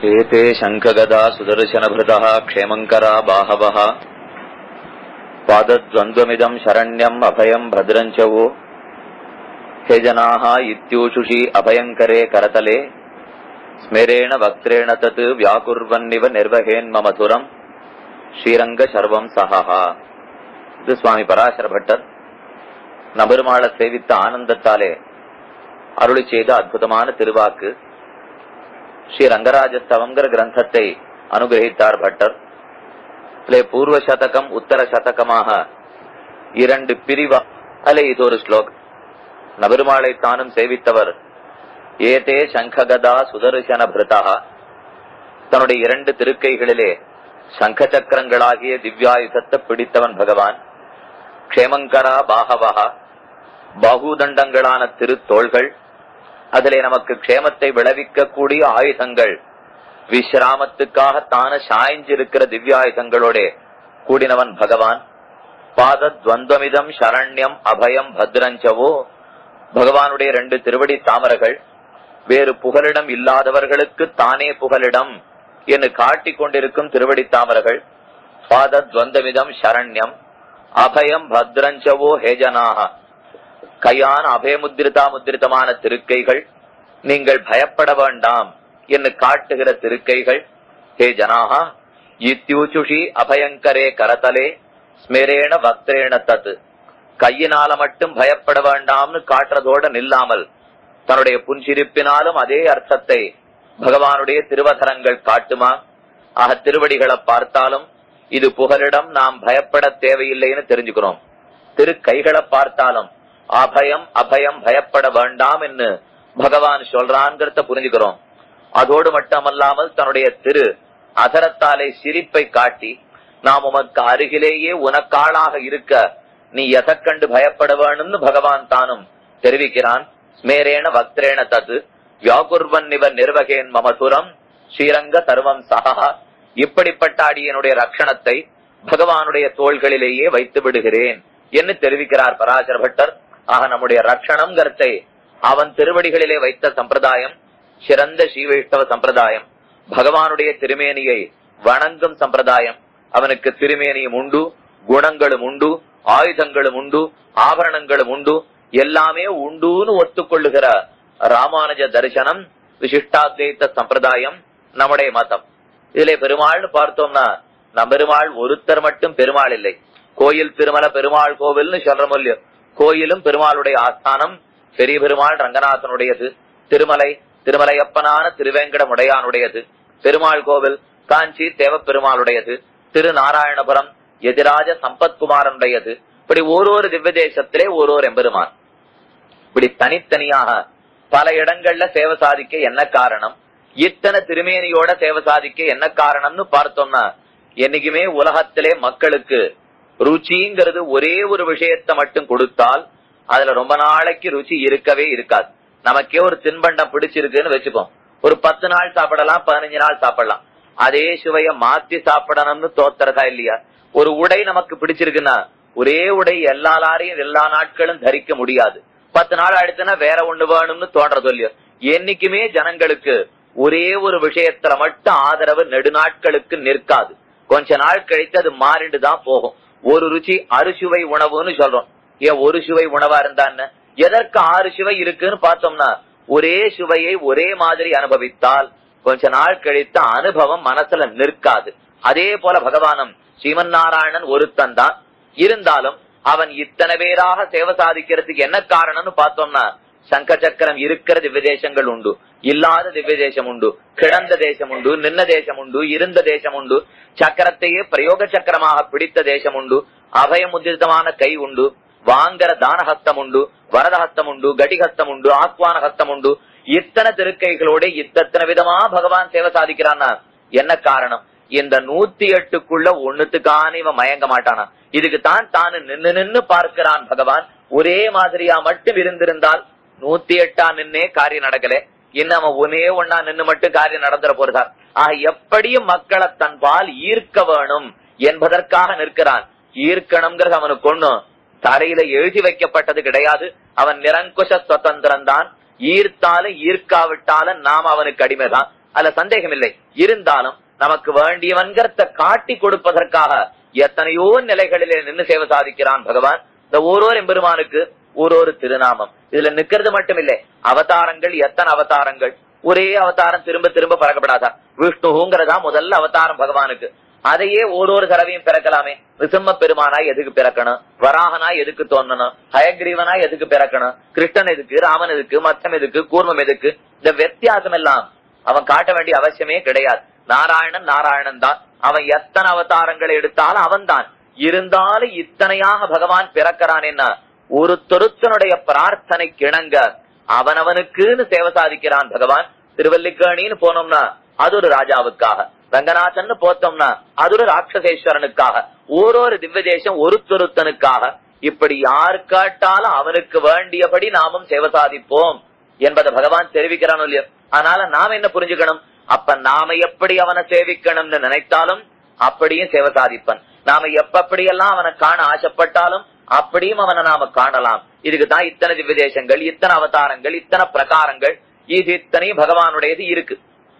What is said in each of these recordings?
एते शङ्खगदा सुदर्शनभृतः क्षेमङ्करा बाहवः पादद्वन्द्वमिदम् शरण्यम् अभयम् भद्रम् च वो हे जनाः इत्यूषुषि अभयङ्करे करतले स्मेरेण वक्त्रेण तत् व्याकुर्वन्निव निर्वहेन्ममधुरम् ஸ்ரீரங்க சர்வம் சஹா இது சுவாமி பராசர பட்டர் நபெருமாளை சேவித்த ஆனந்தத்தாலே அருளி செய்த அற்புதமான திருவாக்கு ஸ்ரீ ரங்கராஜஸ்தவங்கிற கிரந்தத்தை அனுகிரகித்தார் பட்டர் அதிலே பூர்வ சதகம் உத்தர சதகமாக இரண்டு பிரிவா அதிலே இது ஒரு ஸ்லோகம் நபெருமாளை தானும் சேவித்தவர் ஏதே சங்ககதா சுதர்சன பிருதா தன்னுடைய இரண்டு திருக்கைகளிலே சங்க சக்கரங்களாகிய திவ்யாயுதத்தை பிடித்தவன் பகவான் க்ஷேமங்கரா பாகவகா பாகுதண்டங்களான திருத்தோள்கள் அதிலே நமக்கு க்ஷேமத்தை விளைவிக்கக்கூடிய ஆயுதங்கள் விஸ்ராமத்துக்காக தான சாய்ஞ்சிருக்கிற திவ்யாயுதங்களோட கூடினவன் பகவான் பாத துவந்தமிதம் சரண்யம் அபயம் பத்ரஞ்சவோ பகவானுடைய ரெண்டு திருவடி தாமரைகள் வேறு புகலிடம் இல்லாதவர்களுக்கு தானே புகலிடம் என்று காட்டிக் கொண்டிருக்கும் திருவடி தாமரைகள் பாத துவந்தமிதம் சரண்யம் அபயம் பத்ரஞ்சவோ ஹேஜனாக கையான அபயமுத்திரிதா முத்திரிதமான திருக்கைகள் நீங்கள் பயப்பட வேண்டாம் என்று காட்டுகிற திருக்கைகள் ஹே ஜனாக இத்தியூச்சுஷி அபயங்கரே கரதலே ஸ்மிரேண பக்திரேண தத்து கையினால மட்டும் பயப்பட வேண்டாம்னு காட்டுறதோட நில்லாமல் தன்னுடைய புன்சிரிப்பினாலும் அதே அர்த்தத்தை பகவானுடைய திருவதரங்கள் காட்டுமா ஆக திருவடிகளை பார்த்தாலும் இது புகலிடம் நாம் பயப்பட தேவையில்லைன்னு தெரிஞ்சுக்கிறோம் திரு கைகளை பார்த்தாலும் அபயம் அபயம் பயப்பட வேண்டாம் என்று பகவான் சொல்றான்கிறத புரிஞ்சுக்கிறோம் அதோடு மட்டுமல்லாமல் தன்னுடைய திரு அதரத்தாலே சிரிப்பை காட்டி நாம் உமக்கு அருகிலேயே உனக்காளாக இருக்க நீ எதற்கண்டு பயப்பட வேணும்னு பகவான் தானும் தெரிவிக்கிறான் ஸ்மேரேன வக்திரேன தது வியாகுர்வன் இவர் நிர்வகேன் மமசுரம் ஸ்ரீரங்க சர்வம் சகா இப்படிப்பட்ட அடியனுடைய ரட்சணத்தை பகவானுடைய தோள்களிலேயே வைத்து விடுகிறேன் என்று தெரிவிக்கிறார் பராசர பட்டர் ஆக நம்முடைய ரட்சணம் கருத்தை அவன் திருவடிகளிலே வைத்த சம்பிரதாயம் சிறந்த ஸ்ரீவைஷ்ணவ சம்பிரதாயம் பகவானுடைய திருமேனியை வணங்கும் சம்பிரதாயம் அவனுக்கு திருமேனியும் உண்டு குணங்களும் உண்டு ஆயுதங்களும் உண்டு ஆபரணங்களும் உண்டு எல்லாமே உண்டுன்னு ஒத்துக்கொள்ளுகிற ராமானுஜ தரிசனம் விசிஷ்டாத்வைத்த சம்பிரதாயம் நம்முடைய மதம் இதுல பெருமாள்னு பார்த்தோம்னா நம் பெருமாள் ஒருத்தர் மட்டும் பெருமாள் இல்லை கோயில் திருமல பெருமாள் கோவில்னு சொல்றோம் இல்லையோ கோயிலும் பெருமாளுடைய ஆஸ்தானம் பெரிய பெருமாள் ரங்கநாதனுடையது திருமலை திருமலையப்பனான திருவேங்கடமுடையானுடையது பெருமாள் கோவில் காஞ்சி தேவ பெருமாளுடையது திரு நாராயணபுரம் எதிராஜ சம்பத்குமாரனுடையது இப்படி ஓரொரு திவ்ய தேசத்திலே ஓரோர் எம்பெருமான் இப்படி தனித்தனியாக பல இடங்கள்ல சேவை சாதிக்க என்ன காரணம் இத்தனை திருமேனியோட சேவை சாதிக்க என்ன காரணம்னு பார்த்தோம்னா என்னைக்குமே உலகத்திலே மக்களுக்கு ருச்சிங்கிறது ஒரே ஒரு விஷயத்தை மட்டும் கொடுத்தால் அதுல ரொம்ப நாளைக்கு ருச்சி இருக்கவே இருக்காது நமக்கே ஒரு தின்பண்டம் பிடிச்சிருக்குன்னு வச்சுப்போம் ஒரு பத்து நாள் சாப்பிடலாம் பதினஞ்சு நாள் சாப்பிடலாம் அதே சுவைய மாத்தி சாப்பிடணும்னு தோத்துறதா இல்லையா ஒரு உடை நமக்கு பிடிச்சிருக்குன்னா ஒரே உடை எல்லா லாரையும் எல்லா நாட்களும் தரிக்க முடியாது பத்து நாள் ஆயிடுச்சுன்னா வேற ஒண்ணு வேணும்னு தோன்றது இல்லையோ என்னைக்குமே ஜனங்களுக்கு ஒரே ஒரு விஷயத்துல மட்டும் ஆதரவு நெடுநாட்களுக்கு நிற்காது கொஞ்ச நாள் கழித்து அது மாறிண்டு தான் போகும் ஒரு ருச்சி அறுசுவை உணவுன்னு சொல்றோம் ஏன் ஒரு சுவை உணவா இருந்தான்னு எதற்கு ஆறு சுவை இருக்குன்னு பார்த்தோம்னா ஒரே சுவையை ஒரே மாதிரி அனுபவித்தால் கொஞ்ச நாள் கழித்த அனுபவம் மனசுல நிற்காது அதே போல பகவானும் ஸ்ரீமன் நாராயணன் ஒருத்தன் தான் இருந்தாலும் அவன் இத்தனை பேராக சேவை சாதிக்கிறதுக்கு என்ன காரணம்னு பார்த்தோம்னா சங்க சக்கரம் இருக்கிற திவ்ய தேசங்கள் உண்டு இல்லாத திவ்ய தேசம் உண்டு கிடந்த தேசம் உண்டு நின்ன தேசம் உண்டு இருந்த தேசம் உண்டு சக்கரத்தையே பிரயோக சக்கரமாக பிடித்த தேசம் உண்டு அபயமுதிரிதமான கை உண்டு வாங்கர தானஹஸ்தம் உண்டு வரதஹஸ்தம் உண்டு கடிஹஸ்தம் உண்டு ஆத்வான ஹஸ்தம் உண்டு இத்தனை திருக்கைகளோட இத்தனை விதமா பகவான் சேவை சாதிக்கிறான்னா என்ன காரணம் இந்த நூத்தி எட்டுக்குள்ள ஒண்ணுத்துக்கான இவன் மயங்க மாட்டானா இதுக்கு தான் தானு நின்னு நின்னு பார்க்கிறான் பகவான் ஒரே மாதிரியா மட்டும் இருந்திருந்தால் நூத்தி எட்டா நின்னே காரியம் நடக்கல இன்னும் அவன் ஒன்னே ஒன்னா நின்னு மட்டும் காரியம் நடந்துட போறதா ஆஹ் எப்படியும் மக்களை தன் பால் ஈர்க்க வேணும் என்பதற்காக நிற்கிறான் ஈர்க்கணுங்கிறது அவனுக்கு ஒண்ணும் தரையில எழுதி வைக்கப்பட்டது கிடையாது அவன் நிரங்குஷ சுதந்திரம் தான் ஈர்த்தாலும் ஈர்க்காவிட்டாலும் நாம் அவனுக்கு அடிமைதான் அதுல சந்தேகம் இல்லை இருந்தாலும் நமக்கு வேண்டியவன்கிறத காட்டி கொடுப்பதற்காக எத்தனையோ நிலைகளிலே நின்று சேவை சாதிக்கிறான் பகவான் இந்த ஓரோர் எம்பெருமானுக்கு ஓரொரு திருநாமம் இதுல நிக்கிறது மட்டும் இல்லை அவதாரங்கள் எத்தனை அவதாரங்கள் ஒரே அவதாரம் திரும்ப திரும்ப பறக்கப்படாதா விஷ்ணுங்கிறதா முதல்ல அவதாரம் பகவானுக்கு அதையே ஓரொரு தடவையும் பிறக்கலாமே நிசிம்ம பெருமானாய் எதுக்கு பிறக்கணும் வராகனாய் எதுக்கு தோன்றணும் ஹயக்ரீவனாய் எதுக்கு பிறக்கணும் கிருஷ்ணன் எதுக்கு ராமன் எதுக்கு மத்தம் எதுக்கு கூர்மம் எதுக்கு இந்த வித்தியாசம் எல்லாம் அவன் காட்ட வேண்டிய அவசியமே கிடையாது நாராயணன் நாராயணன் தான் அவன் எத்தனை அவதாரங்களை எடுத்தாலும் அவன் தான் இருந்தாலும் இத்தனையாக பகவான் பிறக்கிறான் என்ன ஒரு தொருத்தனுடைய பிரார்த்தனை கிணங்க அவனவனுக்குன்னு சேவை சாதிக்கிறான் பகவான் திருவல்லிக்கேணின்னு போனோம்னா அது ஒரு ராஜாவுக்காக ரங்கநாதன் போத்தோம்னா அது ஒரு ராட்சசேஸ்வரனுக்காக ஓரொரு திவ்ய தேசம் ஒரு தொருத்தனுக்காக இப்படி யார் காட்டாலும் அவனுக்கு வேண்டியபடி நாமும் சேவை சாதிப்போம் என்பதை பகவான் தெரிவிக்கிறான் இல்லையோ அதனால நாம என்ன புரிஞ்சுக்கணும் அப்ப நாம எப்படி அவனை சேவிக்கணும்னு நினைத்தாலும் அப்படியும் சேவை சாதிப்பன் நாம எப்படியெல்லாம் அவனை காண ஆசைப்பட்டாலும் அப்படியும் அவனை நாம காணலாம் இதுக்கு தான் இத்தனை திவ்ய தேசங்கள் இத்தனை அவதாரங்கள் இத்தனை பிரகாரங்கள் இது இத்தனையும் பகவானுடையது இருக்கு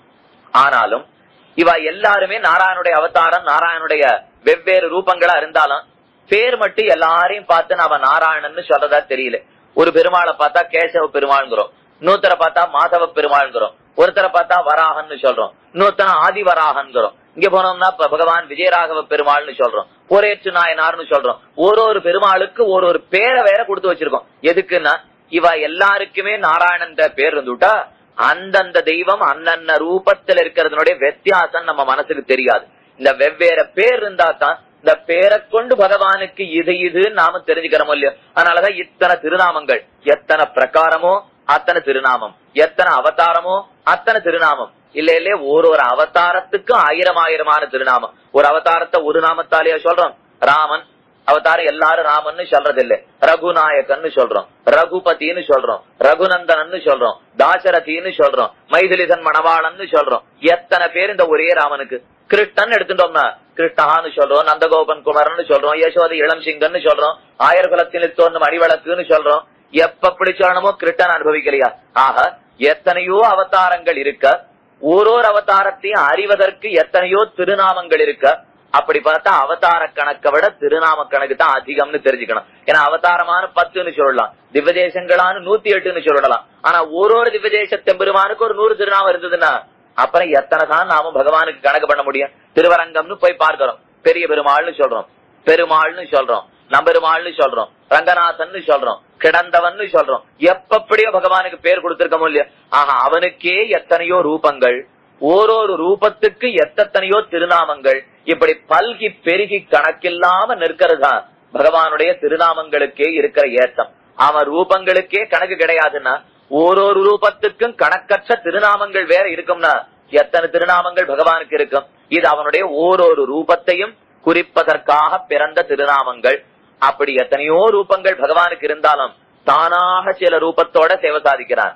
ஆனாலும் இவ எல்லாருமே நாராயணுடைய அவதாரம் நாராயணுடைய வெவ்வேறு ரூபங்களா இருந்தாலும் பேர் மட்டும் எல்லாரையும் பார்த்து நாம நாராயணன்னு சொல்றதா தெரியல ஒரு பெருமாளை பார்த்தா கேசவ பெருமாள்ங்கிறோம் இன்னொருத்தரை பார்த்தா மாதவ பெருமாள்ங்கிறோம் ஒருத்தரை பார்த்தா வராகன்னு சொல்றோம் இன்னொருத்தன ஆதி வராகன்கிறோம் இங்க போனோம்னா இப்ப பகவான் விஜயராகவ பெருமாள்னு சொல்றோம் ஒரேற்று நாயனார்னு சொல்றோம் ஒரு ஒரு பெருமாளுக்கு ஒரு ஒரு பேரை வேற கொடுத்து வச்சிருக்கோம் எதுக்குன்னா இவ எல்லாருக்குமே நாராயணன் பேர் இருந்துட்டா அந்தந்த தெய்வம் அந்தந்த ரூபத்துல இருக்கிறதுனுடைய வித்தியாசம் நம்ம மனசுக்கு தெரியாது இந்த வெவ்வேறு பேர் இருந்தா தான் இந்த பேரை கொண்டு பகவானுக்கு இது இது நாம தெரிஞ்சுக்கிறோமோ இல்லையோ அதனாலதான் இத்தனை திருநாமங்கள் எத்தனை பிரகாரமோ அத்தனை திருநாமம் எத்தனை அவதாரமோ அத்தனை திருநாமம் இல்ல இல்ல ஒரு ஒரு அவதாரத்துக்கும் ஆயிரம் ஆயிரமான திருநாமம் ஒரு அவதாரத்தை ஒரு நாமத்தாலேயே சொல்றோம் ராமன் அவதாரம் எல்லாரும் ராமன்னு சொல்றது இல்ல ரகுநாயக்கன்னு சொல்றோம் ரகுபதினு சொல்றோம் ரகுநந்தனன்னு சொல்றோம் தாசரதின்னு சொல்றோம் மைதிலிசன் மணவாளன்னு சொல்றோம் எத்தனை பேர் இந்த ஒரே ராமனுக்கு கிருஷ்ணன் எடுத்துட்டோம்னா கிருஷ்ணஹான்னு சொல்றோம் நந்தகோபன் குமரன் சொல்றோம் யசோதி இளம் சிங்கன்னு சொல்றோம் ஆயிரகுலத்தில் தோன்றும் அடிவழக்குன்னு சொல்றோம் எப்ப பிடிச்சானமோ கிருஷ்ணன் அனுபவிக்கலையா ஆக எத்தனையோ அவதாரங்கள் இருக்க ஓரோர் அவதாரத்தையும் அறிவதற்கு எத்தனையோ திருநாமங்கள் இருக்க அப்படி பார்த்தா அவதார கணக்கை விட திருநாம கணக்கு தான் அதிகம்னு தெரிஞ்சுக்கணும் ஏன்னா அவதாரமான பத்துன்னு சொல்லலாம் திவ்யதேசங்களான நூத்தி எட்டுன்னு சொல்லலாம் ஆனா ஒரு ஒரு திவ்யதேச பெருமானுக்கு ஒரு நூறு திருநாமம் இருந்ததுன்னா அப்புறம் எத்தனை தான் நாம பகவானுக்கு கணக்கு பண்ண முடியும் திருவரங்கம்னு போய் பார்க்கிறோம் பெரிய பெருமாள்னு சொல்றோம் பெருமாள்னு சொல்றோம் நம்பெருமாள்னு சொல்றோம் ரங்கநாதன் சொல்றோம் கிடந்தவன் சொல்றோம் எப்படியோ பகவானுக்கு பேர் கொடுத்திருக்கமோ இல்லையா ஆஹா அவனுக்கே எத்தனையோ ரூபங்கள் ஓரொரு ரூபத்துக்கு எத்தனையோ திருநாமங்கள் இப்படி பல்கி பெருகி கணக்கில்லாம நிற்கிறதுதான் பகவானுடைய திருநாமங்களுக்கே இருக்கிற ஏத்தம் அவன் ரூபங்களுக்கே கணக்கு கிடையாதுன்னா ஓரொரு ரூபத்துக்கும் கணக்கற்ற திருநாமங்கள் வேற இருக்கும்னா எத்தனை திருநாமங்கள் பகவானுக்கு இருக்கும் இது அவனுடைய ஓரொரு ரூபத்தையும் குறிப்பதற்காக பிறந்த திருநாமங்கள் அப்படி எத்தனையோ ரூபங்கள் பகவானுக்கு இருந்தாலும் தானாக சில ரூபத்தோட சேவை சாதிக்கிறான்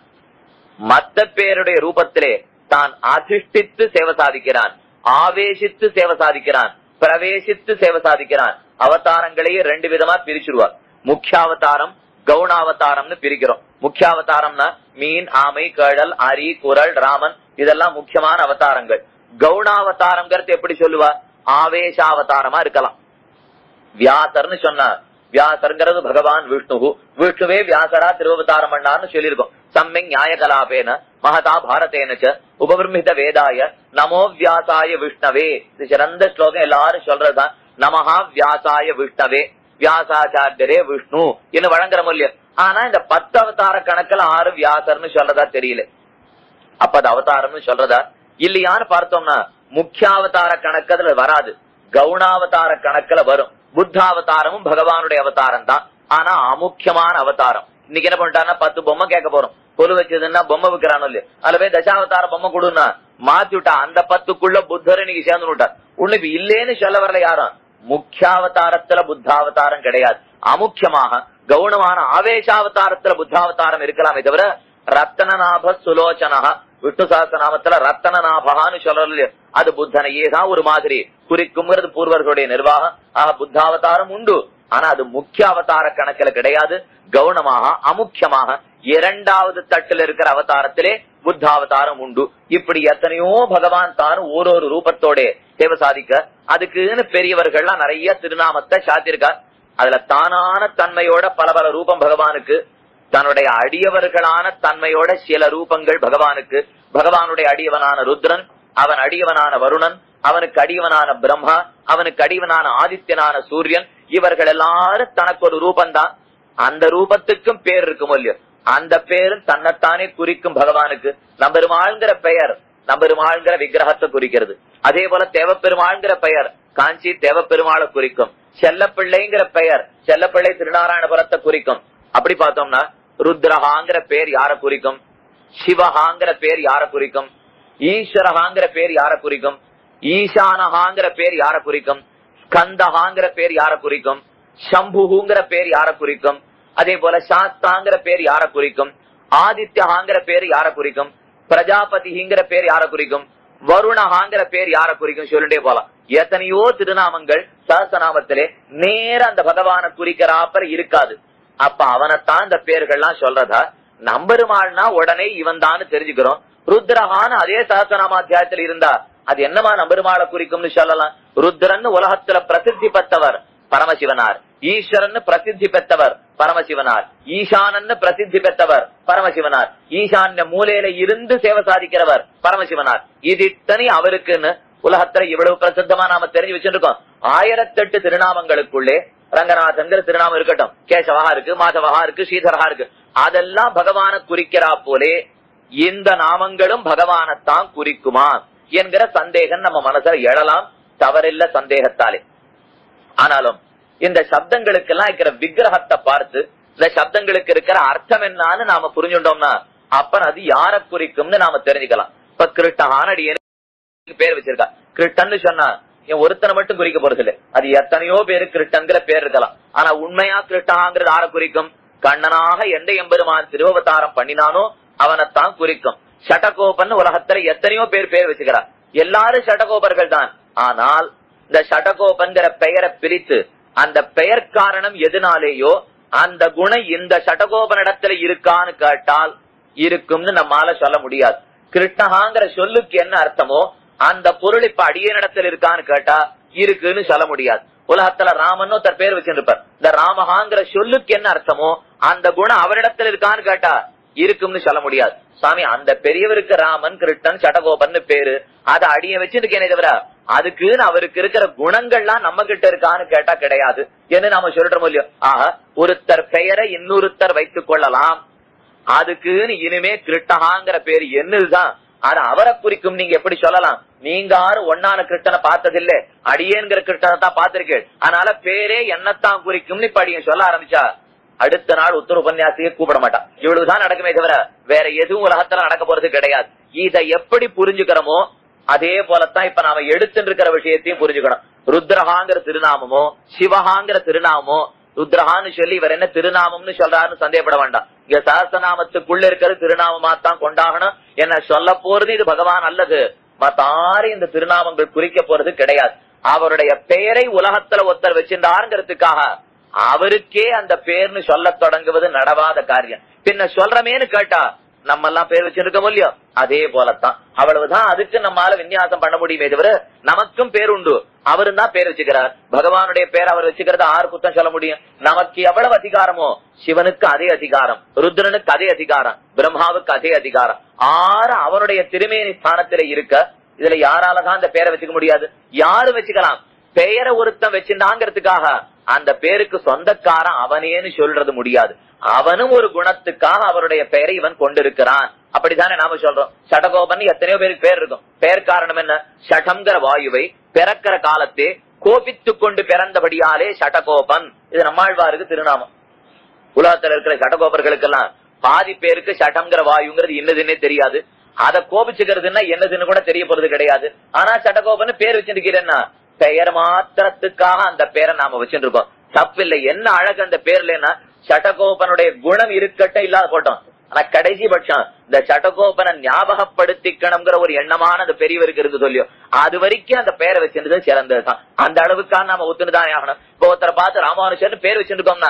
மத்த பேருடைய ரூபத்திலே தான் அதிஷ்டித்து சேவை சாதிக்கிறான் ஆவேசித்து சேவை சாதிக்கிறான் பிரவேசித்து சேவை சாதிக்கிறான் அவதாரங்களையே ரெண்டு விதமா பிரிச்சிருவார் முக்கியாவதாரம் கவுனாவதாரம்னு பிரிக்கிறோம் முக்கியாவதாரம்னா மீன் ஆமை கேழல் அரி குரல் ராமன் இதெல்லாம் முக்கியமான அவதாரங்கள் கவுனாவதாரம்ங்கிறது எப்படி சொல்லுவா ஆவேசாவதாரமா இருக்கலாம் வியாசர்னு சொன்னார் வியாசர்ங்கிறது பகவான் விஷ்ணு விஷ்ணுவே வியாசரா திருவவதாரம் பண்ணார்னு சொல்லியிருக்கோம் சம்மிங் நியாய கலாபேன மகதா பாரதேன உபபிரமித வேதாய நமோ வியாசாய விஷ்ணவே இது சிறந்த ஸ்லோகம் எல்லாரும் சொல்றதுதான் நமஹா வியாசாய விஷ்ணவே வியாசாச்சாரியரே விஷ்ணு என்று வழங்குற மூலியம் ஆனா இந்த பத்து அவதார கணக்குல ஆறு வியாசர்னு சொல்றதா தெரியல அப்ப அது அவதாரம்னு சொல்றதா இல்லையான்னு பார்த்தோம்னா முக்கியாவதார கணக்கு அதுல வராது கவுனாவதார கணக்குல வரும் புத்தாவதாரமும் பகவானுடைய அவதாரம் தான் ஆனா அமுக்கியமான அவதாரம் இன்னைக்கு என்ன பண்ணிட்டாருன்னா பத்து பொம்மை கேட்க போறோம் பொரு வச்சதுன்னா பொம்மை விற்கிறானோ இல்லையா அதுல போய் தசாவதார பொம்மை கொடுன்னா மாத்தி விட்டா அந்த பத்துக்குள்ள புத்தர் இன்னைக்கு சேர்ந்து விட்டார் ஒண்ணு இப்ப இல்லேன்னு சொல்ல வரல யாரும் முக்கியாவதாரத்துல புத்தாவதாரம் கிடையாது அமுக்கியமாக கவுனமான ஆவேசாவதாரத்துல புத்தாவதாரம் இருக்கலாமே தவிர ரத்தனநாப சுலோச்சனா விஷ்ணு சாஸ்திரநாமத்துல ரத்தனநாபகான்னு சொல்றது இல்லையா அது புத்தனையே தான் ஒரு மாதிரி குறிக்கும்ங்கிறது பூர்வர்களுடைய நிர்வாகம் ஆக புத்தாவதாரம் உண்டு ஆனா அது முக்கிய அவதார கணக்கில கிடையாது கவுனமாக அமுக்கியமாக இரண்டாவது தட்டுல இருக்கிற அவதாரத்திலே புத்த அவதாரம் உண்டு இப்படி எத்தனையோ பகவான் தான் ஒரு ஒரு ரூபத்தோட சேவை சாதிக்க அதுக்குன்னு பெரியவர்கள்லாம் நிறைய திருநாமத்தை சாத்திருக்கார் அதுல தானான தன்மையோட பல பல ரூபம் பகவானுக்கு தன்னுடைய அடியவர்களான தன்மையோட சில ரூபங்கள் பகவானுக்கு பகவானுடைய அடியவனான ருத்ரன் அவன் அடியவனான வருணன் அவனுக்கு அடியவனான பிரம்மா அவனுக்கு அடியவனான ஆதித்யனான சூரியன் இவர்கள் எல்லாரும் தனக்கு ஒரு ரூபந்தான் அந்த ரூபத்துக்கும் பேர் இருக்கும் இல்லையோ அந்த பேரும் தன்னைத்தானே குறிக்கும் பகவானுக்கு நம்பெருமாள்ங்கிற பெயர் நம்பெருமாள்ங்கிற விக்கிரகத்தை குறிக்கிறது அதே போல தேவப்பெருமாள்ங்கிற பெயர் காஞ்சி தேவப்பெருமாளை குறிக்கும் செல்லப்பிள்ளைங்கிற பெயர் செல்லப்பிள்ளை திருநாராயணபுரத்தை குறிக்கும் அப்படி பார்த்தோம்னா ருத்ரஹாங்கிற பேர் யார குறிக்கும் சிவஹாங்கிற பேர் யார குறிக்கும் ஈஸ்வரஹாங்கிற பேர் யார குறிக்கும் ஈசானஹாங்கிற பேர் யார குறிக்கும் ஸ்கந்தஹாங்கிற பேர் யார குறிக்கும் சம்புகுங்கிற பேர் யார குறிக்கும் அதே போல சாஸ்தாங்கிற பேர் யார குறிக்கும் ஆதித்யஹாங்கிற பேர் யார குறிக்கும் பிரஜாபதிங்கிற பேர் யார குறிக்கும் வருணஹாங்கிற பேர் யார குறிக்கும் சொல்லிட்டே போலாம் எத்தனையோ திருநாமங்கள் சஹசநாமத்திலே நேர அந்த பகவான குறிக்கிறாப்ப இருக்காது அப்ப அவனைத்தான் இந்த பேர்கள்லாம் சொல்றதா நம்பெருமாள்னா உடனே இவன் தான் தெரிஞ்சுக்கிறோம் ருத்ரஹான்னு அதே சஹசநாமாத்தியாயத்தில் இருந்தா அது என்னமா நம்பெருமாளை குறிக்கும்னு சொல்லலாம் ருத்ரன் உலகத்துல பிரசித்தி பெற்றவர் பரமசிவனார் ஈஸ்வரன் பிரசித்தி பெற்றவர் பரமசிவனார் ஈசானன்னு பிரசித்தி பெற்றவர் பரமசிவனார் ஈசான்ய மூலையில இருந்து சேவை சாதிக்கிறவர் பரமசிவனார் இது இத்தனை அவருக்குன்னு உலகத்துல இவ்வளவு பிரசித்தமா நாம தெரிஞ்சு வச்சிருக்கோம் ஆயிரத்தெட்டு திருநாமங்களுக்குள்ளே ரங்கநாதங்கிற திருநாமம் இருக்கட்டும் கேசவகா இருக்கு மாதவகா இருக்கு ஸ்ரீதரகா இருக்கு அதெல்லாம் பகவான குறிக்கிறா போலே இந்த நாமங்களும் பகவானத்தான் குறிக்குமா என்கிற சந்தேகம் நம்ம மனசுல எழலாம் தவறில்ல சந்தேகத்தாலே ஆனாலும் இந்த சப்தங்களுக்கெல்லாம் இருக்கிற விக்கிரகத்தை பார்த்து இந்த சப்தங்களுக்கு இருக்கிற அர்த்தம் என்னன்னு நாம புரிஞ்சுட்டோம்னா அப்ப அது யார குறிக்கும்னு நாம தெரிஞ்சுக்கலாம் இப்ப கிருஷ்ணஹான் அடியனுக்கு பேர் வச்சிருக்கா கிருஷ்ணன்னு சொன்னா என் ஒருத்தனை மட்டும் குறிக்க போறது இல்ல அது எத்தனையோ பேரு கிருஷ்ணங்கிற பேர் இருக்கலாம் ஆனா உண்மையா கிருஷ்ணாங்கிறது யார குறிக்கும் கண்ணனாக எந்த எம்பெருமான் திருவவதாரம் பண்ணினானோ அவனைத்தான் குறிக்கும் ஷடகோபன் உலகத்துல எத்தனையோ பேர் பேர் வச்சுக்கிறார் எல்லாரும் ஷடகோபர்கள் தான் ஆனால் இந்த ஷடகோபன்கிற பெயரை பிரித்து அந்த பெயர் காரணம் எதுனாலேயோ அந்த குணம் இந்த ஷடகோபனிடத்துல இருக்கான்னு கேட்டால் இருக்கும்னு நம்மால சொல்ல முடியாது கிருஷ்ணகாங்கிற சொல்லுக்கு என்ன அர்த்தமோ அந்த பொருள் இப்ப அடியனிடத்தில் இருக்கான்னு கேட்டா இருக்குன்னு சொல்ல முடியாது உலகத்துல ராமன் ஒருத்தர் பேர் வச்சிருப்பார் இந்த ராமஹாங்கிற சொல்லுக்கு என்ன அர்த்தமோ அந்த குணம் அவரிடத்துல இருக்கான்னு கேட்டா இருக்கும்னு சொல்ல முடியாது சாமி அந்த பெரியவருக்கு ராமன் கிருஷ்ணன் சடகோபன் பேரு அதை அடிய வச்சிருக்கேனே தவிர அதுக்குன்னு அவருக்கு இருக்கிற குணங்கள்லாம் நம்ம கிட்ட இருக்கான்னு கேட்டா கிடையாது என்று நாம சொல்றோம் இல்லையோ ஆக ஒருத்தர் பெயரை இன்னொருத்தர் வைத்துக் கொள்ளலாம் அதுக்குன்னு இனிமே கிருஷ்ணகாங்கிற பேர் என்னதுதான் அது அவரை குறிக்கும் நீங்க எப்படி சொல்லலாம் நீங்க யாரும் ஒன்னான கிருஷ்ணனை பார்த்ததில்ல அடியேங்கிற கிருஷ்ணனை தான் பார்த்திருக்கேன் அதனால பேரே என்னத்தான் குறிக்கும்னு இப்ப அடியன் சொல்ல ஆரம்பிச்சா அடுத்த நாள் உத்தர உபன்யாசியை கூப்பிட மாட்டான் இவ்வளவுதான் நடக்குமே தவிர வேற எதுவும் உலகத்துல நடக்க போறது கிடையாது இதை எப்படி புரிஞ்சுக்கிறோமோ அதே போலத்தான் இப்ப நாம எடுத்துட்டு இருக்கிற விஷயத்தையும் புரிஞ்சுக்கணும் ருத்ரஹாங்கிற திருநாமமோ சிவஹாங்கிற திருநாமமோ ருத்ரஹான்னு சொல்லி இவர் என்ன திருநாமம்னு சொல்றாருன்னு சந்தேகப்பட வேண்டாம் இங்க சஹசநாமத்துக்குள்ள இருக்கிறது திருநாமமா தான் கொண்டாகணும் என்ன சொல்ல போறது இது பகவான் அல்லது மத்தாரி இந்த திருநாமங்கள் குறிக்க போறது கிடையாது அவருடைய பெயரை உலகத்துல ஒருத்தர் வச்சிருந்தாருங்கிறதுக்காக அவருக்கே அந்த பேர்னு சொல்ல தொடங்குவது நடவாத காரியம் பின்ன சொல்றமேன்னு கேட்டா நம்ம எல்லாம் பேர் வச்சிருக்க முடியும் அதே போலத்தான் அவ்வளவுதான் அதுக்கு நம்மால விநியாசம் பண்ண முடியுமே தவிர நமக்கும் பேர் உண்டு அவரும் தான் பேர் வச்சுக்கிறார் பகவானுடைய பேர் அவர் வச்சுக்கிறத ஆறு குத்தம் சொல்ல முடியும் நமக்கு எவ்வளவு அதிகாரமோ சிவனுக்கு அதே அதிகாரம் ருத்ரனுக்கு அதே அதிகாரம் பிரம்மாவுக்கு அதே அதிகாரம் ஆறு அவருடைய திருமேனி ஸ்தானத்துல இருக்க இதுல யாராலதான் அந்த பேரை வச்சுக்க முடியாது யாரு வச்சுக்கலாம் பெயரை ஒருத்தன் வச்சிருந்தாங்கிறதுக்காக அந்த பேருக்கு சொந்தக்காரன் அவனேன்னு சொல்றது முடியாது அவனும் ஒரு குணத்துக்காக அவருடைய பெயரை இவன் கொண்டிருக்கிறான் அப்படித்தானே நாம சொல்றோம் சடகோபன் எத்தனையோ பேருக்கு பேர் இருக்கும் பெயர் காரணம் என்ன ஷடங்கிற வாயுவை பிறக்கிற காலத்தே கோபித்துக் கொண்டு பிறந்தபடியாலே ஷடகோபன் இது நம்மாழ்வாருக்கு திருநாமம் உலகத்துல இருக்கிற சடகோபர்களுக்கெல்லாம் பாதி பேருக்கு சட்டம்ங்கிற வாயுங்கிறது என்னதுன்னே தெரியாது அதை கோபிச்சுக்கிறதுன்னா என்னதுன்னு கூட தெரிய போறது கிடையாது ஆனா சட்டகோபன் பேர் வச்சிருக்கிறேன்னா பெயர் மாத்திரத்துக்காக அந்த பேரை நாம வச்சிருக்கோம் தப்பில்லை என்ன அழகு அந்த பேர்லன்னா சட்டகோபனுடைய குணம் இருக்கட்டும் இல்லாத போட்டோம் ஆனா கடைசி பட்சம் இந்த சட்டகோபனை ஞாபகப்படுத்திக்கணுங்கிற ஒரு எண்ணமான அந்த பெரியவருக்கு இருக்கு சொல்லியோ அது வரைக்கும் அந்த பேரை வச்சிருந்தது சிறந்ததுதான் அந்த அளவுக்கான நாம ஒத்துணுதான் ஆகணும் இப்போ ஒருத்தரை பார்த்து ராமானுஷன் பேர் வச்சிருக்கோம்னா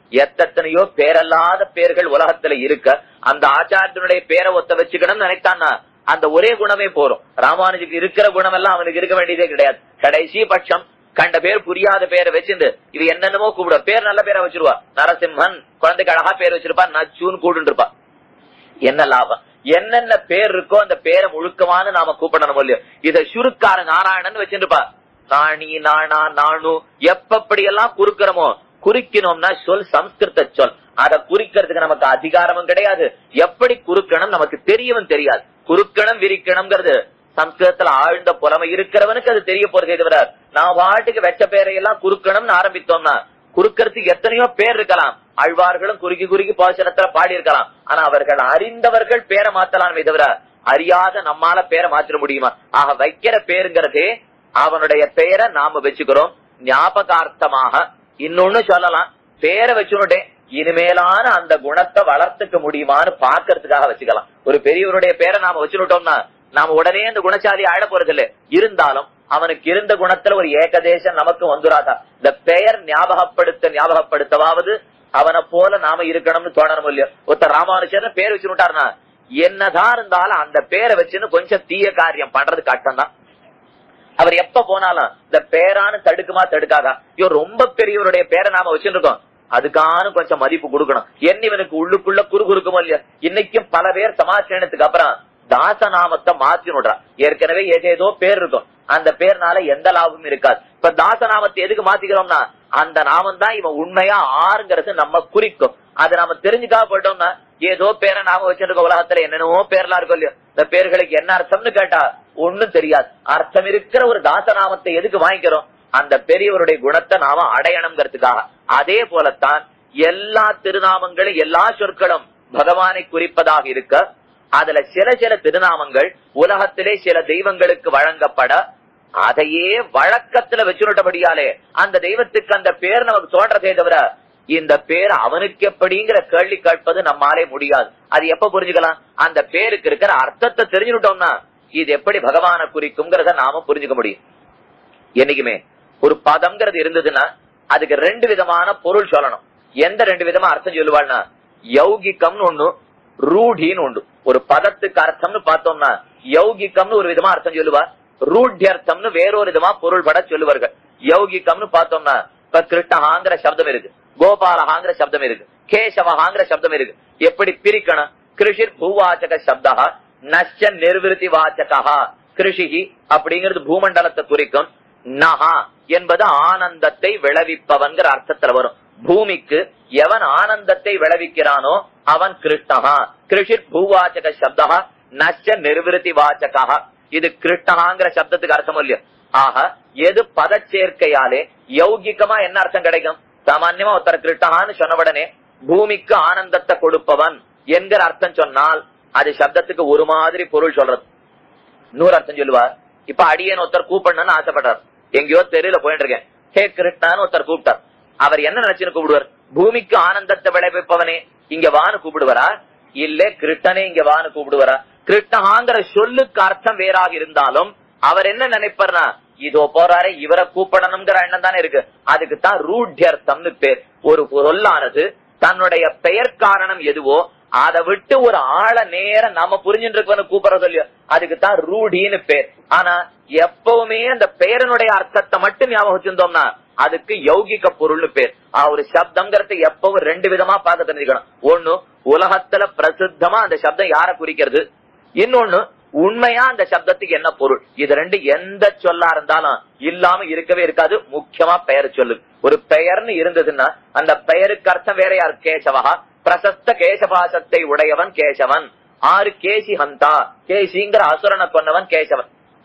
எத்தனையோ பேரல்லாத பேர்கள் உலகத்துல இருக்க அந்த ஆச்சாரியனுடைய பேரை ஒத்த வச்சுக்கணும்னு நினைத்தான்னா அந்த ஒரே குணமே போறோம் ராமானுஜுக்கு இருக்கிற குணம் எல்லாம் அவனுக்கு இருக்க வேண்டியதே கிடையாது கடைசி பட்சம் கண்ட பேர் புரியாத பேரை வச்சிருந்து இது என்னென்னமோ கூப்பிட பேர் நல்ல பேரை வச்சிருவா நரசிம்மன் குழந்தைக்கு அழகா பேர் வச்சிருப்பா நச்சூன்னு கூட்டு இருப்பா என்ன லாபம் என்னென்ன பேர் இருக்கோ அந்த பேரை முழுக்கமான நாம கூப்பிடணும் இல்லையோ இத சுருக்கார நாராயணன் வச்சிருப்பா நாணி நாணா நாணு எப்பப்படி எல்லாம் குறுக்கிறோமோ குறிக்கணும்னா சொல் சம்ஸ்கிருத சொல் அத குறிக்கிறதுக்கு நமக்கு அதிகாரமும் கிடையாது எப்படி குறுக்கணும் நமக்கு தெரியவும் தெரியாது குறுக்கணும் விரிக்கணும்ங்கிறது சம்ஸ்கிருதத்துல ஆழ்ந்த புலமை இருக்கிறவனுக்கு அது தெரிய போறதே தவிர நான் பாட்டுக்கு வெச்ச பேரையெல்லாம் குறுக்கணும்னு ஆரம்பித்தோம்னா குறுக்கிறதுக்கு எத்தனையோ பேர் இருக்கலாம் அழ்வார்களும் குறுக்கி குறுக்கி பாசனத்துல பாடி இருக்கலாம் ஆனா அவர்கள் அறிந்தவர்கள் பேரை மாத்தலாமே தவிர அறியாத நம்மால பேரை மாத்திர முடியுமா ஆக வைக்கிற பேருங்கிறதே அவனுடைய பெயரை நாம வச்சுக்கிறோம் ஞாபகார்த்தமாக இன்னொன்னு சொல்லலாம் பேரை வச்சுனுட்டேன் இனிமேலான அந்த குணத்தை வளர்த்துக்க முடியுமான்னு பாக்குறதுக்காக வச்சுக்கலாம் ஒரு பெரியவருடைய பேரை நாம வச்சுட்டோம்னா நாம உடனே அந்த குணசாலி ஆழ போறது இல்ல இருந்தாலும் அவனுக்கு இருந்த குணத்துல ஒரு ஏகதேசம் நமக்கு வந்துராதா இந்த பெயர் ஞாபகப்படுத்த ஞாபகப்படுத்தவாவது அவனை போல நாம இருக்கணும்னு தோணணும் இல்லையோ ஒருத்தர் ராமானுஜர் பேர் வச்சுட்டாருனா என்னதான் இருந்தாலும் அந்த பேரை வச்சுன்னு கொஞ்சம் தீய காரியம் பண்றது கஷ்டம் தான் அவர் எப்ப போனாலும் இந்த பேரானு தடுக்குமா தடுக்காதா ஐயோ ரொம்ப பெரியவருடைய பேரை நாம வச்சிருக்கோம் அதுக்கான கொஞ்சம் மதிப்பு கொடுக்கணும் என்ன இவனுக்கு உள்ளுக்குள்ள குறு குறுக்குமோ இல்லையா இன்னைக்கும் பல பேர் சமாச்சரணத்துக்கு அப்புறம் தாசநாமத்தை மாத்தி விடுறா ஏற்கனவே ஏதேதோ பேர் இருக்கும் அந்த பேர்னால எந்த லாபமும் இருக்காது இப்ப தாசநாமத்தை எதுக்கு மாத்திக்கிறோம்னா அந்த நாமம் தான் இவன் உண்மையா ஆறுங்கிறது நம்ம குறிக்கும் அதை நாம தெரிஞ்சுக்காக போயிட்டோம்னா ஏதோ பேரை நாம வச்சிருக்க உலகத்துல என்னென்னவோ பேர்லாம் இருக்கும் இல்லையோ இந்த பேர்களுக்கு என்ன அர்த்தம்னு கேட்டா ஒண்ணும் தெரியாது அர்த்தம் இருக்கிற ஒரு தாசநாமத்தை எதுக்கு வாங்கிக்கிறோம் அந்த பெரியவருடைய குணத்தை நாம அடையணுங்கிறதுக்காக அதே போலத்தான் எல்லா திருநாமங்களும் எல்லா சொற்களும் பகவானை குறிப்பதாக இருக்க அதுல சில சில திருநாமங்கள் உலகத்திலே சில தெய்வங்களுக்கு வழங்கப்பட அதையே வழக்கத்துல வச்சுட்டபடியாலே அந்த தெய்வத்துக்கு அந்த பேர் நமக்கு தோன்றதே தவிர இந்த பேர் அவனுக்கு எப்படிங்கிற கேள்வி கேட்பது நம்மாலே முடியாது அது எப்ப புரிஞ்சுக்கலாம் அந்த பேருக்கு இருக்கிற அர்த்தத்தை தெரிஞ்சுட்டோம்னா இது எப்படி பகவான குறிக்கும்ங்கிறத நாம புரிஞ்சுக்க முடியும் என்னைக்குமே ஒரு பதம்ங்கிறது இருந்ததுன்னா அதுக்கு ரெண்டு விதமான பொருள் சொல்லணும் எந்த ரெண்டு விதமா அர்த்தம் சொல்லுவாள்னா யௌகிக்கம்னு ஒண்ணு ரூಢின்னு ஒன்று ஒரு பதத்துக்கு அர்த்தம்னு பார்த்தோம்னா யௌகிக்கம்னு ஒரு விதமா அர்த்தம் சொல்லுவா ரூಢ்யர்த்தம்னு வேறொரு விதமா பொருள் பட சொல்லுவார்கள் யௌகிக்கம்னு பார்த்தோம்னா இப்ப கிருஷ்ணஹாங்கிற சப்தம் இருக்கு கோபாலஹாங்கிற சப்தம் இருக்கு கேசவஹாங்கிற சப்தம் இருக்கு எப்படி பிரிக்கணும் கிருஷிர் பூவாச்சக சப்தா நஷ்ட நிர்விருத்தி வாச்சகா கிருஷிகி அப்படிங்கிறது பூமண்டலத்தை குறிக்கும் நஹா என்பது ஆனந்தத்தை விளைவிப்பவன்கிற அர்த்தத்துல வரும் பூமிக்கு எவன் ஆனந்தத்தை விளைவிக்கிறானோ அவன் கிருஷ்ணஹா கிருஷிர் பூவாச்சக சப்தா நஷ்ட நிர்விருத்தி வாச்சகா இது கிருஷ்ணஹாங்கிற சப்தத்துக்கு அர்த்தம் இல்லையா ஆக எது பதச்சேர்க்கையாலே யௌகிக்கமா என்ன அர்த்தம் கிடைக்கும் சாமான்யமா ஒருத்தர் கிருஷ்ணஹான்னு சொன்ன உடனே பூமிக்கு ஆனந்தத்தை கொடுப்பவன் என்கிற அர்த்தம் சொன்னால் அது சப்தத்துக்கு ஒரு மாதிரி பொருள் சொல்றது நூறு அர்த்தம் சொல்லுவார் இப்ப அடியேன் ஒருத்தர் கூப்பிடணும்னு ஆசைப்படுறார் எங்கேயோ தெருல போயிட்டு இருக்கேன் ஹே கிருஷ்ணான்னு ஒருத்தர் கூப்பிட்டார் அவர் என்ன நினைச்சுன்னு கூப்பிடுவார் பூமிக்கு ஆனந்தத்தை விளைவிப்பவனே இங்க வான்னு கூப்பிடுவாரா இல்ல கிருஷ்ணனே இங்க வான்னு கூப்பிடுவாரா கிருஷ்ணஹாங்கிற சொல்லுக்கு அர்த்தம் வேறாக இருந்தாலும் அவர் என்ன நினைப்பார்னா இதோ போறாரு இவரை கூப்பிடணுங்கிற எண்ணம் தானே இருக்கு அதுக்கு தான் ரூட்யர்த்தம்னு பேர் ஒரு சொல்லானது தன்னுடைய பெயர் காரணம் எதுவோ அதை விட்டு ஒரு ஆள நேரம் நாம புரிஞ்சுட்டு இருக்கவனு கூப்பிடுற சொல்லியோ அதுக்கு தான் ரூடின்னு பேர் ஆனா எப்பவுமே அந்த பெயரனுடைய அர்த்தத்தை மட்டும் ஞாபகம் வச்சிருந்தோம்னா அதுக்கு யௌகிக பொருள்னு பேர் ஆ, ஒரு சப்தம்ங்கிறது எப்பவும் ரெண்டு விதமா பார்க்க தெரிஞ்சுக்கணும் ஒண்ணு உலகத்துல பிரசித்தமா அந்த சப்தம் யார குறிக்கிறது இன்னொன்னு உண்மையா அந்த சப்தத்துக்கு என்ன பொருள் இது ரெண்டு எந்த சொல்லா இருந்தாலும் இல்லாம இருக்கவே இருக்காது முக்கியமா பெயர் சொல்லு ஒரு பெயர்னு இருந்ததுன்னா அந்த பெயருக்கு அர்த்தம் வேற யார் கேசவா பிரசஸ்த கேசபாசத்தை உடையவன் கேசவன் ஆறு கேசி ஹந்தா கேசிங்கிற அசுரனை கொன்னவன் கேசவன்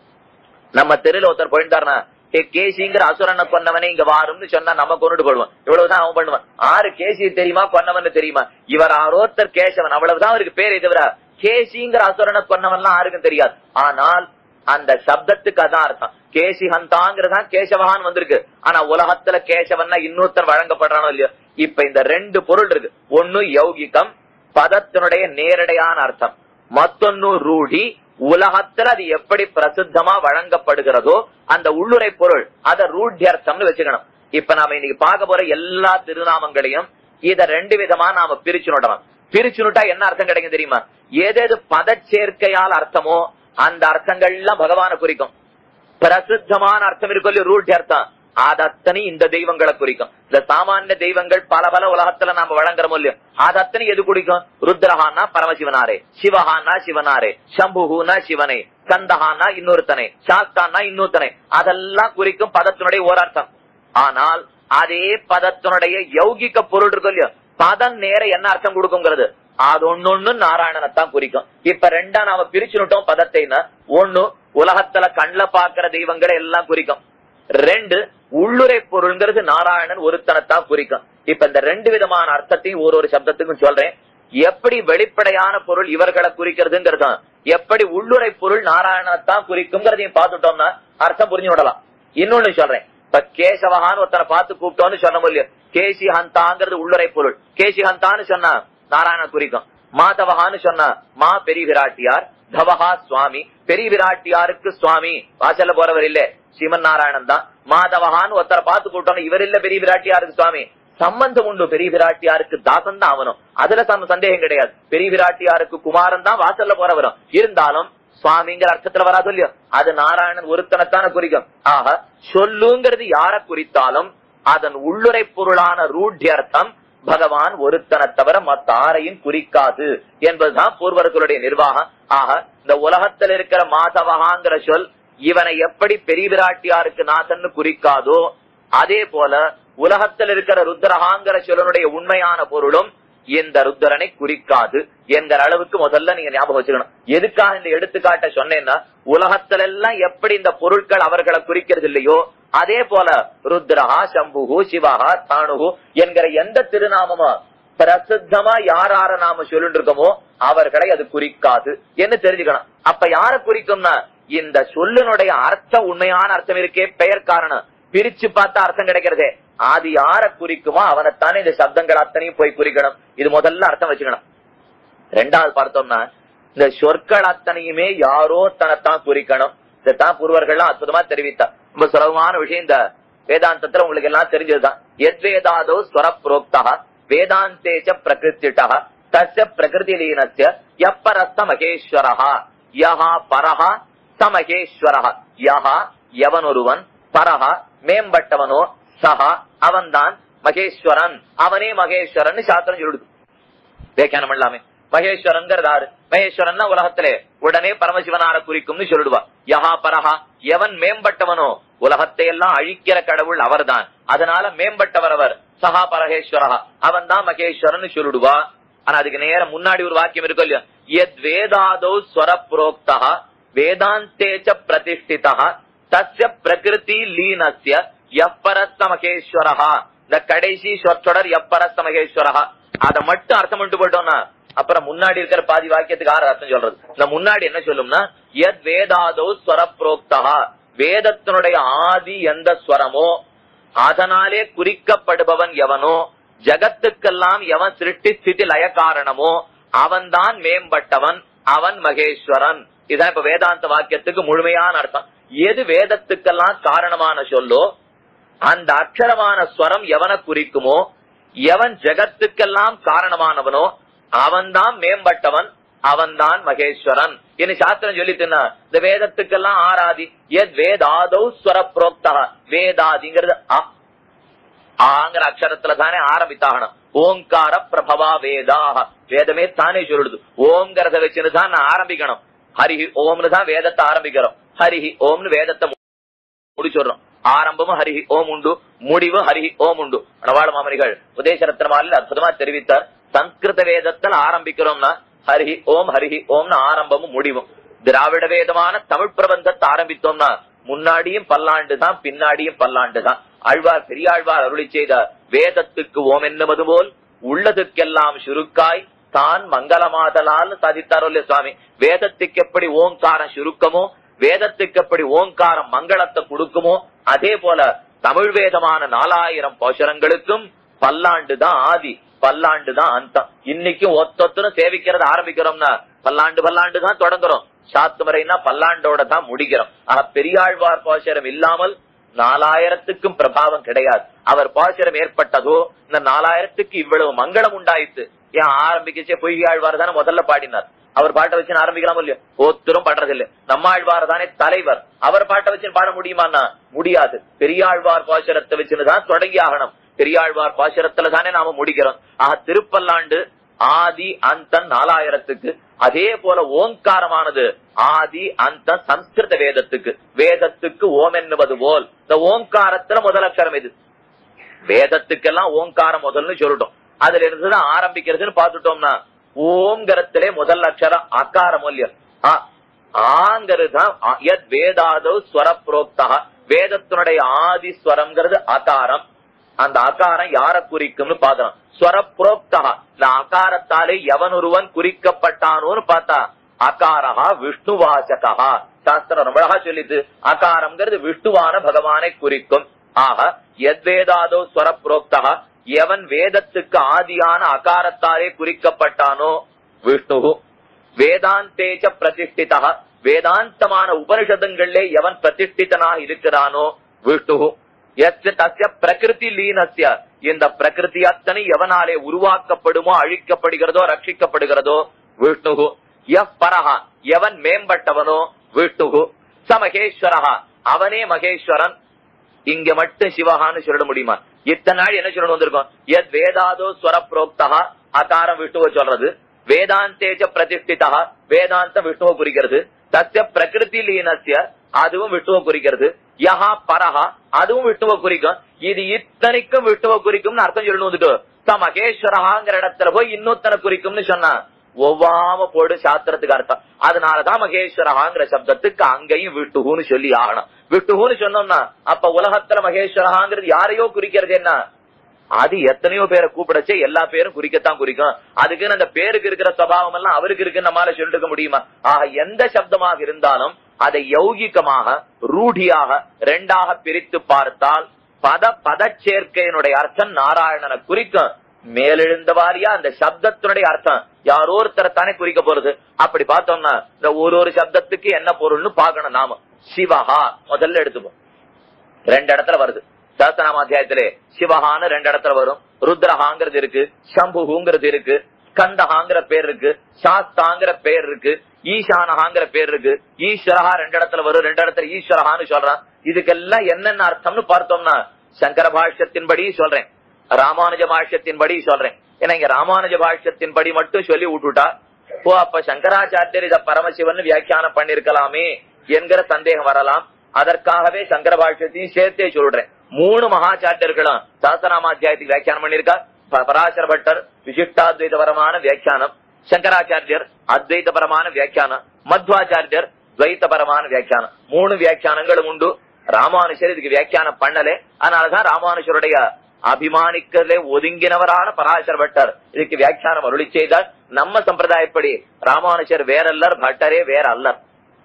நம்ம தெருல ஒருத்தர் போயிருந்தாருனா ஏ கேசிங்கிற அசுரனை கொன்னவனே இங்க வாரும்னு சொன்னா நம்ம கொண்டுட்டு போடுவோம் இவ்வளவுதான் அவன் பண்ணுவான் ஆறு கேசி தெரியுமா கொன்னவன் தெரியுமா இவர் ஆரோத்தர் கேசவன் அவ்வளவுதான் அவருக்கு பேரை தவிர கேசிங்கிற அசுரனை கொன்னவன்லாம் யாருக்கும் தெரியாது ஆனால் அந்த சப்தத்துக்கு அதான் அர்த்தம் கேசி ஹந்தாங்கிறதான் கேசவகான் வந்திருக்கு ஆனா உலகத்துல கேசவன்னா இன்னொருத்தர் வழங்கப்படுறானோ இல்லையோ இப்ப இந்த ரெண்டு பொருள் இருக்கு ஒண்ணு யௌகிகம் பதத்தினுடைய நேரடியான அர்த்தம் மத்தொன்னு ரூಢி உலகத்துல அது எப்படி பிரசித்தமா வழங்கப்படுகிறதோ அந்த உள்ளுரை பொருள் அத ரூಢ்யர்த்தம்னு வச்சுக்கணும் இப்ப நாம இன்னைக்கு பார்க்க போற எல்லா திருநாமங்களையும் இத ரெண்டு விதமா நாம பிரிச்சு நோட்டலாம் பிரிச்சு நோட்டா என்ன அர்த்தம் கிடைக்கும் தெரியுமா ஏதேது பதச்சேர்க்கையால் அர்த்தமோ அந்த அர்த்தங்கள்லாம் பகவான குறிக்கும் பிரசித்தமான அர்த்தம் இருக்கும் இல்லையா ரூட் அர்த்தம் அதத்தனை இந்த தெய்வங்களை குறிக்கும் இந்த சாமானிய தெய்வங்கள் பல பல உலகத்துல நாம வழங்குறோம் இல்லையோ அதத்தனை எது குறிக்கும் ருத்ரஹான்னா பரமசிவனாரே சிவஹான்னா சிவனாரே சம்புஹூனா சிவனே கந்தஹான்னா இன்னொருத்தனை சாஸ்தான்னா இன்னொருத்தனை அதெல்லாம் குறிக்கும் பதத்தினுடைய ஓர் அர்த்தம் ஆனால் அதே பதத்தினுடைய யௌகிக்க பொருள் இருக்கும் இல்லையோ பதம் நேர என்ன அர்த்தம் கொடுக்குங்கிறது அது ஒன்னொன்னு நாராயணனைத்தான் குறிக்கும் இப்ப ரெண்டா நாம பிரிச்சுட்டோம் பதத்தைன்னா ஒண்ணு உலகத்துல கண்ல பாக்குற தெய்வங்களை எல்லாம் குறிக்கும் ரெண்டு உள்ளுரை பொருள்ங்கிறது நாராயணன் ஒருத்தனைத்தான் குறிக்கும் இப்ப இந்த ரெண்டு விதமான அர்த்தத்தையும் ஒரு ஒரு சப்தத்துக்கும் சொல்றேன் எப்படி வெளிப்படையான பொருள் இவர்களை குறிக்கிறதுங்கிறது எப்படி உள்ளுரை பொருள் நாராயணத்தான் குறிக்குங்கிறதையும் பார்த்துட்டோம்னா அர்த்தம் புரிஞ்சு விடலாம் இன்னொன்னு சொல்றேன் இப்ப கேசவகான்னு ஒருத்தனை பார்த்து கூப்பிட்டோம்னு சொன்ன முடியும் கேசி ஹந்தாங்கிறது உள்ளுரை பொருள் கேசி ஹந்தான்னு சொன்னா நாராயணன் குறிக்கும் மாதவகான்னு சொன்னா மா பெரிய விராட்டியார் தவஹா சுவாமி பெரிய விராட்டியாருக்கு சுவாமி வாசல்ல போறவர் இல்ல சிவன் நாராயணன் தான் மாதவகான்னு ஒருத்தரை பார்த்து கூப்பிட்டோம் இவர் இல்ல பெரிய விராட்டியாருக்கு சுவாமி சம்பந்தம் உண்டு பெரிய விராட்டியாருக்கு தாசன் தான் அவனும் அதுல சந்த சந்தேகம் கிடையாது பெரிய விராட்டியாருக்கு குமாரன் தான் வாசல்ல போறவரும் இருந்தாலும் சுவாமிங்கிற அர்த்தத்துல வராது இல்லையோ அது நாராயணன் ஒருத்தனைத்தான குறிக்கும் ஆக சொல்லுங்கிறது யார குறித்தாலும் அதன் உள்ளுரை பொருளான ரூட்யர்த்தம் பகவான் ஒருத்தனை தவிர மத்த ஆரையும் குறிக்காது என்பதுதான் பூர்வர்களுடைய நிர்வாகம் ஆக இந்த உலகத்தில் இருக்கிற மாதவகாங்கிற சொல் இவனை எப்படி பெரிய விராட்டியாருக்கு நாதன்னு குறிக்காதோ அதே போல உலகத்தில் இருக்கிற ருத்ரஹாங்கிற சொல்லனுடைய உண்மையான பொருளும் இந்த ருத்ரனை குறிக்காது என்கிற அளவுக்கு முதல்ல நீங்க ஞாபகம் வச்சுக்கணும் எதுக்காக இந்த எடுத்துக்காட்ட சொன்னேன்னா உலகத்துல எல்லாம் எப்படி இந்த பொருட்கள் அவர்களை குறிக்கிறது இல்லையோ அதே போல ருத்ரஹா சம்புகு சிவஹா தானுகு என்கிற எந்த திருநாமமோ பிரசித்தமா யாரார நாம சொல்லிட்டு இருக்கோமோ அவர்களை அது குறிக்காது என்று தெரிஞ்சுக்கணும் அப்ப யார குறிக்கும்னா இந்த சொல்லினுடைய அர்த்தம் உண்மையான அர்த்தம் இருக்கே பெயர் காரணம் பிரிச்சு பார்த்தா அர்த்தம் கிடைக்கிறதே அது யார குறிக்குமோ அவனைத்தானே இந்த சப்தங்கள் அத்தனையும் போய் குறிக்கணும் இது முதல்ல அர்த்தம் வச்சுக்கணும் ரெண்டாவது பார்த்தோம்னா இந்த சொற்கள் அத்தனையுமே யாரோ தனத்தான் குறிக்கணும் இதைத்தான் பூர்வர்கள்லாம் அற்புதமா தெரிவித்தா ரொம்ப சுலபமான விஷயம் இந்த வேதாந்தத்துல உங்களுக்கு எல்லாம் தெரிஞ்சதுதான் எத் வேதாதோ ஸ்வர புரோக்தா வேதாந்தேச்ச பிரகிருத்திட்டா தஸ்ய பிரகிருதி லீனஸ்ய எப்பரஸ்த மகேஸ்வரஹா யஹா பரஹா ச மகேஸ்வரஹா யஹா எவனொருவன் பரஹா மேம்பட்டவனோ சஹா அவன்தான் மகேஸ்வரன் அவனே மகேஸ்வரன் சாஸ்திரம் சொல்லுது வியாக்கியானம் பண்ணலாமே மகேஸ்வரன் ஆறு மகேஸ்வரன் உலகத்திலே உடனே பரமசிவனார குறிக்கும்னு சொல்லிடுவா யஹா பரஹா எவன் மேம்பட்டவனோ உலகத்தை எல்லாம் அழிக்கிற கடவுள் அவர்தான் அதனால மேம்பட்டவர் அவர் சஹா பரகேஸ்வரஹா அவன் தான் மகேஸ்வரன் சொல்லிடுவா ஆனா அதுக்கு நேரம் முன்னாடி ஒரு வாக்கியம் இருக்கும் இல்லையா எத் வேதாதோ ஸ்வர புரோக்தா வேதாந்தேச்ச பிரதிஷ்டிதா தஸ்ய பிரகிருதி லீனஸ்ய எப்பரஸ்த மகேஸ்வரஹா இந்த கடைசி சொற்றொடர் எப்பரஸ்த மகேஸ்வரஹா அதை மட்டும் அர்த்தம் பண்ணிட்டு போயிட்டோம்னா அப்புறம் முன்னாடி இருக்கிற பாதி வாக்கியத்துக்கு ஆறு அர்த்தம் சொல்றது இந்த முன்னாடி என்ன சொல்லும்னா எத் வேதாதோ ஸ்வர புரோக்தா வேதத்தினுடைய ஆதி எந்த ஸ்வரமோ அதனாலே குறிக்கப்படுபவன் எவனோ ஜகத்துக்கெல்லாம் எவன் சிருஷ்டி ஸ்திதி லய காரணமோ அவன்தான் மேம்பட்டவன் அவன் மகேஸ்வரன் இதான் இப்ப வேதாந்த வாக்கியத்துக்கு முழுமையான அர்த்தம் எது வேதத்துக்கெல்லாம் காரணமான சொல்லோ அந்த அக்ஷரமான ஸ்வரம் எவனை குறிக்குமோ எவன் ஜெகத்துக்கெல்லாம் காரணமானவனோ அவன்தான் மேம்பட்டவன் அவன்தான் மகேஸ்வரன் இனி சாஸ்திரம் சொல்லிட்டுனா இந்த வேதத்துக்கெல்லாம் ஆராதி எத் வேதாதௌ ஸ்வர புரோக்தா வேதாதிங்கிறது அ ஆங்கிற அக்ஷரத்துல தானே ஆரம்பித்தாகணும் ஓங்கார பிரபவா வேதாக வேதமே தானே சொல்லுது ஓங்கிறத வச்சுன்னு தான் நான் ஆரம்பிக்கணும் ஹரிஹி ஓம்னு தான் வேதத்தை ஆரம்பிக்கிறோம் ஹரிஹி ஓம்னு வேதத்தை முடிச்சுடுறோம் ஆரம்பமும் ஹரிஹி ஓம் உண்டு முடிவும் ஹரிஹி ஓம் உண்டு அனவாள மாமனிகள் உதேசரத்னமாலில் அற்புதமா தெரிவித்தார் சம்ஸ்கிருத வேதத்தில் ஆரம்பிக்கிறோம்னா ஹரிஹி ஓம் ஹரிஹி ஓம்னு ஆரம்பமும் முடிவும் திராவிட வேதமான தமிழ் பிரபந்தத்தை ஆரம்பித்தோம்னா முன்னாடியும் பல்லாண்டு தான் பின்னாடியும் பல்லாண்டு தான் ஆழ்வார் பெரியாழ்வார் அருளி செய்த வேதத்துக்கு ஓம் என்னவது போல் உள்ளதுக்கெல்லாம் சுருக்காய் தான் மங்களமாதலால் சாதித்தாரோ இல்லையா சுவாமி வேதத்துக்கு எப்படி ஓங்காரம் சுருக்கமோ வேதத்துக்கு எப்படி ஓங்காரம் மங்களத்தை கொடுக்குமோ அதே போல தமிழ் வேதமான நாலாயிரம் போஷரங்களுக்கும் பல்லாண்டு தான் ஆதி பல்லாண்டு தான் அந்தம் இன்னைக்கும் ஒத்தொத்தனும் சேவிக்கிறத ஆரம்பிக்கிறோம்னா பல்லாண்டு பல்லாண்டு தான் தொடங்குறோம் சாத்து முறைனா பல்லாண்டோட தான் முடிக்கிறோம் ஆக பெரியாழ்வார் போஷரம் இல்லாமல் நாலாயிரத்துக்கும் பிரபாவம் கிடையாது அவர் பாசுரம் ஏற்பட்டதோ இந்த நாலாயிரத்துக்கு இவ்வளவு மங்களம் உண்டாயித்து ஏன் ஆரம்பிக்கச்சே பொய்யாழ்வார் தானே முதல்ல பாடினார் அவர் பாட்டை வச்சு ஆரம்பிக்கலாம் இல்லையோ ஒத்தரும் பாடுறதில்ல நம்மாழ்வார் தானே தலைவர் அவர் பாட்டை வச்சு பாட முடியுமான்னா முடியாது பெரியாழ்வார் பாசுரத்தை வச்சுன்னு தான் தொடங்கி ஆகணும் பெரியாழ்வார் பாசுரத்துல தானே நாம முடிக்கிறோம் ஆக திருப்பல்லாண்டு ஆதி அந்த நாலாயிரத்துக்கு அதே போல ஓங்காரமானது ஆதி அந்த சம்ஸ்கிருத வேதத்துக்கு வேதத்துக்கு ஓம் என்னுவது போல் இந்த ஓங்காரத்துல முதல் அக்ஷரம் இது வேதத்துக்கெல்லாம் ஓங்காரம் முதல்னு சொல்லிட்டோம் அதுல இருந்துதான் ஆரம்பிக்கிறதுன்னு பாத்துட்டோம்னா ஓம்கரத்திலே முதல் அக்ஷரம் அகார மூல்யம் ஆ ஆங்கிறதுதான் ஆ- யத் வேதாதவ் ஸ்வர புரோக்தா வேதத்தினுடைய ஆதி ஸ்வரம்ங்கிறது அகாரம் அந்த அகாரம் யார குறிக்கும்னு பாக்கலாம் ஸ்வர புரோக்தா இந்த அகாரத்தாலே எவன் ஒருவன் குறிக்கப்பட்டானோன்னு பார்த்தா அகாரஹா விஷ்ணுவாசகா சாஸ்திரம் ரொம்ப அழகா சொல்லிது அகாரம்ங்கிறது விஷ்ணுவான பகவானை குறிக்கும் ஆக எத்வேதாதோ ஸ்வர புரோக்தா எவன் வேதத்துக்கு ஆதியான அகாரத்தாலே குறிக்கப்பட்டானோ விஷ்ணு வேதாந்தேஜ பிரதிஷ்டிதா வேதாந்தமான உபனிஷதங்களிலே எவன் பிரதிஷ்டிதனாக இருக்கிறானோ விஷ்ணு எஸ்ய தஸ்ய பிரகிருதி லீனஸ்ய இந்த பிரகிருதி அத்தனை எவனாலே உருவாக்கப்படுமோ அழிக்கப்படுகிறதோ ரட்சிக்கப்படுகிறதோ விஷ்ணு எஃப் பரஹா எவன் மேம்பட்டவனோ விஷ்ணு ச மகேஸ்வரஹா அவனே மகேஸ்வரன் இங்க மட்டும் சிவகான்னு சொல்லிட முடியுமா இத்தனை நாள் என்ன சொல்லணும் வந்திருக்கோம் எத் வேதாதோ ஸ்வர புரோக்தா அகாரம் விஷ்ணுவை சொல்றது வேதாந்தேஜ பிரதிஷ்டிதா வேதாந்த விஷ்ணுவை குறிக்கிறது தஸ்ய பிரகிருதி லீனஸ்ய அதுவும் விஷ்ணுவை குறிக்கிறது யஹா பரஹா அதுவும் விஷ்ணுவை குறிக்கும் இது இத்தனைக்கும் விஷ்ணுவை குறிக்கும்னு அர்த்தம் சொல்லணும் வந்துட்டு ச மகேஸ்வரஹாங்கிற இடத்துல போய் இன்னொத்தனை குறிக்கும்னு சொன்னா ஒவ்வாம போடு சாஸ்திரத்துக்கு அர்த்தம் அதனாலதான் மகேஸ்வரஹாங்கிற சப்தத்துக்கு அங்கேயும் விட்டுகுன்னு சொல்லி ஆகணும் விட்டுகுன்னு சொன்னோம்னா அப்ப உலகத்துல மகேஸ்வரஹாங்கிறது யாரையோ குறிக்கிறது என்ன அது எத்தனையோ பேரை கூப்பிடச்சே எல்லா பேரும் குறிக்கத்தான் குறிக்கும் அதுக்குன்னு அந்த பேருக்கு இருக்கிற சுவாவம் எல்லாம் அவருக்கு இருக்குன்னு நம்மால சொல்லிட்டு இருக்க முடியுமா ஆக எந்த சப்தமாக இருந்தாலும் அதை யௌகிகமாக ரூಢியாக ரெண்டாக பிரித்து பார்த்தால் பத பதச்சேர்க்கையினுடைய அர்த்தம் நாராயணனை குறிக்கும் மேலெழுந்த வாரியா அந்த சப்தத்தினுடைய அர்த்தம் யாரோ ஒருத்தரை தானே குறிக்க போறது அப்படி பார்த்தோம்னா இந்த ஒரு ஒரு சப்தத்துக்கு என்ன பொருள்னு பார்க்கணும் நாம சிவஹா முதல்ல எடுத்துப்போம் ரெண்டு இடத்துல வருது சஹஸ்ரநாம அத்தியாயத்திலே சிவஹான்னு ரெண்டு இடத்துல வரும் ருத்ரஹாங்கிறது இருக்கு சம்புகுங்கிறது இருக்கு ஸ்கந்தஹாங்கிற பேர் இருக்கு சாஸ்தாங்கிற பேர் இருக்கு ஈசானஹாங்கிற பேர் இருக்கு ஈஸ்வரஹா ரெண்டு இடத்துல வரும் ரெண்டு இடத்துல ஈஸ்வரஹான்னு சொல்றான் இதுக்கெல்லாம் என்னென்ன அர்த்தம்னு பார்த்தோம்னா சங்கர பாஷ்யத்தின்படி சொல்றேன் ராமானுஜ பாஷ்யத்தின்படி சொல்றேன் ஏன்னா இங்க ராமானுஜ பாஷ்யத்தின்படி மட்டும் சொல்லி விட்டுட்டா ஓ அப்ப சங்கராச்சாரியர் இத பரமசிவன் வியாக்கியானம் பண்ணிருக்கலாமே என்கிற சந்தேகம் வரலாம் அதற்காகவே சங்கர பாஷ்யத்தையும் சேர்த்தே சொல்றேன் மூணு மகாச்சாரியர்களும் சாஸ்திரநாமாத்தியாயத்துக்கு வியாக்கியானம் பண்ணிருக்கா ப- பராசர பட்டர் விசிஷ்டாத்வைதபரமான வியாக்கியானம் சங்கராச்சாரியர் அத்வைதபரமான வியாக்கியானம் மத்வாச்சாரியர் துவைத்தபரமான வியாக்கியானம் மூணு வியாக்கியானங்களும் உண்டு ராமானுஷர் இதுக்கு வியாக்கியானம் பண்ணல அதனாலதான் ராமானுஷருடைய அபிமானிக்கலே ஒதுங்கினவரான பராசர பட்டர் இதுக்கு வியாக்கியானம் அருளி செய்தால் நம்ம சம்பிரதாயப்படி ராமானுஷர் வேறல்லர் பட்டரே வேற அல்லர்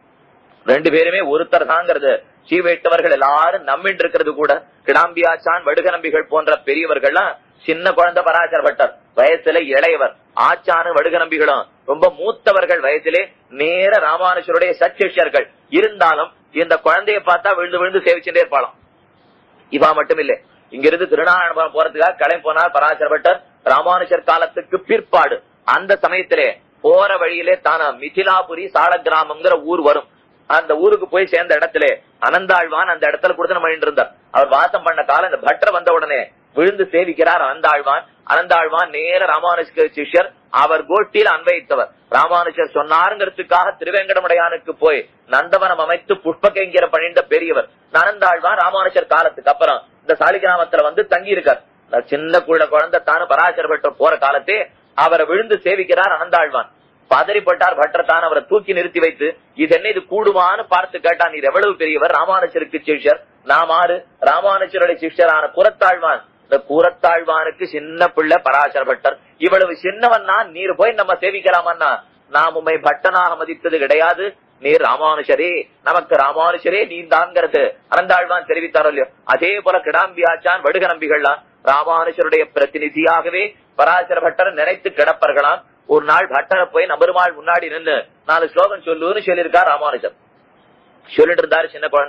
ரெண்டு பேருமே ஒருத்தர் தாங்கிறது சீவைட்டவர்கள் எல்லாரும் நம்பிட்டு இருக்கிறது கூட கிடாம்பியாச்சான் வடுக நம்பிகள் போன்ற பெரியவர்கள்லாம் சின்ன குழந்தை பராசர பட்டர் வயசுல இளையவர் ஆச்சானு வடுக நம்பிகளும் ரொம்ப மூத்தவர்கள் வயசிலே நேர ராமானுஷருடைய சச்சிஷ்யர்கள் இருந்தாலும் இந்த குழந்தைய பார்த்தா விழுந்து விழுந்து சேவிச்சுட்டே இருப்பாளாம் இவா மட்டும் இல்ல இங்க இருந்து திருநாராயணபுரம் போறதுக்காக கிளம்பி போனார் பராசர பட்டர் ராமானுஜர் காலத்துக்கு பிற்பாடு அந்த சமயத்திலே போற வழியிலே தான மிथिलाபுரி சால கிராமம்ங்கிற ஊர் வரும் அந்த ஊருக்கு போய் சேர்ந்த இடத்துல அனந்தாழ்வான் அந்த இடத்துல கொடுத்து நம்ம இருந்தார் அவர் வாசம் பண்ண காலம் இந்த பட்டர் வந்த உடனே விழுந்து சேவிக்கிறார் அனந்தாழ்வான் அனந்தாழ்வான் நேர ராமானுஜ சிஷ்யர் அவர் கோட்டியில் அன்வைத்தவர் ராமானுஜர் சொன்னாருங்கிறதுக்காக திருவேங்கடமுடையானுக்கு போய் நந்தவனம் அமைத்து புஷ்பகைங்கிற பணிந்த பெரியவர் நனந்தாழ்வான் ராமானுஜர் காலத்துக்கு அப்புறம் இந்த சாலிகிராமத்துல வந்து தங்கி இருக்கார் இந்த சின்ன குள்ள குழந்தை தானு பராசர பட்டர் போற காலத்தே அவரை விழுந்து சேவிக்கிறார் அனந்தாழ்வான் பதறிப்பட்டார் பட்டர் தான் அவரை தூக்கி நிறுத்தி வைத்து இது என்ன இது கூடுமான்னு பார்த்து கேட்டான் நீர் எவ்வளவு பெரியவர் ராமானுஜருக்கு சிஷ்யர் நாம் ஆறு ராமானுஜருடைய சிஷ்யரான குரத்தாழ்வான் இந்த கூரத்தாழ்வானுக்கு சின்ன பிள்ளை பராசர பட்டர் இவ்வளவு சின்னவன் நான் நீர் போய் நம்ம சேவிக்கலாமன்னா நாம் உம்மை பட்டனாக மதித்தது கிடையாது நீர் ராமானுஷரே நமக்கு ராமானுஷரே நீந்தாங்கிறது அனந்தாழ்வான் தெரிவித்தாரோ இல்லையோ அதே போல கிடாம்பியாச்சான் வடுக நம்பிகள்லாம் ராமானுஷருடைய பிரதிநிதியாகவே பராசர பட்டர் நினைத்து கிடப்பர்களாம் ஒரு நாள் பட்டரை போய் நபருமாள் முன்னாடி நின்னு நாலு ஸ்லோகம் சொல்லுன்னு சொல்லியிருக்கார் ராமானுஜர் சொல்லிட்டு இருந்தாரு சின்ன குழந்தை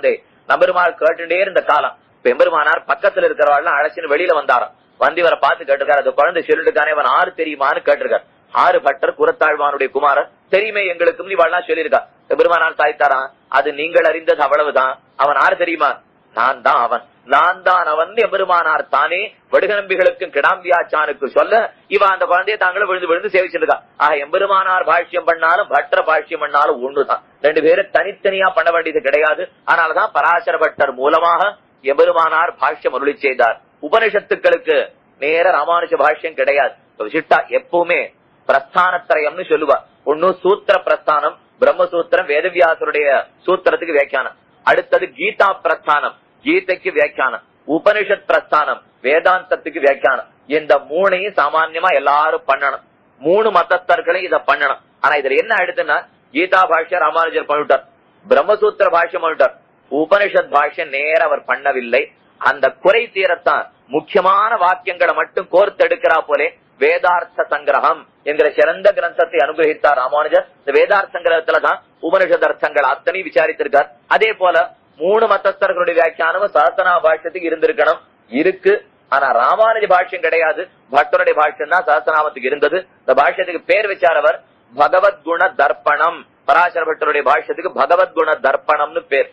நம்பெருமாள் கேட்டுட்டே இருந்த காலம் இப்ப எம்பெருமானார் பக்கத்துல இருக்கிறவாள் அழைச்சின்னு வெளியில வந்தாராம் வந்து இவரை பார்த்து கேட்டிருக்காரு அந்த குழந்தை சொல்லிட்டுக்கானே அவன் ஆறு தெரியுமான்னு கேட்டிருக்காரு ஆறு பட்டர் குரத்தாழ்வானுடைய குமாரர் தெரியுமே எங்களுக்கும் நீ வாழலாம் சொல்லியிருக்கா பெருமானார் சாய்த்தாரான் அது நீங்கள் அறிந்தது அவ்வளவுதான் அவன் ஆறு தெரியுமா நான் தான் அவன் நான் தான் அவன் எம்பெருமானார் தானே வடுகநம்பிகளுக்கும் கிடாம்பியாச்சானுக்கு சொல்ல இவ அந்த குழந்தைய தாங்களும் விழுந்து விழுந்து சேவிச்சிருக்கா ஆக எம்பெருமானார் பாஷ்யம் பண்ணாலும் பற்ற பாஷ்யம் பண்ணாலும் ஒண்ணுதான் ரெண்டு பேரும் தனித்தனியா பண்ண வேண்டியது கிடையாது அதனாலதான் பராசர பட்டர் மூலமாக எம்பெருமானார் பாஷ்யம் அருளி செய்தார் உபனிஷத்துக்களுக்கு நேர ராமானுஜ பாஷ்யம் கிடையாது விசிட்டா எப்பவுமே பிரஸ்தானத்திரயம்னு சொல்லுவா ஒன்னு சூத்திர பிரஸ்தானம் பிரம்மசூத்திரம் வேதவியாசருடைய சூத்திரத்துக்கு வியாக்கியானம் அடுத்தது கீதா பிரஸ்தானம் கீதைக்கு வியாக்கியானம் உபனிஷத் பிரஸ்தானம் வேதாந்தத்துக்கு வியாக்கியானம் இந்த மூணையும் சாமான்யமா எல்லாரும் பண்ணணும் மூணு மதத்தர்களையும் இத பண்ணணும் ஆனா இதுல என்ன ஆயிடுதுன்னா கீதா பாஷ்ய ராமானுஜர் பண்ணிட்டார் பிரம்மசூத்திர பாஷ்யம் பண்ணிட்டார் உபனிஷத் பாஷ்யம் நேர அவர் பண்ணவில்லை அந்த குறை தீரத்தான் முக்கியமான வாக்கியங்களை மட்டும் கோர்த்தெடுக்கிறா போலே வேதார்த்த சங்கிரகம் என்கிற சிறந்த கிரந்தத்தை அனுகிரகித்தார் ராமானுஜர் இந்த வேதார்த்த சங்கிரகத்துல தான் உபனிஷத் அர்த்தங்கள் அத்தனை விசாரித்திருக்கார் அதே போல மூணு மத்தஸ்தர்களுடைய வியாக்கியானமும் சஹசனா பாஷ்யத்துக்கு இருந்திருக்கணும் இருக்கு ஆனா ராமானுஜ பாஷ்யம் கிடையாது பக்தருடைய பாஷ்யம் தான் சஹசநாமத்துக்கு இருந்தது இந்த பாஷ்யத்துக்கு பேர் வச்சாரவர் பகவத்குண தர்ப்பணம் பராசர பட்டருடைய பாஷ்யத்துக்கு பகவத்குண தர்ப்பணம்னு பேர்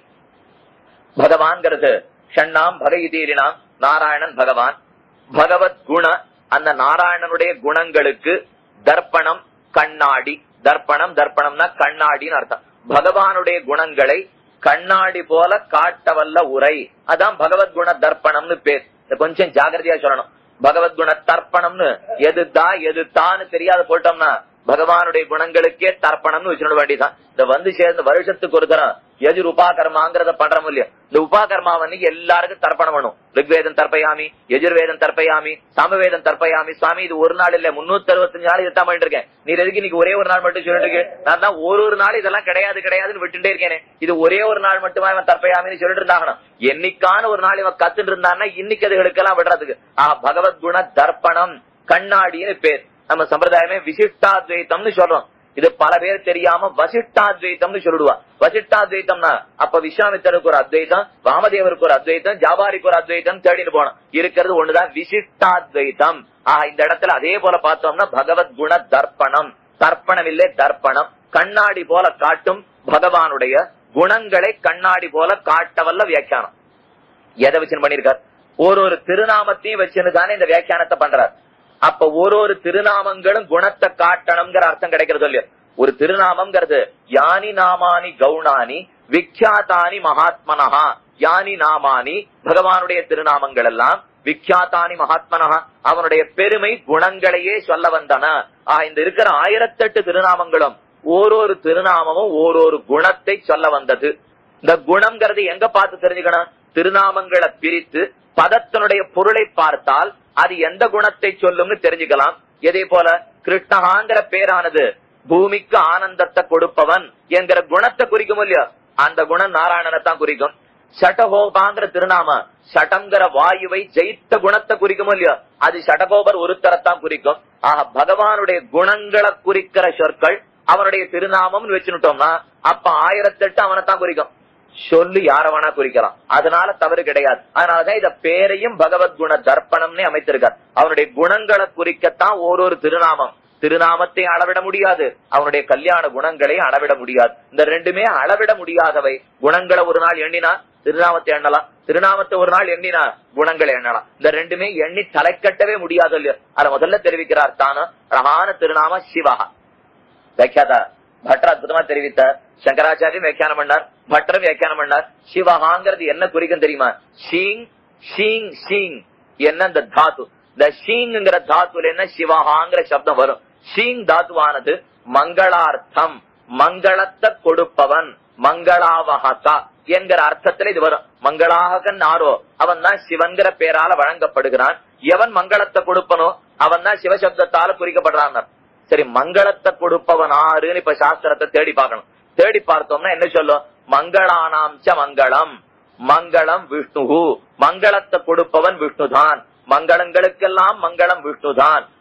பகவான்கிறது ஷண்ணாம் பகயிதீரினாம் நாராயணன் பகவான் பகவத் குண அந்த நாராயணனுடைய குணங்களுக்கு தர்ப்பணம் கண்ணாடி தர்ப்பணம் தர்ப்பணம்னா கண்ணாடின்னு அர்த்தம் பகவானுடைய குணங்களை கண்ணாடி போல காட்டவல்ல உரை அதான் பகவத்குண தர்ப்பணம்னு பேர் இத கொஞ்சம் ஜாகிரதையா சொல்லணும் பகவத்குண தர்ப்பணம்னு எது தா எது தான்னு தெரியாத போட்டோம்னா பகவானுடைய குணங்களுக்கே தர்ப்பணம்னு வச்சுட வேண்டியதான் இந்த வந்து சேர்ந்த வருஷத்துக்கு ஒரு தரம் எதிர் உபாகர்மாங்கிறத பண்றோம் இல்லையா இந்த உபாகர்மா வந்து எல்லாருக்கும் தர்ப்பணம் பண்ணும் ரிக்வேதம் தர்ப்பயாமி எஜுர்வேதம் தர்ப்பயாமி சாமவேதம் தர்ப்பயாமி சுவாமி இது ஒரு நாள் இல்ல முன்னூத்தி அறுபத்தஞ்சு நாள் இதுதான் பண்ணிட்டு இருக்கேன் நீ எதுக்கு இன்னைக்கு ஒரே ஒரு நாள் மட்டும் சொல்லிட்டு இருக்கு நான் தான் ஒரு ஒரு நாள் இதெல்லாம் கிடையாது கிடையாதுன்னு விட்டுட்டே இருக்கேனே இது ஒரே ஒரு நாள் மட்டுமா இவன் தர்ப்பயாமின்னு சொல்லிட்டு இருந்தாகணும் என்னைக்கான ஒரு நாள் இவன் கத்துட்டு இருந்தான்னா இன்னைக்கு அதுகளுக்கெல்லாம் விடுறதுக்கு ஆஹ் பகவத் குண தர்ப்பணம் கண்ணாடின்னு பேர் நம்ம சம்பிரதாயமே விசிஷ்டாத்வைத்தம்னு சொல்றோம் இது பல பேர் தெரியாம வசிஷ்டாத்வைத்தம்னு சொல்லிடுவா வசிஷ்டாத்வைத்தம்னா அப்ப விஸ்வாமித்தருக்கு ஒரு அத்வைத்தம் வாமதேவருக்கு ஒரு அத்வைத்தம் ஜாபாரிக்கு ஒரு அத்வைத்தம் தேடிட்டு போனோம் இருக்கிறது ஒண்ணுதான் விசிஷ்டாத்வைத்தம் ஆஹ் இந்த இடத்துல அதே போல பார்த்தோம்னா பகவத் குண தர்ப்பணம் தர்ப்பணம் இல்லை தர்ப்பணம் கண்ணாடி போல காட்டும் பகவானுடைய குணங்களை கண்ணாடி போல காட்டவல்ல வியாக்கியானம் எதை வச்சுன்னு பண்ணிருக்கார் ஒரு ஒரு திருநாமத்தையும் வச்சுன்னு தானே இந்த வியாக்கியானத்தை பண்றார் அப்ப ஒரு ஒரு திருநாமங்களும் குணத்தை காட்டணுங்கிற அர்த்தம் கிடைக்கிறது இல்லையோ ஒரு திருநாமங்கிறது யானி நாமானி கவுனானி விக்யாத்தானி மகாத்மனஹா யானி நாமானி பகவானுடைய திருநாமங்கள் எல்லாம் விக்யாத்தானி மகாத்மனஹா அவனுடைய பெருமை குணங்களையே சொல்ல வந்தன ஆஹ் இந்த இருக்கிற ஆயிரத்தெட்டு திருநாமங்களும் ஓரொரு திருநாமமும் ஓரொரு குணத்தை சொல்ல வந்தது இந்த குணம்ங்கிறது எங்க பார்த்து தெரிஞ்சுக்கணும் திருநாமங்களை பிரித்து பதத்தினுடைய பொருளை பார்த்தால் அது எந்த குணத்தை சொல்லும்னு தெரிஞ்சுக்கலாம் இதே போல கிருஷ்ணகாங்கிற பேரானது பூமிக்கு ஆனந்தத்தை கொடுப்பவன் என்கிற குணத்தை குறிக்கும் இல்லையா அந்த குணம் நாராயணனை தான் குறிக்கும் ஷடகோபாங்கிற திருநாம ஷடங்கிற வாயுவை ஜெயித்த குணத்தை குறிக்கும் இல்லையா அது ஷடகோபர் ஒருத்தரத்தான் குறிக்கும் ஆக பகவானுடைய குணங்களை குறிக்கிற சொற்கள் அவனுடைய திருநாமம்னு வச்சுட்டோம்னா அப்ப ஆயிரத்தெட்டு அவனைத்தான் குறிக்கும் சொல்லி யார வேணா குறிக்கலாம் அதனால தவறு கிடையாது அதனாலதான் இத பேரையும் பகவத் குண தர்ப்பணம்னே அமைத்திருக்கார் அவனுடைய குணங்களை குறிக்கத்தான் ஓரொரு திருநாமம் திருநாமத்தை அளவிட முடியாது அவனுடைய கல்யாண குணங்களை அளவிட முடியாது இந்த ரெண்டுமே அளவிட முடியாதவை குணங்களை ஒரு நாள் எண்ணினா திருநாமத்தை எண்ணலாம் திருநாமத்தை ஒரு நாள் எண்ணினா குணங்களை எண்ணலாம் இந்த ரெண்டுமே எண்ணி தலைக்கட்டவே முடியாது இல்லையோ அதை முதல்ல தெரிவிக்கிறார் தானோ அழகான திருநாம சிவகா வியாக்கியாதா பட்டர் அற்புதமா தெரிவித்தார் சங்கராச்சாரியும் வியாக்கியானம் பண்ணார் பட்டரும் வியாக்கியானம் பண்ணார் சிவகாங்கிறது என்ன குறிக்கும் தெரியுமா ஷீங் ஷீங் ஷீங் என்ன இந்த தாத்து இந்த ஷீங்கிற தாத்துல என்ன சிவகாங்கிற சப்தம் வரும் ஷீங் தாத்துவானது மங்களார்த்தம் மங்களத்தை கொடுப்பவன் மங்களாவகா என்கிற அர்த்தத்துல இது வரும் மங்களாகன் ஆரோ அவன் தான் சிவன்கிற பேரால வழங்கப்படுகிறான் எவன் மங்களத்தை கொடுப்பனோ அவன் தான் சிவசப்தத்தால குறிக்கப்படுறான் சரி மங்களத்தை கொடுப்பவன் ஆறுன்னு இப்ப சாஸ்திரத்தை தேடி பார்க்கணும் தேடி பார்த்தோம்னா என்ன சொல்லும் மங்களானாம் ச மங்களம் மங்களம் விஷ்ணுகு மங்களத்தை கொடுப்பவன் விஷ்ணுதான் மங்களங்களுக்கெல்லாம் மங்களம் விஷ்ணுதான்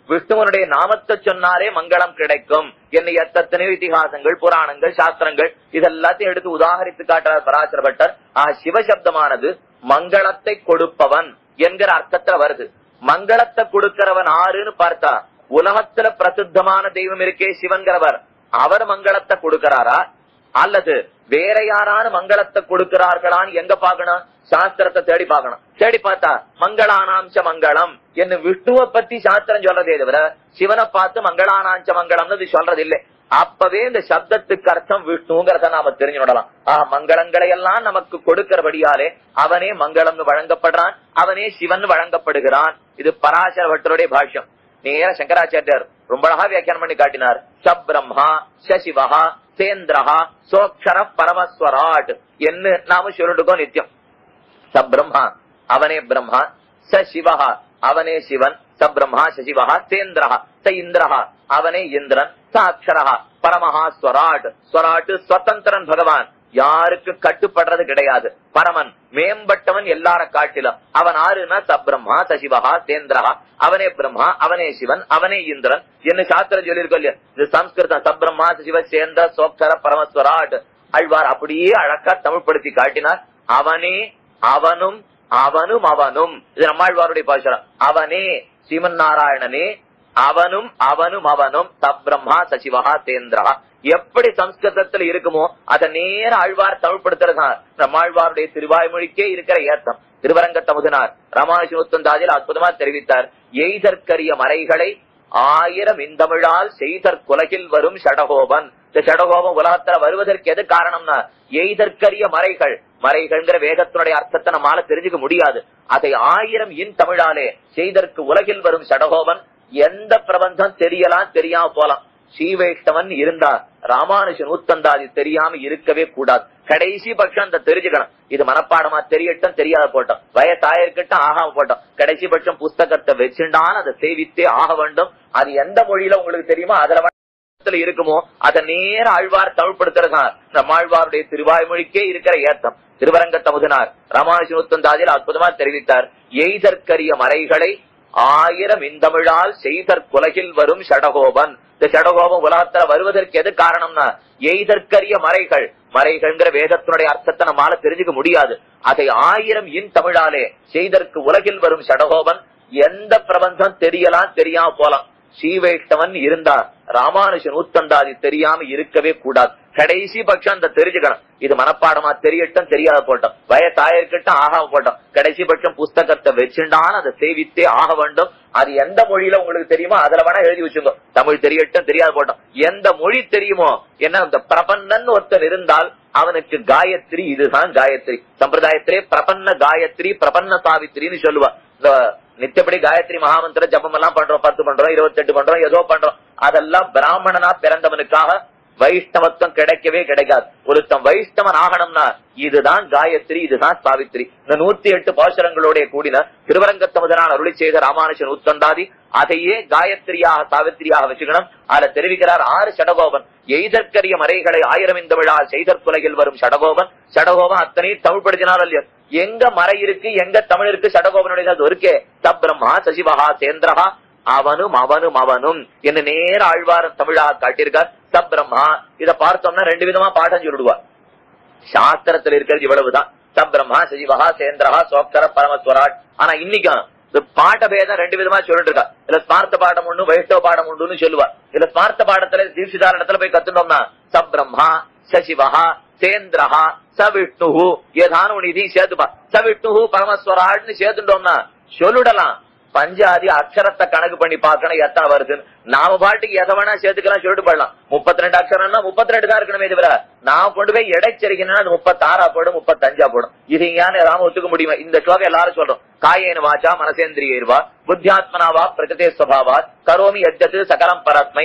விஷ்ணுவனுடைய நாமத்தை சொன்னாலே மங்களம் கிடைக்கும் என்ன எத்தனையோ இதிகாசங்கள் புராணங்கள் சாஸ்திரங்கள் இதெல்லாத்தையும் எடுத்து உதாகரித்து காட்டுறார் பராசர பட்டர் ஆ சிவசப்தமானது மங்களத்தை கொடுப்பவன் என்கிற அர்த்தத்துல வருது மங்களத்தை கொடுக்கிறவன் ஆறுன்னு பார்த்தா உலகத்துல பிரசித்தமான தெய்வம் இருக்கே சிவன்கிறவர் அவர் மங்களத்தை கொடுக்கிறாரா அல்லது வேற யாரான மங்களத்தை கொடுக்கிறார்களான்னு எங்க பார்க்கணும் சாஸ்திரத்தை தேடி பார்க்கணும் தேடி பார்த்தா மங்களானாம்ச மங்களம் என்ன விஷ்ணுவை பத்தி சாஸ்திரம் சொல்றதே தவிர சிவனை பார்த்து மங்களானாஞ்ச மங்களம்னு இது சொல்றது இல்லை அப்பவே இந்த சப்தத்துக்கு அர்த்தம் விஷ்ணுங்கிறத நாம தெரிஞ்சு விடலாம் ஆஹ் மங்களங்களை எல்லாம் நமக்கு கொடுக்கிறபடியாலே அவனே மங்களம்னு வழங்கப்படுறான் அவனே சிவன் வழங்கப்படுகிறான் இது பராசர பட்டருடைய பாஷ்யம் நேர சங்கராச்சாரியார் ரொம்ப அழகா வியாக்கியானம் பண்ணி காட்டினார் சப்ரம்மா சசிவஹா சேந்திரஹா சோக்ஷர பரமஸ்வராட் என்று நாம சொல்லிட்டுக்கோம் நித்தியம் சப்ரம்மா அவனே பிரம்மா ச சிவஹா அவனே சிவன் ச பிரம்மா ச சிவஹா சேந்திரஹா ச இந்திரஹா அவனே இந்திரன் ச அக்ஷரஹா பரமஹா ஸ்வராட் ஸ்வராட் ஸ்வதந்திரன் பகவான் யாருக்கு கட்டுப்படுறது கிடையாது பரமன் மேம்பட்டவன் எல்லார காட்டிலும் அவன் ஆறுனா சப்ரம்மா சசிவஹா சேந்திரஹா அவனே பிரம்மா அவனே சிவன் அவனே இந்திரன் என்ன சாஸ்திரம் சொல்லியிருக்கோம் இல்லையா இது சம்ஸ்கிருதம் சப்ரம்மா சசிவ சேந்திர சோக்ஷர பரமஸ்வராட் அழ்வார் அப்படியே அழகா தமிழ்படுத்தி காட்டினார் அவனே அவனும் அவனும் அவனும் இது நம்மாழ்வாருடைய பாசுரம் அவனே ஸ்ரீமன் நாராயணனே அவனும் அவனும் அவனும் சப்ரம்மா சசிவஹா சேந்திரஹா எப்படி சம்ஸ்கிருதத்துல இருக்குமோ அதை நேர ஆழ்வார் தமிழ்படுத்துறதுதான் நம்மாழ்வாருடைய திருவாய்மொழிக்கே இருக்கிற ஏத்தம் திருவரங்க தமுதனார் ராமானுஜோத்தந்தாதில் அற்புதமா தெரிவித்தார் எய்தற்கரிய மறைகளை ஆயிரம் இந்தமிழால் செய்தற் குலகில் வரும் ஷடகோபன் இந்த ஷடகோபம் உலகத்துல வருவதற்கு எது காரணம்னா எய்தற்கரிய மறைகள் மறைகள்ங்கிற வேதத்தினுடைய அர்த்தத்தை நம்மால தெரிஞ்சுக்க முடியாது அதை ஆயிரம் இன் தமிழாலே செய்தற்கு உலகில் வரும் ஷடகோபன் எந்த பிரபந்தம் தெரியலாம் தெரியாம போலாம் ஸ்ரீவைஷ்ணவன் இருந்தா ராமானுஜன் ஊத்தந்தாதி தெரியாம இருக்கவே கூடாது கடைசி பட்சம் அந்த தெரிஞ்சுக்கணும் இது மனப்பாடமா தெரியட்டும் தெரியாத போட்டோம் வயசாயிருக்கட்டும் ஆகாம போட்டோம் கடைசி பட்சம் புஸ்தகத்தை வச்சுண்டான் அதை சேவித்தே ஆக வேண்டும் அது எந்த மொழியில உங்களுக்கு தெரியுமோ அதுல வேதத்துல இருக்குமோ அதை நேர ஆழ்வார் தமிழ்படுத்துறதுதான் நம்ம ஆழ்வாருடைய திருவாய்மொழிக்கே இருக்கிற ஏத்தம் திருவரங்க தமுதனார் ராமானுஜனுத்தந்தாதில் அற்புதமா தெரிவித்தார் எய்தற்கரிய மறைகளை ஆயிரம் இந்தமிழால் செய்தற் குலகில் வரும் ஷடகோபன் இந்த ஷடகோபம் உலகத்துல வருவதற்கு எது காரணம்னா எய்தற்கரிய மறைகள் மறைகள்ங்கிற வேதத்தினுடைய அர்த்தத்தை நம்மால தெரிஞ்சுக்க முடியாது அதை ஆயிரம் இன் தமிழாலே செய்தற்கு உலகில் வரும் ஷடகோபன் எந்த பிரபந்தம் தெரியலாம் தெரியாம போலாம் ஸ்ரீவைஷ்ணவன் இருந்தார் ராமானுஜன் ஊத்தந்தாதி தெரியாம இருக்கவே கூடாது கடைசி பட்சம் அந்த தெரிஞ்சுக்கணும் இது மனப்பாடமா தெரியட்டும் தெரியாத போட்டோம் வயசாயிருக்கட்டும் ஆகாம போட்டோம் கடைசி பட்சம் புஸ்தகத்தை வச்சுண்டான் அதை சேவித்தே ஆக வேண்டும் அது எந்த மொழியில உங்களுக்கு தெரியுமோ அதுல வேணா எழுதி வச்சுங்க தமிழ் தெரியட்டும் தெரியாத போட்டோம் எந்த மொழி தெரியுமோ என்ன இந்த பிரபன்னன் ஒருத்தன் இருந்தால் அவனுக்கு காயத்ரி இதுதான் காயத்ரி சம்பிரதாயத்திலே பிரபன்ன காயத்ரி பிரபன்ன சாவித்திரின்னு சொல்லுவா இந்த நித்தப்படி காயத்ரி மகாமந்திர ஜபம் எல்லாம் பண்றோம் பத்து பண்றோம் இருபத்தி எட்டு பண்றோம் ஏதோ பண்றோம் அதெல்லாம் பிராமணனா பிறந்தவனுக்காக வைஷ்ணவத்துவம் கிடைக்கவே கிடைக்காது ஒருத்தன் வைஷ்ணவன் ஆகணும்னா இதுதான் காயத்ரி இதுதான் சாவித்ரி இந்த நூத்தி எட்டு பாசுரங்களோட கூடின திருவரங்கத்தமுதனான் அருளி செய்த ராமானுஜன் உத்தந்தாதி அதையே காயத்ரியாக சாவித்திரியாக வச்சுக்கணும் அதுல தெரிவிக்கிறார் ஆறு சடகோபன் எய்தற்கரிய மறைகளை ஆயிரம் இந்த விழா செய்தற்குலையில் வரும் சடகோபன் சடகோபன் அத்தனை தமிழ் படிச்சினாலும் இல்லையோ எங்க மறை இருக்கு எங்க தமிழ் இருக்கு சடகோபனுடைய அது இருக்கே சப்ரம்மா சசிவஹா சேந்திரஹா அவனும் அவனும் அவனும் என்ன நேர ஆழ்வார் தமிழாக காட்டியிருக்கார் சப்ரம்மா இத பார்த்தோம்னா ரெண்டு விதமா பாடம் சொல்லிடுவார் சாஸ்திரத்துல இருக்கிறது இவ்வளவுதான் சப்ரம்மா சஜிவஹா சேந்திரஹா சோக்ஷர பரமஸ்வராட் ஆனா இன்னைக்கும் இந்த பாட்ட பேதம் ரெண்டு விதமா சொல்லிட்டு இருக்கா இதுல ஸ்மார்த்த பாடம் ஒண்ணு வைஷ்ணவ பாடம் உண்டுன்னு சொல்லுவா இதுல ஸ்மார்த்த பாடத்துல தீட்சிதார இடத்துல போய் கத்துட்டோம்னா சப்ரம்மா சசிவஹா சேந்திரஹா சவிஷ்ணு ஏதான ஒண்ணு இதையும் சேர்த்துப்பா சவிஷ்ணு பரமஸ்வராட்னு சேர்த்துட்டோம்னா சொல்லிடலாம் பஞ்சாதி அக்ஷரத்தை கணக்கு பண்ணி பார்க்கணும் எத்தனை வருதுன்னு நாம பாட்டுக்கு எதை வேணா சேர்த்துக்கலாம் சொல்லிட்டு போடலாம் முப்பத்தி ரெண்டு அக்ஷரம்னா முப்பத்தி ரெண்டு தான் இருக்கணுமே தவிர நான் கொண்டு போய் இடைச்சரிக்கணும்னா அது முப்பத்தாறா போடும் முப்பத்தஞ்சா போடும் இது ஏன்னு ராம ஒத்துக்க முடியுமா இந்த ஸ்லோகம் எல்லாரும் சொல்றோம் காயேன வாச்சா மனசேந்திரியர்வா புத்தியாத்மனாவா பிரகதே ஸ்வபாவா கரோமி எஜ்ஜத்து சகலம் பரத்மை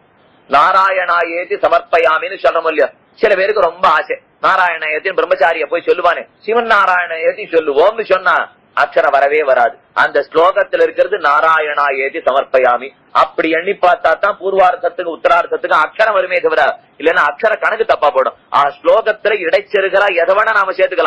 நாராயணாயேதி சமர்ப்பயாமின்னு சொல்றோம் இல்லையா சில பேருக்கு ரொம்ப ஆசை நாராயணயத்தின் பிரம்மச்சாரிய போய் சொல்லுவானே சிவன் நாராயணயத்தி சொல்லுவோம்னு சொன்னா அக்ஷரம் வரவே வராது அந்த ஸ்லோகத்துல இருக்கிறது நாராயணா ஏதி சமர்ப்பயாமி அப்படி எண்ணி பார்த்தா தான் பூர்வார்த்தத்துக்கு உத்தரார்த்தத்துக்கு அக்ஷரம் வருமே தவிர இல்லன்னா அக்ஷர கணக்கு தப்பா போடும் ஆ ஸ்லோகத்துல இடைச்செருகளா எதை வேணா நாம சேர்த்துக்கலாம்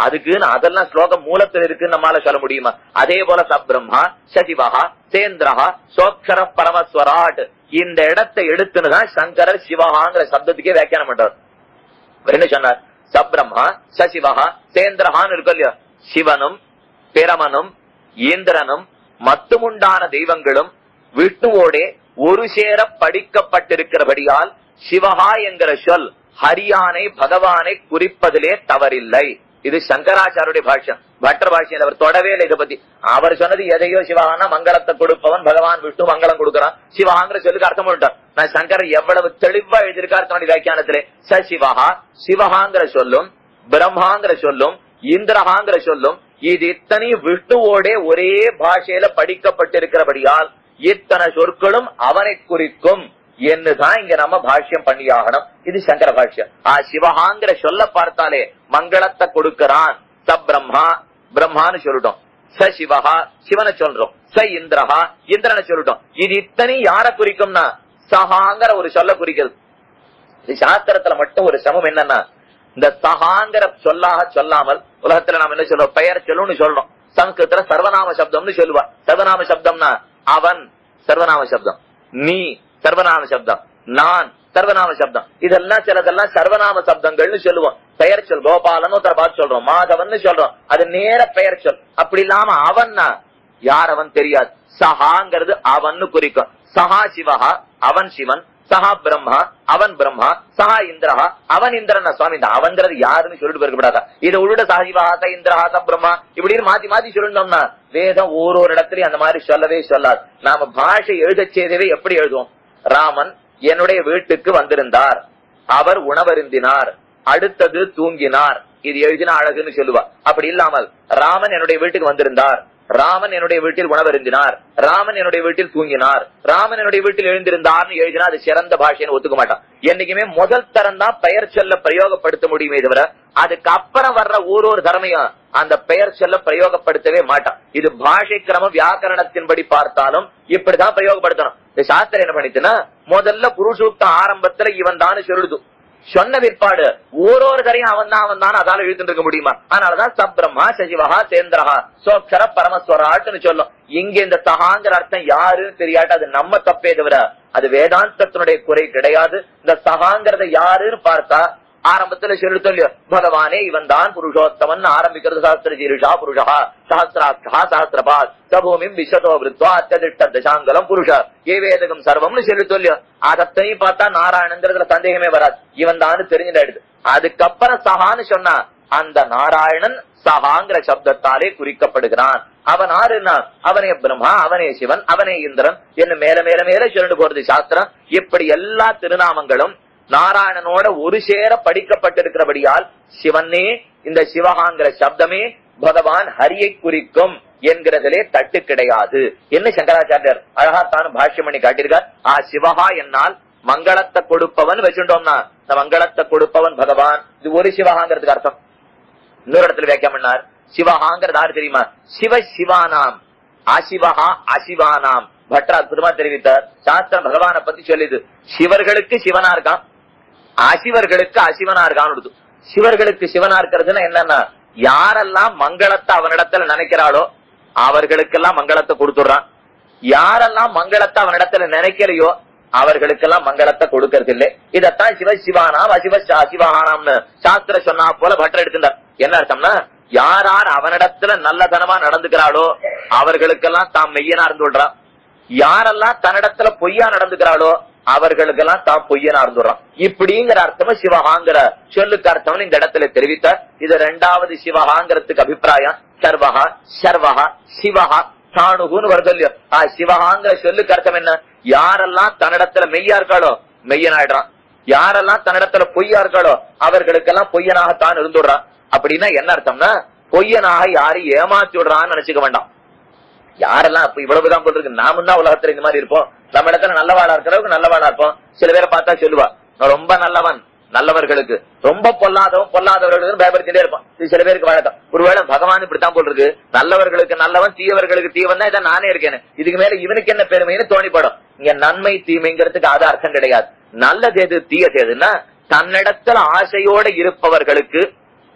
அதுக்குன்னு அதெல்லாம் ஸ்லோகம் மூலத்தில் இருக்குன்னு நம்மால சொல்ல முடியுமா அதே போல சப்ரம்மா சசிவஹா சேந்திரஹா சோக்ஷர பரமஸ்வராட் இந்த இடத்தை எடுத்துன்னு தான் சங்கரர் சிவஹாங்கிற சப்தத்துக்கே வியாக்கியானம் பண்றார் அவர் என்ன சொன்னார் சப்ரம்மா சசிவஹா சேந்திரஹான்னு இருக்கும் இல்லையா சிவனும் பிரமனும் இந்திரனும் மத்துமுண்டான தெய்வங்களும் விஷ்ணுவோடே ஒரு சேர படிக்கப்பட்டிருக்கிறபடியால் சிவஹா என்கிற சொல் ஹரியானை பகவானை குறிப்பதிலே தவறில்லை இது சங்கராச்சாருடைய பாஷ்யம் பட்டர் பாஷ்யம் அவர் தொடவே இல்லை இதை பத்தி அவர் சொன்னது எதையோ சிவகானா மங்களத்தை கொடுப்பவன் பகவான் விஷ்ணு மங்களம் கொடுக்கறான் சிவகாங்கிற சொல்லுக்கு அர்த்தம் பண்ணிட்டார் நான் சங்கர் எவ்வளவு தெளிவா எழுதியிருக்கார் தன்னுடைய வியாக்கியானத்திலே ச சிவஹா சிவகாங்கிற சொல்லும் பிரம்மாங்கிற சொல்லும் இந்திரஹாங்கிற சொல்லும் இது இத்தனையும் விஷ்ணுவோடே ஒரே பாஷையில படிக்கப்பட்டிருக்கிறபடியால் இத்தனை சொற்களும் அவனை குறிக்கும் என்னுதான் இங்க நம்ம பாஷ்யம் பண்ணியாகணும் இது சங்கர பாஷ்யம் ஆ சிவஹாங்கிற சொல்ல பார்த்தாலே மங்களத்தை கொடுக்கிறான் ச பிரம்மா பிரம்மான்னு சொல்லிட்டோம் ச சிவஹா சிவனை சொல்றோம் ச இந்திரஹா இந்திரனை சொல்லிட்டோம் இது இத்தனை யார குறிக்கும்னா சஹாங்கிற ஒரு சொல்ல குறிக்கிறது இது சாஸ்திரத்துல மட்டும் ஒரு சமம் என்னன்னா இந்த சஹாங்கிற சொல்லாக சொல்லாமல் உலகத்துல நாம என்ன சொல்றோம் பெயர் சொல்லுன்னு சொல்றோம் சம்ஸ்கிருத்துல சர்வநாம சப்தம்னு சொல்லுவா சர்வநாம சப்தம்னா அவன் சர்வநாம சப்தம் நீ சர்வநாம சப்தம் நான் சர்வநாம சப்தம் இதெல்லாம் சிலதெல்லாம் சர்வநாம சப்தங்கள்னு சொல்லுவோம் பெயர் சொல் கோபாலன் ஒருத்தர் பார்த்து சொல்றோம் மாதவன் சொல்றோம் அது நேர பெயர் சொல் அப்படி இல்லாம அவன்னா யார் அவன் தெரியாது சஹாங்கிறது அவன்னு குறிக்கும் சஹா சிவஹா அவன் சிவன் சஹா பிரம்மா அவன் பிரம்மா சஹா இந்திரஹா அவன் இந்திரன் சுவாமி இந்த அவன்கிறது யாருன்னு சொல்லிட்டு போயிருக்கப்படாதா இதை உள்ள சஹிவஹா ச இந்திரஹா ச பிரம்மா இப்படின்னு மாத்தி மாத்தி சொல்லிட்டோம்னா வேதம் ஒரு ஒரு இடத்துலயும் அந்த மாதிரி சொல்லவே சொல்லாது நாம பாஷை எழுதச் செய்தவே எப்படி எழுதுவோம் ராமன் என்னுடைய வீட்டுக்கு வந்திருந்தார் அவர் உணவருந்தினார் அடுத்தது தூங்கினார் இது எழுதினா அழகுன்னு சொல்லுவா அப்படி இல்லாமல் ராமன் என்னுடைய வீட்டுக்கு வந்திருந்தார் ராமன் என்னுடைய வீட்டில் உணவருந்தினார் ராமன் என்னுடைய வீட்டில் தூங்கினார் ராமன் என்னுடைய வீட்டில் எழுந்திருந்தார்னு எழுதினா அது சிறந்த பாஷைன்னு ஒத்துக்க மாட்டான் என்னைக்குமே முதல் தரம் தான் பெயர் சொல்ல பிரயோகப்படுத்த முடியுமே தவிர அதுக்கு அப்புறம் வர்ற ஒரு ஒரு தரமையும் அந்த பெயர் சொல்ல பிரயோகப்படுத்தவே மாட்டான் இது பாஷை கிரம வியாக்கரணத்தின்படி பார்த்தாலும் இப்படிதான் பிரயோகப்படுத்தணும் இந்த சாஸ்திரம் என்ன பண்ணிட்டுன்னா முதல்ல புருஷூக்த ஆரம்பத்துல இவன் தான் சொல்லுது சொன்ன பிற்பாடு ஓரோரு கரையும் அவன் தான் அவன் தான் அதால இழுத்துட்டு இருக்க முடியுமா அதனாலதான் சப்ரம்மா சசிவஹா சேந்திரஹா சோக்ஷர பரமஸ்வராட்டுன்னு சொல்லும் இங்க இந்த சகாங்கிற அர்த்தம் யாருன்னு தெரியாட்டு அது நம்ம தப்பே தவிர அது வேதாந்தத்தினுடைய குறை கிடையாது இந்த சகாங்கிறத யாருன்னு பார்த்தா ஆரம்பத்துல சொல்லிட்டு இல்லையோ பகவானே இவன் தான் புருஷோத்தமன் ஆரம்பிக்கிறது சாஸ்திர சீருஷா புருஷா சஹசிராட்சா சஹசிரபாத் சபூமிம் விசதோ விருத்வா அத்தியதிஷ்ட தசாங்கலம் புருஷ ஏ வேதகம் சர்வம்னு சொல்லிட்டு இல்லையோ அதத்தையும் பார்த்தா நாராயணங்கிறதுல சந்தேகமே வராது இவன் தான் தெரிஞ்சுட்டாயிடுது அதுக்கப்புறம் சஹான்னு சொன்னா அந்த நாராயணன் சஹாங்கிற சப்தத்தாலே குறிக்கப்படுகிறான் அவன் ஆறுனா அவனே பிரம்மா அவனே சிவன் அவனே இந்திரன் என்ன மேல மேல மேல சொல்லிட்டு போறது சாஸ்திரம் இப்படி எல்லா திருநாமங்களும் நாராயணனோட ஒரு சேர படிக்கப்பட்டிருக்கிறபடியால் சிவனே இந்த சிவகாங்கிற சப்தமே பகவான் ஹரியை குறிக்கும் என்கிறதிலே தட்டு கிடையாது என்ன சங்கராச்சாரியர் அழகாத்தான பாஷ்யம் பண்ணி காட்டியிருக்கார் ஆ சிவகா என்னால் மங்களத்தை கொடுப்பவன் வச்சுட்டோம்னா இந்த மங்களத்தை கொடுப்பவன் பகவான் இது ஒரு சிவகாங்கிறதுக்கு அர்த்தம் இன்னொரு இடத்துல வியாக்கியம் பண்ணார் சிவகாங்கிறது யாரு தெரியுமா சிவ சிவானாம் அசிவஹா அசிவானாம் பட்ரா அற்புதமா தெரிவித்தார் சாஸ்திரம் பகவானை பத்தி சொல்லிது சிவர்களுக்கு சிவனா இருக்கான் அசிவர்களுக்கு அசிவனா இருக்கான்னு சிவர்களுக்கு சிவனா இருக்கிறதுன்னா என்னன்னா யாரெல்லாம் மங்களத்தை அவனிடத்துல நினைக்கிறாளோ அவர்களுக்கெல்லாம் மங்களத்தை கொடுத்துடுறான் யாரெல்லாம் மங்களத்தை அவனிடத்துல நினைக்கலையோ அவர்களுக்கெல்லாம் மங்களத்தை கொடுக்கறது இல்லை இதத்தான் சிவ சிவானாம் அசிவ சிவானாம்னு சாஸ்திர சொன்னா போல பட்டர் எடுத்திருந்தார் என்ன அர்த்தம்னா யார் யார் அவனிடத்துல நல்லதனமா நடந்துக்கிறாளோ அவர்களுக்கெல்லாம் தாம் மெய்யனா இருந்து விடுறான் யாரெல்லாம் தன்னிடத்துல பொய்யா நடந்துக்கிறாளோ அவர்களுக்கெல்லாம் தான் பொய்யனா இருந்துடுறான் இப்படிங்கிற அர்த்தம் சிவகாங்கிற சொல்லுக்கு அர்த்தம் இந்த இடத்துல தெரிவித்தார் இது ரெண்டாவது சிவகாங்கிறதுக்கு அபிப்பிராயம் சர்வகா சர்வகா சிவகா சாணுகுன்னு வருது இல்லையோ ஆ சிவகாங்கிற சொல்லுக்கு அர்த்தம் என்ன யாரெல்லாம் தன்னிடத்துல மெய்யா இருக்காளோ மெய்யனாயிடுறான் யாரெல்லாம் தன்னிடத்துல பொய்யா இருக்காளோ அவர்களுக்கெல்லாம் பொய்யனாகத்தான் இருந்துடுறான் அப்படின்னா என்ன அர்த்தம்னா பொய்யனாக யாரையும் ஏமாத்தி விடுறான்னு நினைச்சுக்க வேண்டாம் யாரெல்லாம் இப்ப இவ்வளவுதான் போட்டிருக்கு நாமும் தான் உலகத்துல இந்த மாதிரி இருப்போம் நம்ம இடத்துல நல்லவாளா இருக்கிறவங்க நல்லவாளா இருப்போம் சில பேரை பார்த்தா சொல்லுவா நான் ரொம்ப நல்லவன் நல்லவர்களுக்கு ரொம்ப பொல்லாதவன் பொல்லாதவர்களுக்கு பயப்படுத்திட்டே இருப்பான் இது சில பேருக்கு வழக்கம் ஒருவேளை பகவான் இப்படித்தான் போல் இருக்கு நல்லவர்களுக்கு நல்லவன் தீயவர்களுக்கு தீவன் தான் இதை நானே இருக்கேன் இதுக்கு மேல இவனுக்கு என்ன பெருமைன்னு தோணிப்படும் இங்க நன்மை தீமைங்கிறதுக்கு அது அர்த்தம் கிடையாது நல்லது எது தீயது எதுன்னா தன்னிடத்துல ஆசையோட இருப்பவர்களுக்கு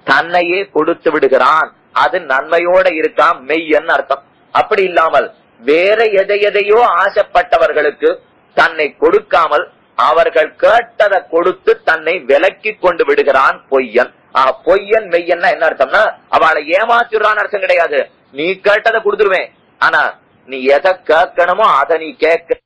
தன்னையே கொடுத்து விடுகிறான் அது நன்மையோட இருக்கான் மெய்யன்னு அர்த்தம் அப்படி இல்லாமல் வேற எதை எதையோ ஆசைப்பட்டவர்களுக்கு தன்னை கொடுக்காமல் அவர்கள் கேட்டதை கொடுத்து தன்னை விலக்கி கொண்டு விடுகிறான் பொய்யன் ஆஹ் பொய்யன் மெய்யன்னா என்ன அர்த்தம்னா அவளை ஏமாத்திடுறான்னு அர்த்தம் கிடையாது நீ கேட்டதை கொடுத்துருவேன் ஆனா நீ எதை கேட்கணுமோ அதை நீ கேட்க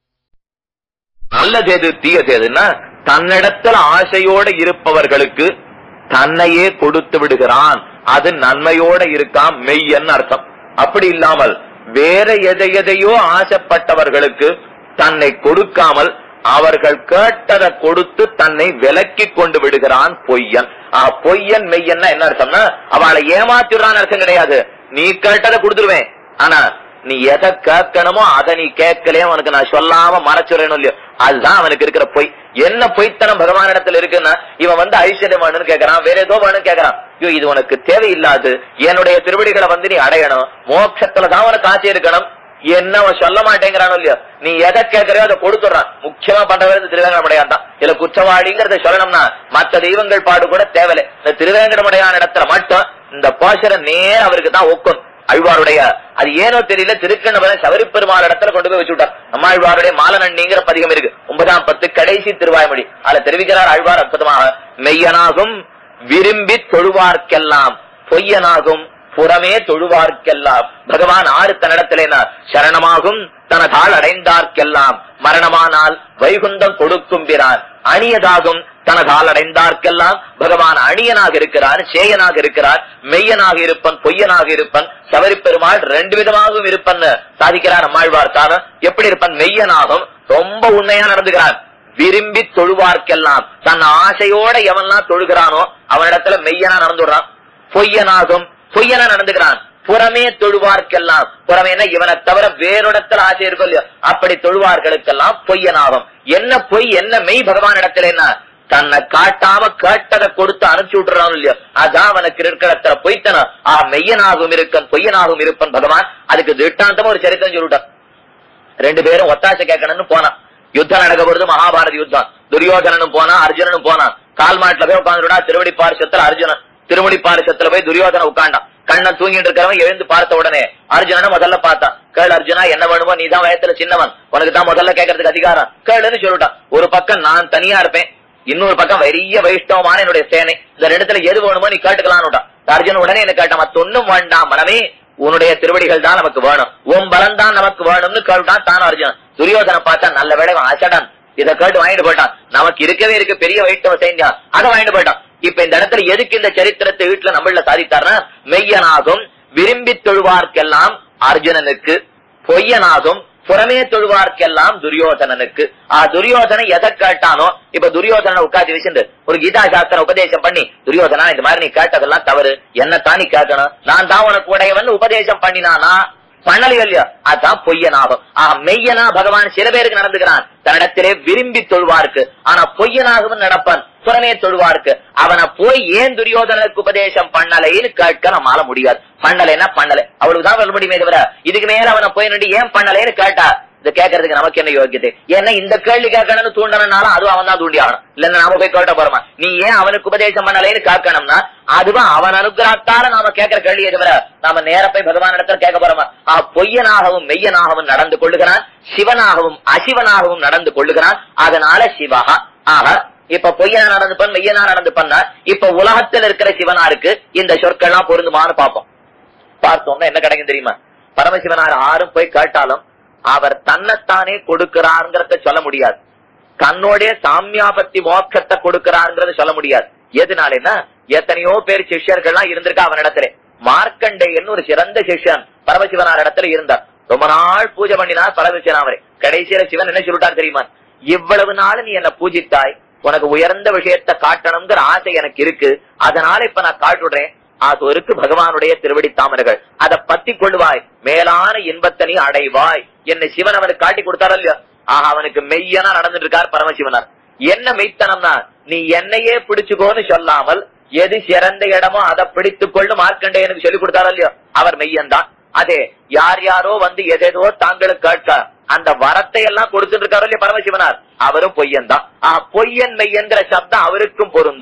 நல்லது எது தீயது எதுன்னா தன்னிடத்தில் ஆசையோட இருப்பவர்களுக்கு தன்னையே கொடுத்து விடுகிறான் அது நன்மையோட இருக்கான் மெய்யன்னு அர்த்தம் அப்படி இல்லாமல் வேற எதை எதையோ ஆசைப்பட்டவர்களுக்கு தன்னை கொடுக்காமல் அவர்கள் கேட்டதை கொடுத்து தன்னை விலக்கி கொண்டு விடுகிறான் பொய்யன் ஆஹ் பொய்யன் மெய்யன்னா என்ன அர்த்தம்னா அவளை ஏமாத்திடுறான்னு அர்த்தம் கிடையாது நீ கேட்டதை கொடுத்துருவேன் ஆனா நீ எதை கேட்கணுமோ அதை நீ கேட்கலையே அவனுக்கு நான் சொல்லாம மறைச்சுறேனும் இல்லையோ அதுதான் அவனுக்கு இருக்கிற பொய் என்ன பொய்த்தனம் பகவானிடத்துல இருக்குன்னா இவன் வந்து ஐஸ்வர்யம் வேணும்னு கேக்குறான் வேற ஏதோ வேணும்னு கேக்குறான் ஐயோ இது உனக்கு தேவையில்லாது என்னுடைய திருவடிகளை வந்து நீ அடையணும் மோட்சத்துலதான் உனக்கு ஆசை இருக்கணும் என்ன அவன் சொல்ல மாட்டேங்கிறானோ இல்லையோ நீ எதை கேட்கறையோ அதை கொடுத்துறான் முக்கியமா பண்றவர் இந்த திருவேங்கடமுடையான் தான் இதுல குற்றவாளிங்கிறத சொல்லணும்னா மத்த தெய்வங்கள் பாடு கூட தேவையில்லை இந்த திருவேங்கடமுடையான் இடத்துல மட்டும் இந்த போஷரை நேரம் அவருக்கு தான் ஒக்கும் அழ்வாருடைய அது ஏனோ தெரியல திருக்கண்ணபுரம் சபரிப்பெருமாள் இடத்துல கொண்டு போய் வச்சு விட்டார் நம்மாழ்வாருடைய மாலநன்னிங்கிற பதிகம் இருக்கு ஒன்பதாம் பத்து கடைசி திருவாய்மொழி அதுல தெரிவிக்கிறார் ஆழ்வார் அற்புதமாக மெய்யனாகும் விரும்பி தொழுவார்க்கெல்லாம் பொய்யனாகும் புறமே தொழுவார்க்கெல்லாம் பகவான் ஆறு தன்னிடத்திலேனா சரணமாகும் தனதால் அடைந்தார்க்கெல்லாம் மரணமானால் வைகுந்தம் கொடுக்கும் பிரான் அணியதாகும் தனதால் அடைந்தார்க்கெல்லாம் பகவான் அணியனாக இருக்கிறார் சேயனாக இருக்கிறார் மெய்யனாக இருப்பன் பொய்யனாக இருப்பன் சபரி பெருமாள் ரெண்டு விதமாகவும் இருப்பன் சாதிக்கிறார் அம்மாழ்வார் தானம் எப்படி இருப்பன் மெய்யனாகும் ரொம்ப உண்மையா நடந்துகிறான் விரும்பி தொழுவார்க்கெல்லாம் தன் ஆசையோட எவன்லாம் தொழுகிறானோ அவனிடத்துல மெய்யனா நடந்துடுறான் பொய்யனாகும் பொய்யனா நடந்துக்கிறான் புறமே தொழுவார்க்கெல்லாம் புறமேனா இவனை தவிர வேறொடத்தில் ஆசை இருக்கும் இல்லையோ அப்படி தொழுவார்களுக்கெல்லாம் பொய்யனாகும் என்ன பொய் என்ன மெய் பகவான் இடத்துல என்ன தன்னை காட்டாம கேட்டதை கொடுத்து அனுப்பிச்சு விட்டுறான் இல்லையோ அதான் அவனுக்கு இருக்கிற பொய்த்தனம் ஆ மெய்யனாகவும் இருக்கன் பொய்யனாகவும் இருப்பன் பகவான் அதுக்கு திட்டாந்தமா ஒரு சரித்திரம் சொல்லிட்டான் ரெண்டு பேரும் ஒத்தாசை கேட்கணும்னு போனான் யுத்தம் நடக்க பொழுது மகாபாரத யுத்தம் துரியோதனனும் போனா அர்ஜுனனும் போனான் கால் மாட்டுல போய் உட்காந்துடா திருவடி பாரிசத்துல அர்ஜுனன் திருமுடி பாரிசத்துல போய் துரியோதன உட்காண்டான் கண்ணன் தூங்கிட்டு இருக்கிறவன் எழுந்து பார்த்த உடனே அர்ஜுனனை முதல்ல பார்த்தான் கேள் அர்ஜுனா என்ன வேணுமோ நீ தான் வயத்துல சின்னவன் உனக்கு தான் முதல்ல கேட்கறதுக்கு அதிகாரம் கேளுன்னு சொல்லிட்டான் ஒரு பக்கம் நான் தனியா இருப்பேன் இன்னொரு பக்கம் பெரிய வைஷ்ணவமான என்னுடைய சேனை இந்த ரெண்டுத்துல எது வேணுமோ நீ கேட்டுக்கலான்னு அர்ஜுன் உடனே என்ன கேட்டான் மத்த ஒண்ணும் வேண்டாம் மனமே உன்னுடைய திருவடிகள் தான் நமக்கு வேணும் உன் பலம் தான் நமக்கு வேணும்னு கேட்டான் தான் அர்ஜுன் துரியோதனை பார்த்தா நல்ல வேலை அசடன் இதை கேட்டு வாங்கிட்டு போயிட்டான் நமக்கு இருக்கவே இருக்கு பெரிய வைஷ்ணவ சைன்யம் அதை வாங்கிட்டு போயிட்டான் இப்ப இந்த இடத்துல எதுக்கு இந்த சரித்திரத்தை வீட்டுல நம்மள சாதித்தார்னா மெய்யனாகும் விரும்பி தொழுவார்க்கெல்லாம் அர்ஜுனனுக்கு பொய்யனாகும் புறமே தொழுவார்க்கெல்லாம் துரியோதனனுக்கு ஆ துரியோதனை எதை கேட்டானோ இப்ப துரியோதனை உட்காந்து வச்சுட்டு ஒரு கீதா சாஸ்திரம் உபதேசம் பண்ணி துரியோதனா இந்த மாதிரி நீ கேட்டதெல்லாம் தவறு என்னத்தான் நீ கேட்கணும் நான் தான் உனக்கு உடையவன் உபதேசம் பண்ணினானா பண்ணலையோ இல்லையோ அதான் பொய்யனாகும் ஆ மெய்யனா பகவான் சில பேருக்கு நடந்துக்கிறான் தன்னிடத்திலே விரும்பி தொழுவாருக்கு ஆனா பொய்யனாகவும் நடப்பான் புறமே தொழுவாருக்கு அவனை போய் ஏன் துரியோதனனுக்கு உபதேசம் பண்ணலைன்னு கேட்க நம்மால முடியாது பண்ணலைன்னா பண்ணலை அவளுக்குதான் சொல்ல முடியுமே தவிர இதுக்கு மேல அவனை போய் நின்று ஏன் பண்ணலைன்னு கேட்டா இது கேட்கறதுக்கு நமக்கு என்ன யோகியதை ஏன்னா இந்த கேள்வி கேட்கணும்னு தூண்டனாலும் அதுவும் அவன் தான் தூண்டி ஆகணும் இல்லன்னா நாம போய் கேட்ட போறோமா நீ ஏன் அவனுக்கு உபதேசம் பண்ணலைன்னு கேட்கணும்னா அதுவும் அவன் அனுகிரகத்தால நாம கேட்கிற கேள்வியை தவிர நாம நேர போய் பகவான் இடத்துல கேட்க போறோமா ஆ பொய்யனாகவும் மெய்யனாகவும் நடந்து கொள்ளுகிறான் சிவனாகவும் அசிவனாகவும் நடந்து கொள்ளுகிறான் அதனால சிவகா ஆக இப்ப பொய்யனா நடந்து பண்ண மெய்யனா நடந்து பண்ண இப்ப உலகத்தில் இருக்கிற சிவனா இருக்கு இந்த சொற்கள்லாம் பொருந்துமான்னு பார்ப்போம் பார்த்தோம்னா என்ன கிடைக்கும் தெரியுமா பரமசிவனார் ஆறும் போய் கேட்டாலும் அவர் தன்னைத்தானே கொடுக்கிறாருங்கிறத சொல்ல முடியாது தன்னோடைய சாமியாபத்தி மோட்சத்தை கொடுக்கிறாருங்கிறத சொல்ல முடியாது எதுனாலன்னா எத்தனையோ பேர் சிஷ்யர்கள்லாம் இருந்திருக்கா அவனிடத்துல மார்க்கண்டேயன் ஒரு சிறந்த சிஷ்யன் பரமசிவனார் இடத்துல இருந்தார் ரொம்ப நாள் பூஜை பண்ணினார் பரமசிவன் அவரை கடைசியில சிவன் என்ன சொல்லிட்டார் தெரியுமா இவ்வளவு நாள் நீ என்ன பூஜித்தாய் உனக்கு உயர்ந்த விஷயத்தை காட்டணுங்கிற ஆசை எனக்கு இருக்கு அதனால இப்ப நான் காட்டுடுறேன் அது ஒருக்கு பகவானுடைய திருவடி தாமரைகள் அதை பத்தி கொள்வாய் மேலான இன்பத்தை நீ அடைவாய் என்னை சிவன் அவனுக்கு காட்டி கொடுத்தாரோ இல்லையா ஆஹா அவனுக்கு மெய்யனா நடந்துட்டு இருக்கார் பரமசிவனார் என்ன மெய்த்தனம்னா நீ என்னையே பிடிச்சுக்கோன்னு சொல்லாமல் எது சிறந்த இடமோ அதை பிடித்துக் கொள்ளு மார்க்கண்டேயனுக்கு சொல்லி கொடுத்தாரோ இல்லையோ அவர் மெய்யன் தான் அதே யார் யாரோ வந்து எதேதோ தாங்களுக்கு கேட்க அந்த வரத்தை எல்லாம் கொடுத்துட்டு இருக்காரோ இல்லையா பரமசிவனார் அவரும் பொய்யன் தான் ஆஹ் பொய்யன் மெய்யன்கிற சப்தம் அவருக்கும் பொருந்தும்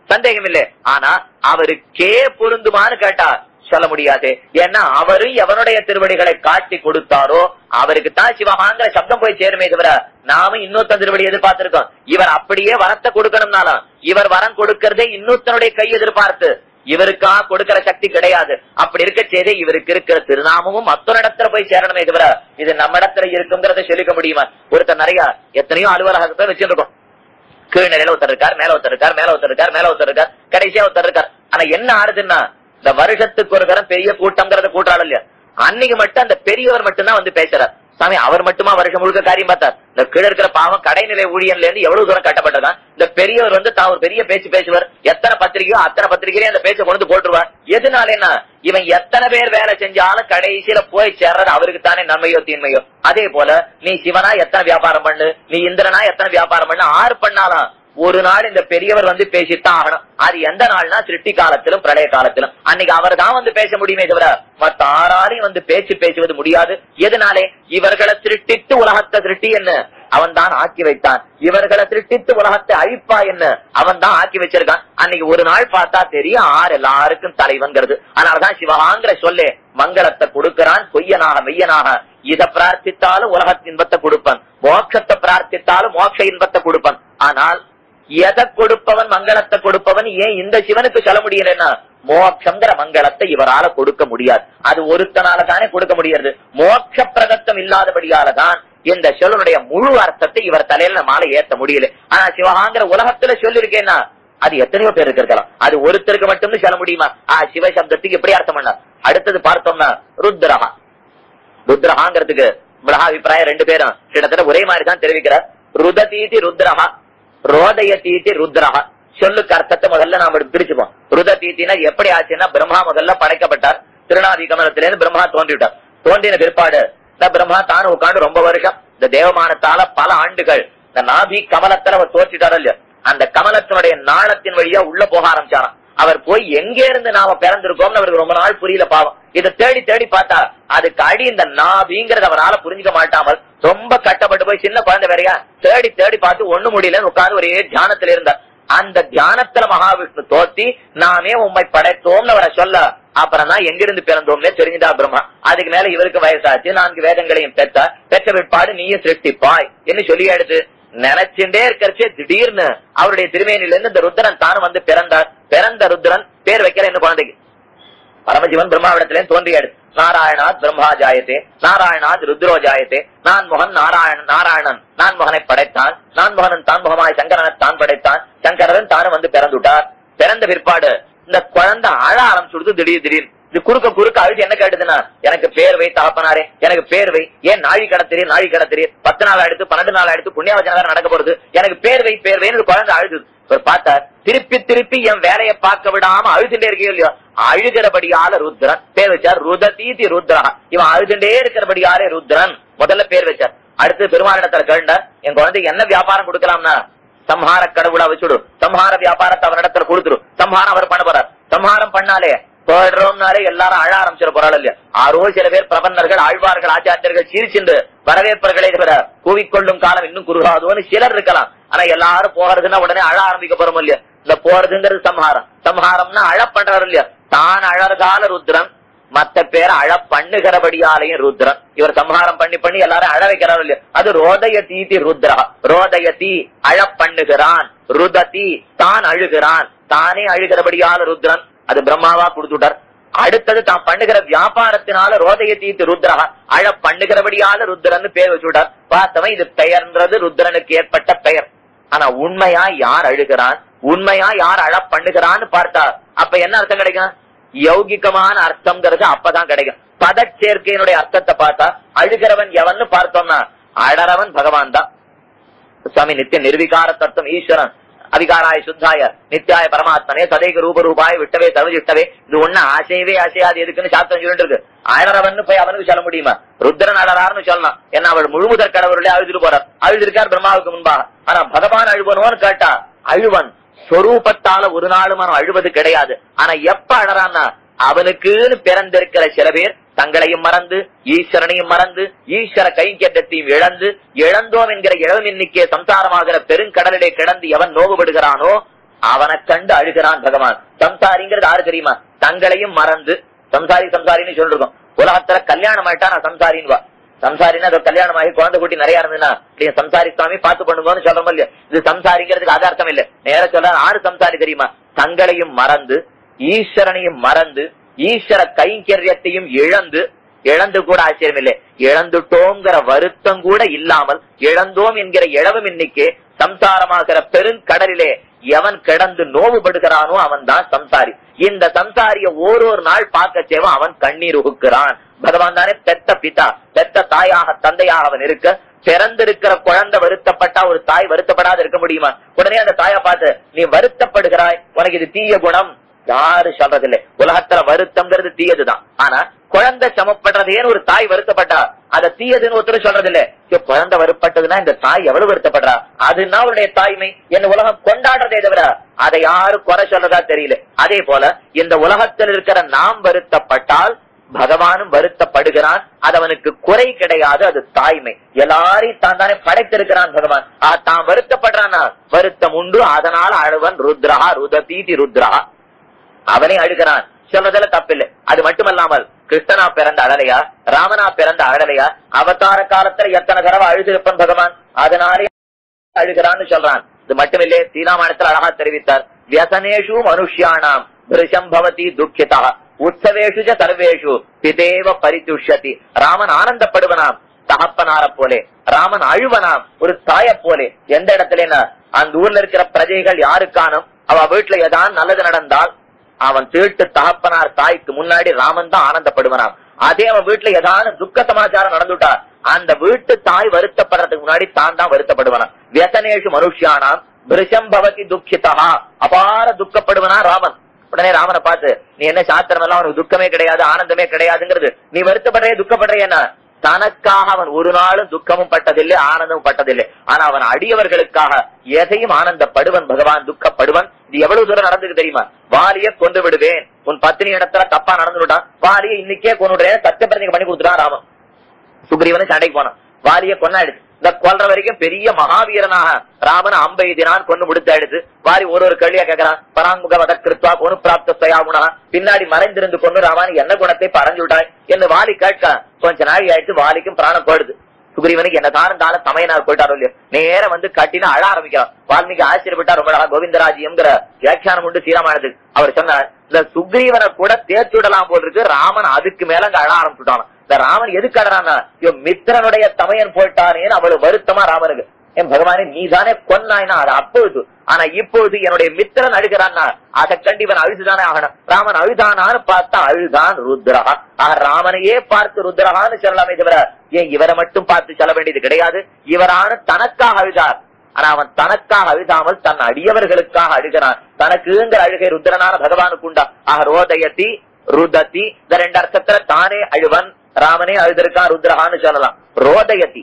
சந்தேகம் இல்லை ஆனா அவருக்கே பொருந்துமான்னு கேட்டா சொல்ல முடியாது ஏன்னா அவரு எவனுடைய திருவடிகளை காட்டி கொடுத்தாரோ அவருக்கு தான் சிவகாங்கிற சப்தம் போய் சேருமே தவிர நாம இன்னொருத்தன் திருவடி எதிர்பார்த்திருக்கோம் இவர் அப்படியே வரத்தை கொடுக்கணும்னாலும் இவர் வரம் கொடுக்கறதே இன்னொருத்தனுடைய கை எதிர்பார்த்து இவருக்கா கொடுக்கிற சக்தி கிடையாது அப்படி இருக்க செய்து இவருக்கு இருக்கிற திருநாமமும் மற்றொரு இடத்துல போய் சேரணுமே தவிர இது நம்ம இடத்துல இருக்குங்கிறத சொல்லிக்க முடியுமா ஒருத்தர் நிறைய எத்தனையோ அலுவலகத்தை வச்சிருக்கோம் கீழ் நிலையில ஒருத்தர் இருக்கார் மேல ஒருத்தர் இருக்கார் மேல ஒருத்தர் இருக்கார் மேல ஒருத்தர் இருக்கார் கடைசியா ஒருத்தர் இருக்கார் ஆனா என்ன ஆறுதுன்னா இந்த வருஷத்துக்கு ஒரு தரம் பெரிய கூட்டம்ங்கிறத கூட்டாளம் இல்லையா அன்னைக்கு மட்டும் அந்த பெரியவர் மட்டும்தான் வந்து பேசுறார் சாமி அவர் மட்டுமா வருஷம் முழுக்க காரியம் பார்த்தார் இந்த கீழ இருக்கிற பாவம் கடைநிலை ஊழியர்ல இருந்து எவ்வளவு தூரம் கட்டப்பட்டதான் இந்த பெரியவர் வந்து தான் ஒரு பெரிய பேச்சு பேசுவார் எத்தனை பத்திரிகையோ அத்தனை பத்திரிகையிலே அந்த பேச்சை கொண்டு போட்டுருவார் எதனால என்ன இவன் எத்தனை பேர் வேலை செஞ்சாலும் கடைசியில போய் சேர்றது அவருக்கு தானே நன்மையோ தீன்மையோ அதே போல நீ சிவனா எத்தனை வியாபாரம் பண்ணு நீ இந்திரனா எத்தனை வியாபாரம் பண்ணு ஆறு பண்ணாலும் ஒரு நாள் இந்த பெரியவர் வந்து பேசித்தான் ஆகணும் அது எந்த நாள்னா சிருஷ்டி காலத்திலும் பிரளய காலத்திலும் அன்னைக்கு அவர் தான் வந்து பேச முடியுமே தவிர மத்த ஆறாலையும் வந்து பேச்சு பேசுவது முடியாது எதனாலே இவர்களை திருட்டிட்டு உலகத்தை திருட்டி என்ன அவன் தான் ஆக்கி வைத்தான் இவர்களை திருட்டித்து உலகத்தை அழிப்பா என்ன அவன் தான் ஆக்கி வச்சிருக்கான் அன்னைக்கு ஒரு நாள் பார்த்தா தெரியும் ஆறு எல்லாருக்கும் தலைவன்கிறது அதனாலதான் சிவகாங்கிற சொல்லே மங்களத்தை கொடுக்கிறான் பொய்யனாக மெய்யனாக இத பிரார்த்தித்தாலும் உலகத்தின் இன்பத்தை கொடுப்பன் மோட்சத்தை பிரார்த்தித்தாலும் மோட்ச இன்பத்தை கொடுப்பன் ஆனால் எதை கொடுப்பவன் மங்களத்தை கொடுப்பவன் ஏன் இந்த சிவனுக்கு சொல்ல முடியலன்னா மோட்சங்கிற மங்களத்தை இவரால கொடுக்க முடியாது அது ஒருத்தனால தானே கொடுக்க முடியாது மோட்ச பிரதத்தம் இல்லாதபடியால தான் இந்த சொல்லுடைய முழு அர்த்தத்தை இவர் தலையில நம்மால ஏத்த முடியல ஆனா சிவகாங்கிற உலகத்துல சொல்லிருக்கேன்னா அது எத்தனையோ பேர் இருக்கலாம் அது ஒருத்தருக்கு மட்டும் சொல்ல முடியுமா ஆ சிவ சப்தத்துக்கு எப்படி அர்த்தம் பண்ண அடுத்தது பார்த்தோம்னா ருத்ரஹா ருத்ரஹாங்கிறதுக்கு பிரகாபிப்பிராயம் ரெண்டு பேரும் கிட்டத்தட்ட ஒரே மாதிரி தான் தெரிவிக்கிறார் ருததீதி ருத்ரஹா ரோதய தீதி ருத்ரஹா சொல்லுக்கு அர்த்தத்தை முதல்ல நாம பிரிச்சுப்போம் ருத தீத்தினா எப்படி ஆச்சுன்னா பிரம்மா முதல்ல படைக்கப்பட்டார் திருநாதி கமலத்திலிருந்து பிரம்மா தோன்றிவிட்டார் தோன்றின பிற்பாடு இந்த பிரம்மா தான் உட்காந்து ரொம்ப வருஷம் இந்த தேவமானத்தால பல ஆண்டுகள் இந்த நாபி கமலத்துல அவர் தோற்றிட்டார் இல்லையா அந்த கமலத்தினுடைய நாளத்தின் வழியா உள்ள போக ஆரம்பிச்சாராம் அவர் போய் எங்க இருந்து நாம பிறந்திருக்கோம்னு அவருக்கு ரொம்ப நாள் புரியல பாவம் இதை தேடி தேடி பார்த்தா அதுக்கு அடி இந்த நாபிங்கிறத அவரால புரிஞ்சுக்க மாட்டாமல் ரொம்ப கட்டப்பட்டு போய் சின்ன குழந்தை வேறையா தேடி தேடி பார்த்து ஒண்ணு முடியலன்னு உட்கார்ந்து ஒரே தியானத்துல இருந்தார் அந்த தியானத்துல மகாவிஷ்ணு தோத்தி நாமே உண்மை படைத்தோம்னு அவரை சொல்ல அப்புறம் தான் எங்கிருந்து பிறந்தோம்னே தெரிஞ்சுட்டா பிரம்மா அதுக்கு மேல இவருக்கு வயசாச்சு நான்கு வேதங்களையும் பெற்ற பெற்ற பிற்பாடு நீயும் சிருஷ்டிப்பாய் என்று சொல்லி எடுத்து நினைச்சுட்டே இருக்கிறச்சே திடீர்னு அவருடைய திருமேனில இருந்து இந்த ருத்ரன் தானும் வந்து பிறந்தார் பிறந்த ருத்ரன் பேர் வைக்கிற இந்த குழந்தைக்கு பரமசிவன் பிரம்மாவிடத்திலே தோன்றியாடு நாராயணாத் பிரம்மா ஜாயத்தே நாராயணாத் ருத்ரோ ஜாயத்தே நான் முகன் நாராயணன் நாராயணன் நான் முகனை படைத்தான் நான் முகனன் தான் முகமாய் சங்கரனை தான் படைத்தான் சங்கரன் தானும் வந்து பிறந்துட்டார் பிறந்த பிற்பாடு இந்த குழந்தை அழ ஆரம்பிச்சுடுது திடீர் திடீர் இது குறுக்க குறுக்க அழுது என்ன கேட்டுதுன்னா எனக்கு பேர் வை தகப்பனாரே எனக்கு பேர் வை ஏன் நாழி கடை தெரியும் நாழி கடை தெரியும் பத்து நாள் எடுத்து பன்னெண்டு நாள் எடுத்து புண்ணியவச்சன வேற நடக்க போறது எனக்கு பேர் வை பேர் வைன்னு குழந்தை அழுது இவர் பார்த்தார் திருப்பி திருப்பி என் வேலையை பார்க்க விடாம அழுதுட்டே இருக்கே இல்லையோ அழுகிறபடியால ருத்ரன் பேர் வச்சார் ருததீதி ருத்ரா இவன் அழுதுட்டே இருக்கிறபடியாலே ருத்ரன் முதல்ல பேர் வச்சார் அடுத்து பெருமானிடத்துல கேட்டார் என் குழந்தைக்கு என்ன வியாபாரம் கொடுக்கலாம்னா சம்ஹார கடவுளா வச்சுடு சம்ஹார வியாபாரத்தை அவரிடத்துல கொடுத்துரு சம்ஹாரம் அவர் பண்ண போறார் சம்ஹாரம் பண்ணாலே போடுறோம்னாலே எல்லாரும் அழ ஆரம்பிச்சிட போறாள் இல்லையா ஆரோ சில பேர் பிரபன்னர்கள் ஆழ்வார்கள் ஆச்சாரியர்கள் சீர்ச்சின்று வரவேற்பர்களை தவிர கூவிக்கொள்ளும் காலம் இன்னும் குறுகாதோன்னு சிலர் இருக்கலாம் ஆனா எல்லாரும் போறதுன்னா உடனே அழ ஆரம்பிக்க போறோம் இல்லையா இந்த போறதுங்கிறது சம்ஹாரம் சம்ஹாரம்னா அழ பண்றாரு இல்லையா தான் அழகால ருத்ரன் மத்த பேரை அழ பண்ணுகிறபடியாலையும் ருத்ரன் இவர் சம்ஹாரம் பண்ணி பண்ணி எல்லாரும் அழ வைக்கிறாரு இல்லையா அது ரோதய தீதி ருத்ரா ரோதய தீ அழ பண்ணுகிறான் ருததி தான் அழுகிறான் தானே அழுகிறபடியால ருத்ரன் அது பிரம்மாவா கொடுத்துட்டார் அடுத்தது தான் பண்ணுகிற வியாபாரத்தினால ரோதய தீத்து ருத்ரா அழ பண்ணுகிறபடியால ருத்ரன் பேர் வச்சுட்டார் வாஸ்தவம் இது பெயர்ன்றது ருத்ரனுக்கு ஏற்பட்ட பெயர் ஆனா உண்மையா யார் அழுகிறான் உண்மையா யார் அழ பண்ணுகிறான்னு பார்த்தா அப்ப என்ன அர்த்தம் கிடைக்கும் யௌகிகமான அர்த்தம்ங்கிறது அப்பதான் கிடைக்கும் பதச்சேர்க்கையினுடைய அர்த்தத்தை பார்த்தா அழுகிறவன் எவன்னு பார்த்தோம்னா அழறவன் பகவான் தான் சுவாமி நித்திய நிர்விகார தத்துவம் ஈஸ்வரன் அதிகாராய சுத்தாய நித்தியாய பரமாத்மனே சதைக ரூப ரூபாய விட்டவே தவிச்சிட்டவே இது ஒண்ணு ஆசையவே ஆசையாது எதுக்குன்னு சாஸ்திரம் சொல்லிட்டு இருக்கு அழறவன் போய் அவனுக்கு சொல்ல முடியுமா ருத்ரன் அழறாருன்னு சொல்லலாம் ஏன்னா அவள் முழுமுதற் கடவுளே அழுதுட்டு போறார் அழுதிருக்கார் பிரம்மாவுக்கு முன்பாக ஆனா பகவான் அழுவனோன்னு கேட்டா அழுவன் சொரூபத்தால ஒரு நாளும் அவன் அழுவது கிடையாது ஆனா எப்ப அழறான்னா அவனுக்குன்னு பிறந்திருக்கிற சில பேர் தங்களையும் மறந்து ஈஸ்வரனையும் மறந்து ஈஸ்வர கைங்கேட்டத்தையும் இழந்து இழந்தோம் என்கிற இளம் எண்ணிக்கை சம்சாரமாகிற பெருங்கடலிலே கிடந்து எவன் நோவுபடுகிறானோ அவனை கண்டு அழுகிறான் பகவான் சம்சாரிங்கிறது யாரு தெரியுமா தங்களையும் மறந்து சம்சாரி சம்சாரின்னு சொல்லிருக்கோம் உலகத்துல கல்யாணம் ஆயிட்டா நான் சம்சாரின்னு வா சம்சாரின்னா அது கல்யாணம் ஆகி குழந்தை குட்டி நிறைய இருந்ததுன்னா நீங்க சம்சாரி சுவாமி பார்த்து பண்ணுங்கன்னு சொல்றோம் இல்லையா இது சம்சாரிங்கிறதுக்கு அது அர்த்தம் இல்ல நேர சொல்ல ஆறு சம்சாரி தெரியுமா தங்களையும் மறந்து ஈஸ்வரனையும் மறந்து ஈஸ்வர கைங்கரியத்தையும் இழந்து இழந்து கூட ஆச்சரியம் இல்லை இழந்துட்டோங்கிற வருத்தம் கூட இல்லாமல் இழந்தோம் என்கிற இழவும் இன்னைக்கு சம்சாரமாகிற பெருங்கடலிலே எவன் கிடந்து நோவுபடுகிறானோ அவன் தான் சம்சாரி இந்த சம்சாரிய ஓரொரு நாள் பார்க்க செய்வன் அவன் கண்ணீர் உகுக்கிறான் பகவான் தானே பெத்த பிதா பெத்த தாயாக தந்தையாக அவன் இருக்க பிறந்திருக்கிற குழந்தை வருத்தப்பட்டா ஒரு தாய் வருத்தப்படாத இருக்க முடியுமா உடனே அந்த தாயா பார்த்து நீ வருத்தப்படுகிறாய் உனக்கு இது தீய குணம் யாரு சொல்றதில்லை உலகத்துல வருத்தம்ங்கிறது தீயதுதான் ஆனா குழந்தை சமப்படுறதேன்னு ஒரு தாய் வருத்தப்பட்டா அத தீயதுன்னு ஒருத்தர் சொல்றதில்ல ஐயோ, குழந்தை வருத்தப்பட்டதுன்னா இந்த தாய் எவ்வளவு வருத்தப்படுறா அதுன்னா அவருடைய தாய்மை என்ன உலகம் கொண்டாடுறதே தவிர அதை யாரும் குறை சொல்றதா தெரியல அதே போல இந்த உலகத்தில் இருக்கிற நாம் வருத்தப்பட்டால் பகவானும் வருத்தப்படுகிறான் அது அவனுக்கு குறை கிடையாது அது தாய்மை எல்லாரையும் தான் தானே படைத்திருக்கிறான் பகவான் ஆ, தான் வருத்தப்படுறானா வருத்தம் உண்டு அதனால அழுவன் ருத்ரஹா ருததீதி ருத்ரஹா அவனே அழுகிறான் சொல்றதுல தப்பில்லை அது மட்டுமல்லாமல் கிருஷ்ணனா பிறந்த அழலையா ராமனா பிறந்த அழலையா அவதார காலத்துல எத்தனை தடவை அழுதிருப்பன் பகவான் அதனாலே அழுகிறான்னு சொல்றான் இது மட்டுமில்லே சீனாமானத்தில் அழகா தெரிவித்தார் வியசனேஷு மனுஷ்யானாம் பிருஷம் பவதி துக்கிதா உற்சவேஷு ச சர்வேஷு பிதேவ பரிதுஷ்யதி ராமன் ஆனந்தப்படுவனாம் தகப்பனார போலே ராமன் அழுவனாம் ஒரு தாய போலே எந்த இடத்துல அந்த ஊர்ல இருக்கிற பிரஜைகள் யாருக்கானும் அவ வீட்டுல ஏதாவது நல்லது நடந்தால் அவன் தீட்டு தகப்பனார் தாய்க்கு முன்னாடி ராமன் தான் ஆனந்தப்படுவனாம் அதே அவன் வீட்டுல ஏதாவது துக்க சமாச்சாரம் நடந்துட்டா அந்த வீட்டு தாய் வருத்தப்படுறதுக்கு முன்னாடி தான் தான் வருத்தப்படுவனாம் வியசனேஷு மனுஷ்யானாம் பிருஷம் பவதி துக்கிதா அபார துக்கப்படுவனா ராமன் உடனே ராமனை பார்த்து நீ என்ன சாஸ்திரம் எல்லாம் அவனுக்கு துக்கமே கிடையாது ஆனந்தமே கிடையாதுங்கிறது நீ வருத்தப்படுறே துக்கப்படுறே என்ன தனக்காக அவன் ஒரு நாளும் துக்கமும் பட்டதில்லை ஆனந்தமும் பட்டதில்லை ஆனா அவன் அடியவர்களுக்காக எதையும் ஆனந்தப்படுவன் பகவான் துக்கப்படுவன் இது எவ்வளவு தூரம் நடந்துக்கு தெரியுமா வாலிய கொண்டு விடுவேன் உன் பத்தினி இடத்துல தப்பா நடந்துட்டான் வாலிய இன்னைக்கே கொண்டுடுறேன் சத்தியப்பிரதிங்க பண்ணி கொடுத்துட்டான் ராமன் சுக்ரீவனு சண்டைக்கு போனான் வாலிய கொண்டாயிடுச்சு இந்த கொல்ற வரைக்கும் பெரிய மகாவீரனாக ராமன் அம்பை தினான் கொண்டு முடித்தாயிடுச்சு வாரி ஒரு ஒரு கேள்வியா கேட்கறான் பராங்குக வதக்கிருத்வா பொனு பிராப்த சுயாகுணா பின்னாடி மறைந்திருந்து கொண்டு ராமன் என்ன குணத்தை பறஞ்சு விட்டாய் என்று வாலி கேட்க கொஞ்ச நாள் ஆயிடுச்சு வாலிக்கும் பிராணம் போயிடுது சுக்ரீவனுக்கு என்ன தாரந்தால சமயனார் போயிட்டாரோ இல்லையோ நேர வந்து கட்டினா அழ ஆரம்பிக்கிறான் வால்மீகி ஆச்சரியப்பட்டா ரொம்ப அழகா கோவிந்தராஜ்யம்ங்கிற வியாக்கியானம் உண்டு சீராமானதுக்கு அவர் சொன்னார் இந்த சுக்ரீவனை கூட தேர்த்து விடலாம் போல் இருக்கு ராமன் அதுக்கு மேல அங்க அழ ஆரம்பிச்சுட்டான் இந்த ராமன் எதுக்கு அழறானா ஐயோ மித்திரனுடைய தமையன் போயிட்டானேன்னு அவ்வளவு வருத்தமா ராமனுக்கு என் பகவானே நீ தானே கொன்னாய்னா அது அப்பொழுது ஆனா இப்பொழுது என்னுடைய மித்திரன் அழுகிறான்னா அதை கண்டு இவன் அழுதுதானே ஆகணும் ராமன் அழுதானான்னு பார்த்தா அழுதான் ருத்ரஹா ஆக ராமனையே பார்த்து ருத்ரஹான்னு சொல்லலாமே தவிர ஏன் இவரை மட்டும் பார்த்து சொல்ல வேண்டியது கிடையாது இவரான தனக்காக அழுதார் ஆனா அவன் தனக்காக அழுதாமல் தன் அடியவர்களுக்காக அழுகிறான் தனக்குங்கிற அழுகை ருத்ரனான பகவானுக்கு உண்டா ஆக ரோதயத்தி ருதத்தி இந்த ரெண்டு அர்த்தத்துல தானே அழுவன் ராமனே அழுதிருக்கான் ருத்ரஹான்னு சொல்லலாம் ரோதயத்தி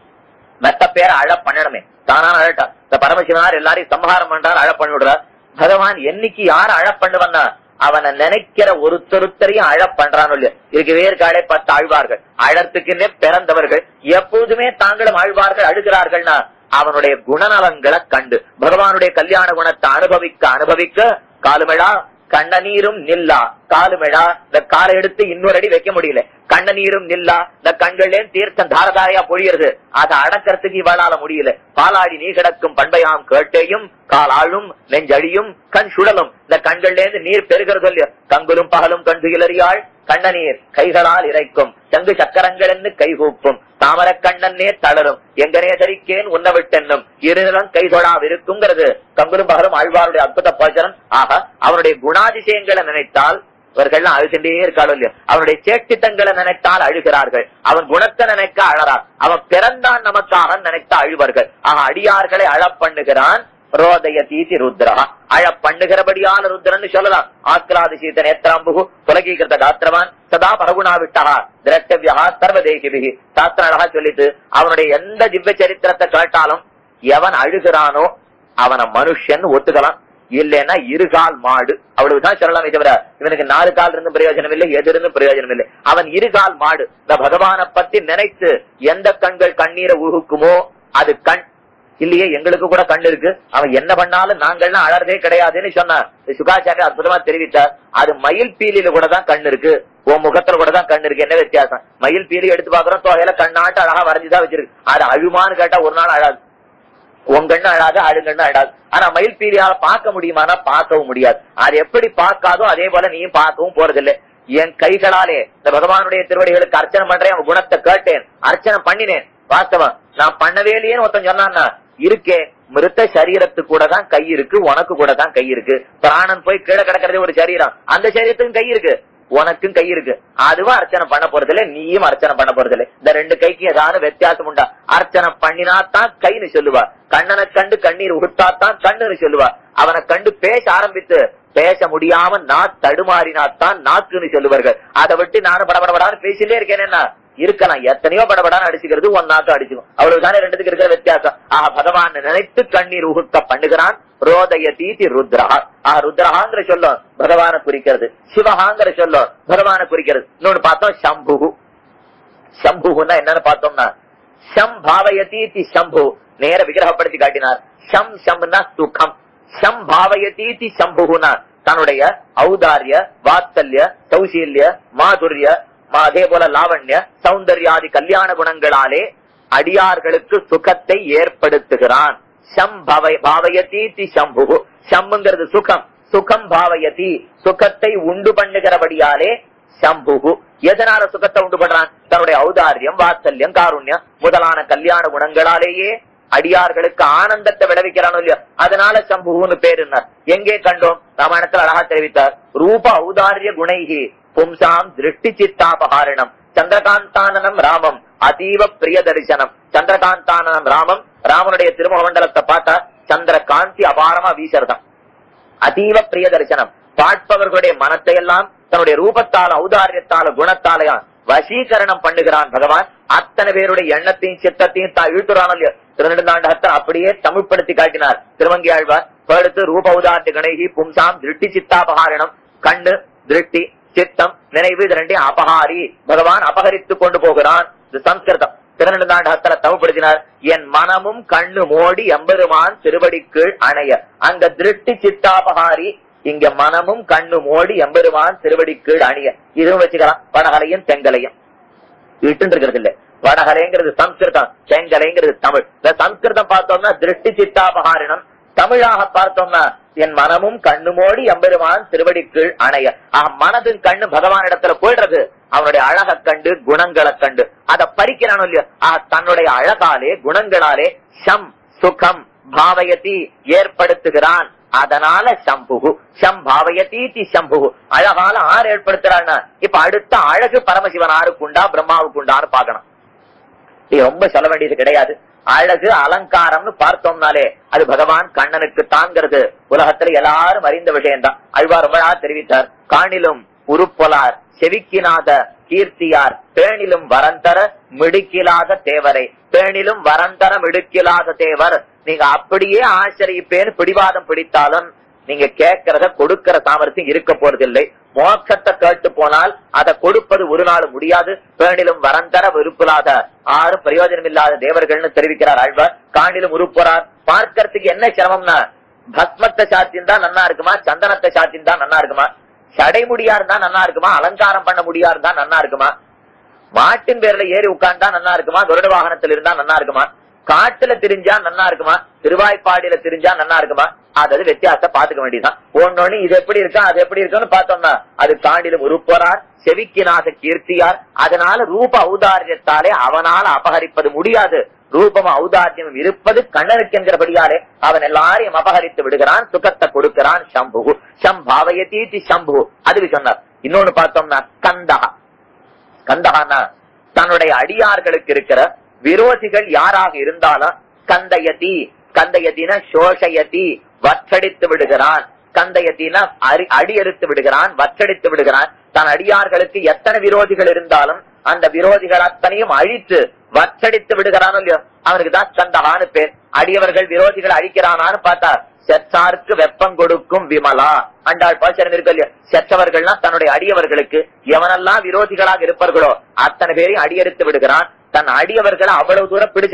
மெத்த பேரை அழ பண்ணணுமே தானான அழட்டா இந்த பரமசிவனார் எல்லாரையும் சம்ஹாரம் பண்றார் அழ பண்ணி விடுறார் பகவான் என்னைக்கு யார் அழ பண்ணுவன்னா அவனை நினைக்கிற ஒருத்தருத்தரையும் அழ பண்றானோ இல்லையா இருக்கவே இருக்காளே பத்து ஆழ்வார்கள் அழறதுக்குன்னே பிறந்தவர்கள் எப்போதுமே தாங்களும் ஆழ்வார்கள் அழுகிறார்கள்னா அவனுடைய குணநலங்களை கண்டு பகவானுடைய கல்யாண குணத்தை அனுபவிக்க அனுபவிக்க காலுமிழா கண்ணநீரும் நில்லா காலுமிழா இந்த காலை எடுத்து இன்னொரு அடி வைக்க முடியல கண்ணநீரும் நில்லா இந்த கண்கள்ல தீர்த்தம் தாரதாரையா பொழியறது அதை அடக்கிறதுக்கு இவளால முடியல பாலாடி நீ கிடக்கும் பண்பையாம் கேட்டேயும் காலாழும் நெஞ்சழியும் கண் சுடலும் இந்த கண்கள்ல இருந்து நீர் பெருகிறது இல்லையா கங்குலும் பகலும் கண் துயிலறியாள் கண்ணநீர் கைகளால் இறைக்கும் சங்கு சக்கரங்கள் என்று கைகூப்பும் தாமரக் கண்ணன்னே தளரும் எங்கனே தரிக்கேன் உன்ன விட்டென்னும் இருநிலம் கைதொழாவிருக்குங்கிறது கங்குலும் பகலும் ஆழ்வாருடைய அற்புத பாச்சனம் ஆக அவனுடைய குணாதிசயங்களை நினைத்தால் இவர்கள் அழுகின்றே இருக்காளோ இல்லையோ அவனுடைய சேட்டித்தங்களை நினைத்தால் அழுகிறார்கள் அவன் குணத்தை நினைக்க அழறார் அவன் பிறந்தான் நமக்காக நினைத்த அழுவார்கள் ஆக அடியார்களை அழப் பண்ணுகிறான் ரோதய தீதி ருத்ரா அழ பண்ணுகிறபடியான ருத்ரன்னு சொல்லலாம் ஆஸ்கலாதிசீத நேத்ராம்புகு புலகீகிருத காத்திரவான் சதா பரகுணா விட்டா திரட்டவியா சர்வதேகிபிகி சாஸ்திரம் அழகா சொல்லிட்டு அவனுடைய எந்த திவ்ய சரித்திரத்தை கேட்டாலும் எவன் அழுகிறானோ அவன மனுஷன் ஒத்துக்கலாம் இல்லைன்னா இருகால் மாடு அவ்வளவுதான் சொல்லலாமே தவிர இவனுக்கு நாலு கால் இருந்தும் பிரயோஜனம் இல்லை எது இருந்தும் பிரயோஜனம் இல்லை அவன் இருகால் மாடு இந்த பகவானை பத்தி நினைத்து எந்த கண்கள் கண்ணீரை உருகுக்குமோ அது கண் இல்லையே எங்களுக்கு கூட கண்ணு இருக்கு அவன் என்ன பண்ணாலும் நாங்கள்லாம் அழறதே கிடையாதுன்னு சொன்னார் சுகாச்சாரிய அற்புதமா தெரிவித்தார் அது மயில் பீலியில கூட தான் கண்ணு இருக்கு உன் முகத்துல கூட தான் கண்ணு இருக்கு என்ன வித்தியாசம் மயில் பீலி எடுத்து பாக்குறோம் தொகையில கண்ணாட்டு அழகா வரைஞ்சுதான் வச்சிருக்கு அது அழுமான்னு கேட்டா ஒரு நாள் அழாது உங்கண்ணு அழாது ஆளுங்கண்ணு அழாது ஆனா மயில் பீலியால பார்க்க முடியுமானா பார்க்கவும் முடியாது அது எப்படி பார்க்காதோ அதே போல நீயும் பார்க்கவும் போறதில்லை என் கைகளாலே இந்த பகவானுடைய திருவடிகளுக்கு அர்ச்சனை பண்றேன் அவன் குணத்தை கேட்டேன் அர்ச்சனை பண்ணினேன் வாஸ்தவம் நான் பண்ணவே இல்லையேன்னு ஒருத்தன் சொன்னான்னா இருக்கே மிருத்த சரீரத்துக்கு கூட தான் கை இருக்கு உனக்கு கூட தான் கை இருக்கு பிராணன் போய் கீழே கிடக்கிறதே ஒரு சரீரம் அந்த சரீரத்துக்கும் கை இருக்கு உனக்கும் கை இருக்கு அதுவும் அர்ச்சனை பண்ண போறதில்ல நீயும் அர்ச்சனை பண்ண போறதில்ல இந்த ரெண்டு கைக்கு ஏதாவது வித்தியாசம் உண்டா அர்ச்சனை பண்ணினாத்தான் கைன்னு சொல்லுவா கண்ணனை கண்டு கண்ணீர் உடுத்தாத்தான் கண்ணுன்னு சொல்லுவா அவனை கண்டு பேச ஆரம்பித்து பேச முடியாம நான் தடுமாறினாத்தான் நாக்குன்னு சொல்லுவார்கள் அதை விட்டு நானும் படபடபடான்னு பேசிட்டே இருக்கேன் என்ன இருக்கலாம் எத்தனையோ படபடான்னு அடிச்சுக்கிறது ஒன் நாக்கு அடிச்சுக்கும் அவ்வளவுதானே ரெண்டுத்துக்கு இருக்கிற வித்தியாசம் ஆஹ் பகவான் நினைத்து கண்ணீர் உகுத்த பண்ணுகிறான் ரோதய தீதி ருத்ரஹா ஆஹ் ருத்ரஹாங்கிற சொல்லும் பகவானை குறிக்கிறது சிவஹாங்கிற சொல்லும் பகவானை குறிக்கிறது இன்னொன்னு பார்த்தோம் சம்பு சம்புன்னா என்னன்னு பார்த்தோம்னா ஷம் பாவயதீதி சம்பு நேர விக்கிரகப்படுத்தி காட்டினார் ஷம் ஷம்னா சுகம் ஷம் பாவயதீதி சம்புனா தன்னுடைய ஔதாரிய வாத்சல்ய சௌசீல்ய மாதுரிய மா- அதே போல லாவண்ய சௌந்தர்யாதி கல்யாண குணங்களாலே அடியார்களுக்கு சுகத்தை ஏற்படுத்துகிறான் ஷம் பவ பாவயதீதி சம்பு ஷம்ங்கிறது சுகம் சுகம் பாவயதி சுகத்தை உண்டு பண்ணுகிறபடியாலே சம்புகு எதனால சுகத்தை உண்டு பண்றான் தன்னுடைய ஔதாரியம் வாத்சல்யம் காருண்யம் முதலான கல்யாண குணங்களாலேயே அடியார்களுக்கு ஆனந்தத்தை விளைவிக்கிறானோ இல்லையோ அதனால சம்புகுன்னு பேரு என்ன? எங்கே கண்டோம் ராமாயணத்தில் அழகா தெரிவித்தார் ரூப ஔதாரிய குணைகி பும்சாம் திருஷ்டி சித்தாபகாரணம் சந்திரகாந்தானனம் ராமம் அதீவ பிரிய தரிசனம் சந்திரகாந்தானனம் ராமம் ராமனுடைய திருமுக மண்டலத்தை பார்த்தா சந்திர காந்தி அபாரமா வீசறதான் அதீவ பிரிய தரிசனம் பார்ப்பவர்களுடைய மனத்தை எல்லாம் தன்னுடைய ரூபத்தால ஔதாரியத்தால குணத்தாலையும் வசீகரணம் பண்ணுகிறான் பகவான் அத்தனை பேருடைய எண்ணத்தையும் சித்தத்தையும் தா இழுத்துறான் இல்லையோ திருநெடுந்தாண்டகத்தை அப்படியே தமிழ்படுத்தி காட்டினார் திருவங்கி ஆழ்வார் அடுத்து ரூப ஔதாரிய கணேகி பும்சாம் திருஷ்டி சித்தாபகாரணம் கண்ணு திருஷ்டி சித்தம் நினைவு இது ரெண்டையும் அபகாரி பகவான் அபகரித்துக் கொண்டு போகிறான் இது சம்ஸ்கிருதம் திருநெடுந்தாண்டகத்துல தமிழ்படுத்தினார் என் மனமும் கண்ணு மோடி எம்பெருமான் திருவடிக்கீழ் அணைய அங்க திருஷ்டி சித்தாபகாரி இங்க மனமும் கண்ணு மோடி எம்பெருமான் திருவடிக்கீழ் அணிய இதுவும் வச்சுக்கலாம் வடகலையும் தெங்கலையும் இட்டு இருக்கிறது இல்ல வடகலைங்கிறது சம்ஸ்கிருதம் தெங்கலைங்கிறது தமிழ் இந்த சம்ஸ்கிருதம் பார்த்தோம்னா திருஷ்டி சித்தாபகாரினம் தமிழாக பார்த்தோம்னா என் மனமும் கண்ணு மோடி எம்பெருமான் திருவடிக்கீழ் அணைய ஆஹ் மனதின் கண்ணு பகவான் இடத்துல போயிடுறது அவனுடைய அழக கண்டு குணங்களை கண்டு அதை பறிக்கிறானோ இல்லையோ ஆஹ் தன்னுடைய அழகாலே குணங்களாலே ஷம் சுகம் பாவயதி ஏற்படுத்துகிறான் அதனால சம்புகு ஷம் பாவயதீதி சம்புகு அழகால ஆறு ஏற்படுத்துறான்னா இப்ப அடுத்த அழகு பரமசிவன் ஆறுக்குண்டா பிரம்மாவுக்குண்டான்னு பார்க்கணும் இது ரொம்ப சொல்ல வேண்டியது கிடையாது அழகு அலங்காரம்னு பார்த்தோம்னாலே அது பகவான் கண்ணனுக்கு தாங்கிறது உலகத்துல எல்லாரும் அறிந்த விஷயம்தான் அழ்வார் ரொம்ப அழகா தெரிவித்தார் காணிலும் உருப்பொலார் செவிக்கினாத கீர்த்தியார் பேணிலும் வரந்தர மிடுக்கிலாத தேவரை பேணிலும் வரந்தர மிடுக்கிலாத தேவர் நீங்க அப்படியே ஆச்சரிப்பேன்னு பிடிவாதம் பிடித்தாலும் நீங்க கேட்கறத கொடுக்கிற சாமர்த்தியம் இருக்க போறதில்லை மோட்சத்தை கேட்டு போனால் அதை கொடுப்பது ஒரு நாள் முடியாது பேணிலும் வரந்தர விருப்பலாத ஆறு பிரயோஜனம் இல்லாத தேவர்கள்னு தெரிவிக்கிறார் ஆழ்வார் காணிலும் உருப்புறார் பார்க்கறதுக்கு என்ன சிரமம்னா பஸ்மத்தை சாத்தியம் தான் நன்னா இருக்குமா சந்தனத்தை சாத்தியம் தான் நன்னா இருக்குமா சடைமுடியா இருந்தா நன்னா இருக்குமா அலங்காரம் பண்ண முடியா இருந்தா நன்னா இருக்குமா மாட்டின் பேர்ல ஏறி உட்கார்ந்தா நன்னா இருக்குமா கருட வாகனத்துல இருந்தா நன்னா இருக்குமா காட்டுல திரிஞ்சா நன்னா இருக்குமா திருவாய்ப்பாடியில திரிஞ்சா நன்னா இருக்குமா அதாவது வித்தியாசத்தை பாத்துக்க வேண்டியதுதான் ஒன்னொன்னு இது எப்படி இருக்கா அது எப்படி இருக்குன்னு பார்த்தோம்னா அது காண்டிலும் உருப்போரார் செவிக்கினாத கீர்த்தியார் அதனால ரூப ஔதாரியத்தாலே அவனால அபகரிப்பது முடியாது ரூபம் ஔதாரியம் இருப்பது கண்ணனுக்கு என்கிறபடியாலே அவன் எல்லாரையும் அபகரித்து விடுகிறான் சுகத்தை கொடுக்கிறான் சம்பு சம் பாவயதீதி சம்பு அதுக்கு சொன்னார் இன்னொன்னு பார்த்தோம்னா கந்தகா கந்தகானா தன்னுடைய அடியார்களுக்கு இருக்கிற விரோதிகள் யாராக இருந்தாலும் கந்தயதி கந்தயத்தின சோஷயதி வற்றடித்து விடுகிறான் கந்தயத்தின அரி- அடியெடுத்து விடுகிறான் வற்றடித்து விடுகிறான் தன் அடியார்களுக்கு எத்தனை விரோதிகள் இருந்தாலும் அந்த விரோதிகள் அத்தனையும் அழித்து வற்றடித்து விடுகிறான் இல்லையோ அவனுக்கு தான் கந்தகான்னு பேர் அடியவர்கள் விரோதிகளை அழிக்கிறானான்னு பார்த்தா செத்தார்க்கு வெப்பம் கொடுக்கும் விமலா அண்டாள் பாசனம் இருக்கு இல்லையா செத்தவர்கள்லாம் தன்னுடைய அடியவர்களுக்கு எவனெல்லாம் விரோதிகளாக இருப்பார்களோ அத்தனை பேரையும் அடியெடுத்து விடுகிறான் தன் அடியவர்களை அவ்வளவு தூரம் பிடிச்சுக்கணும்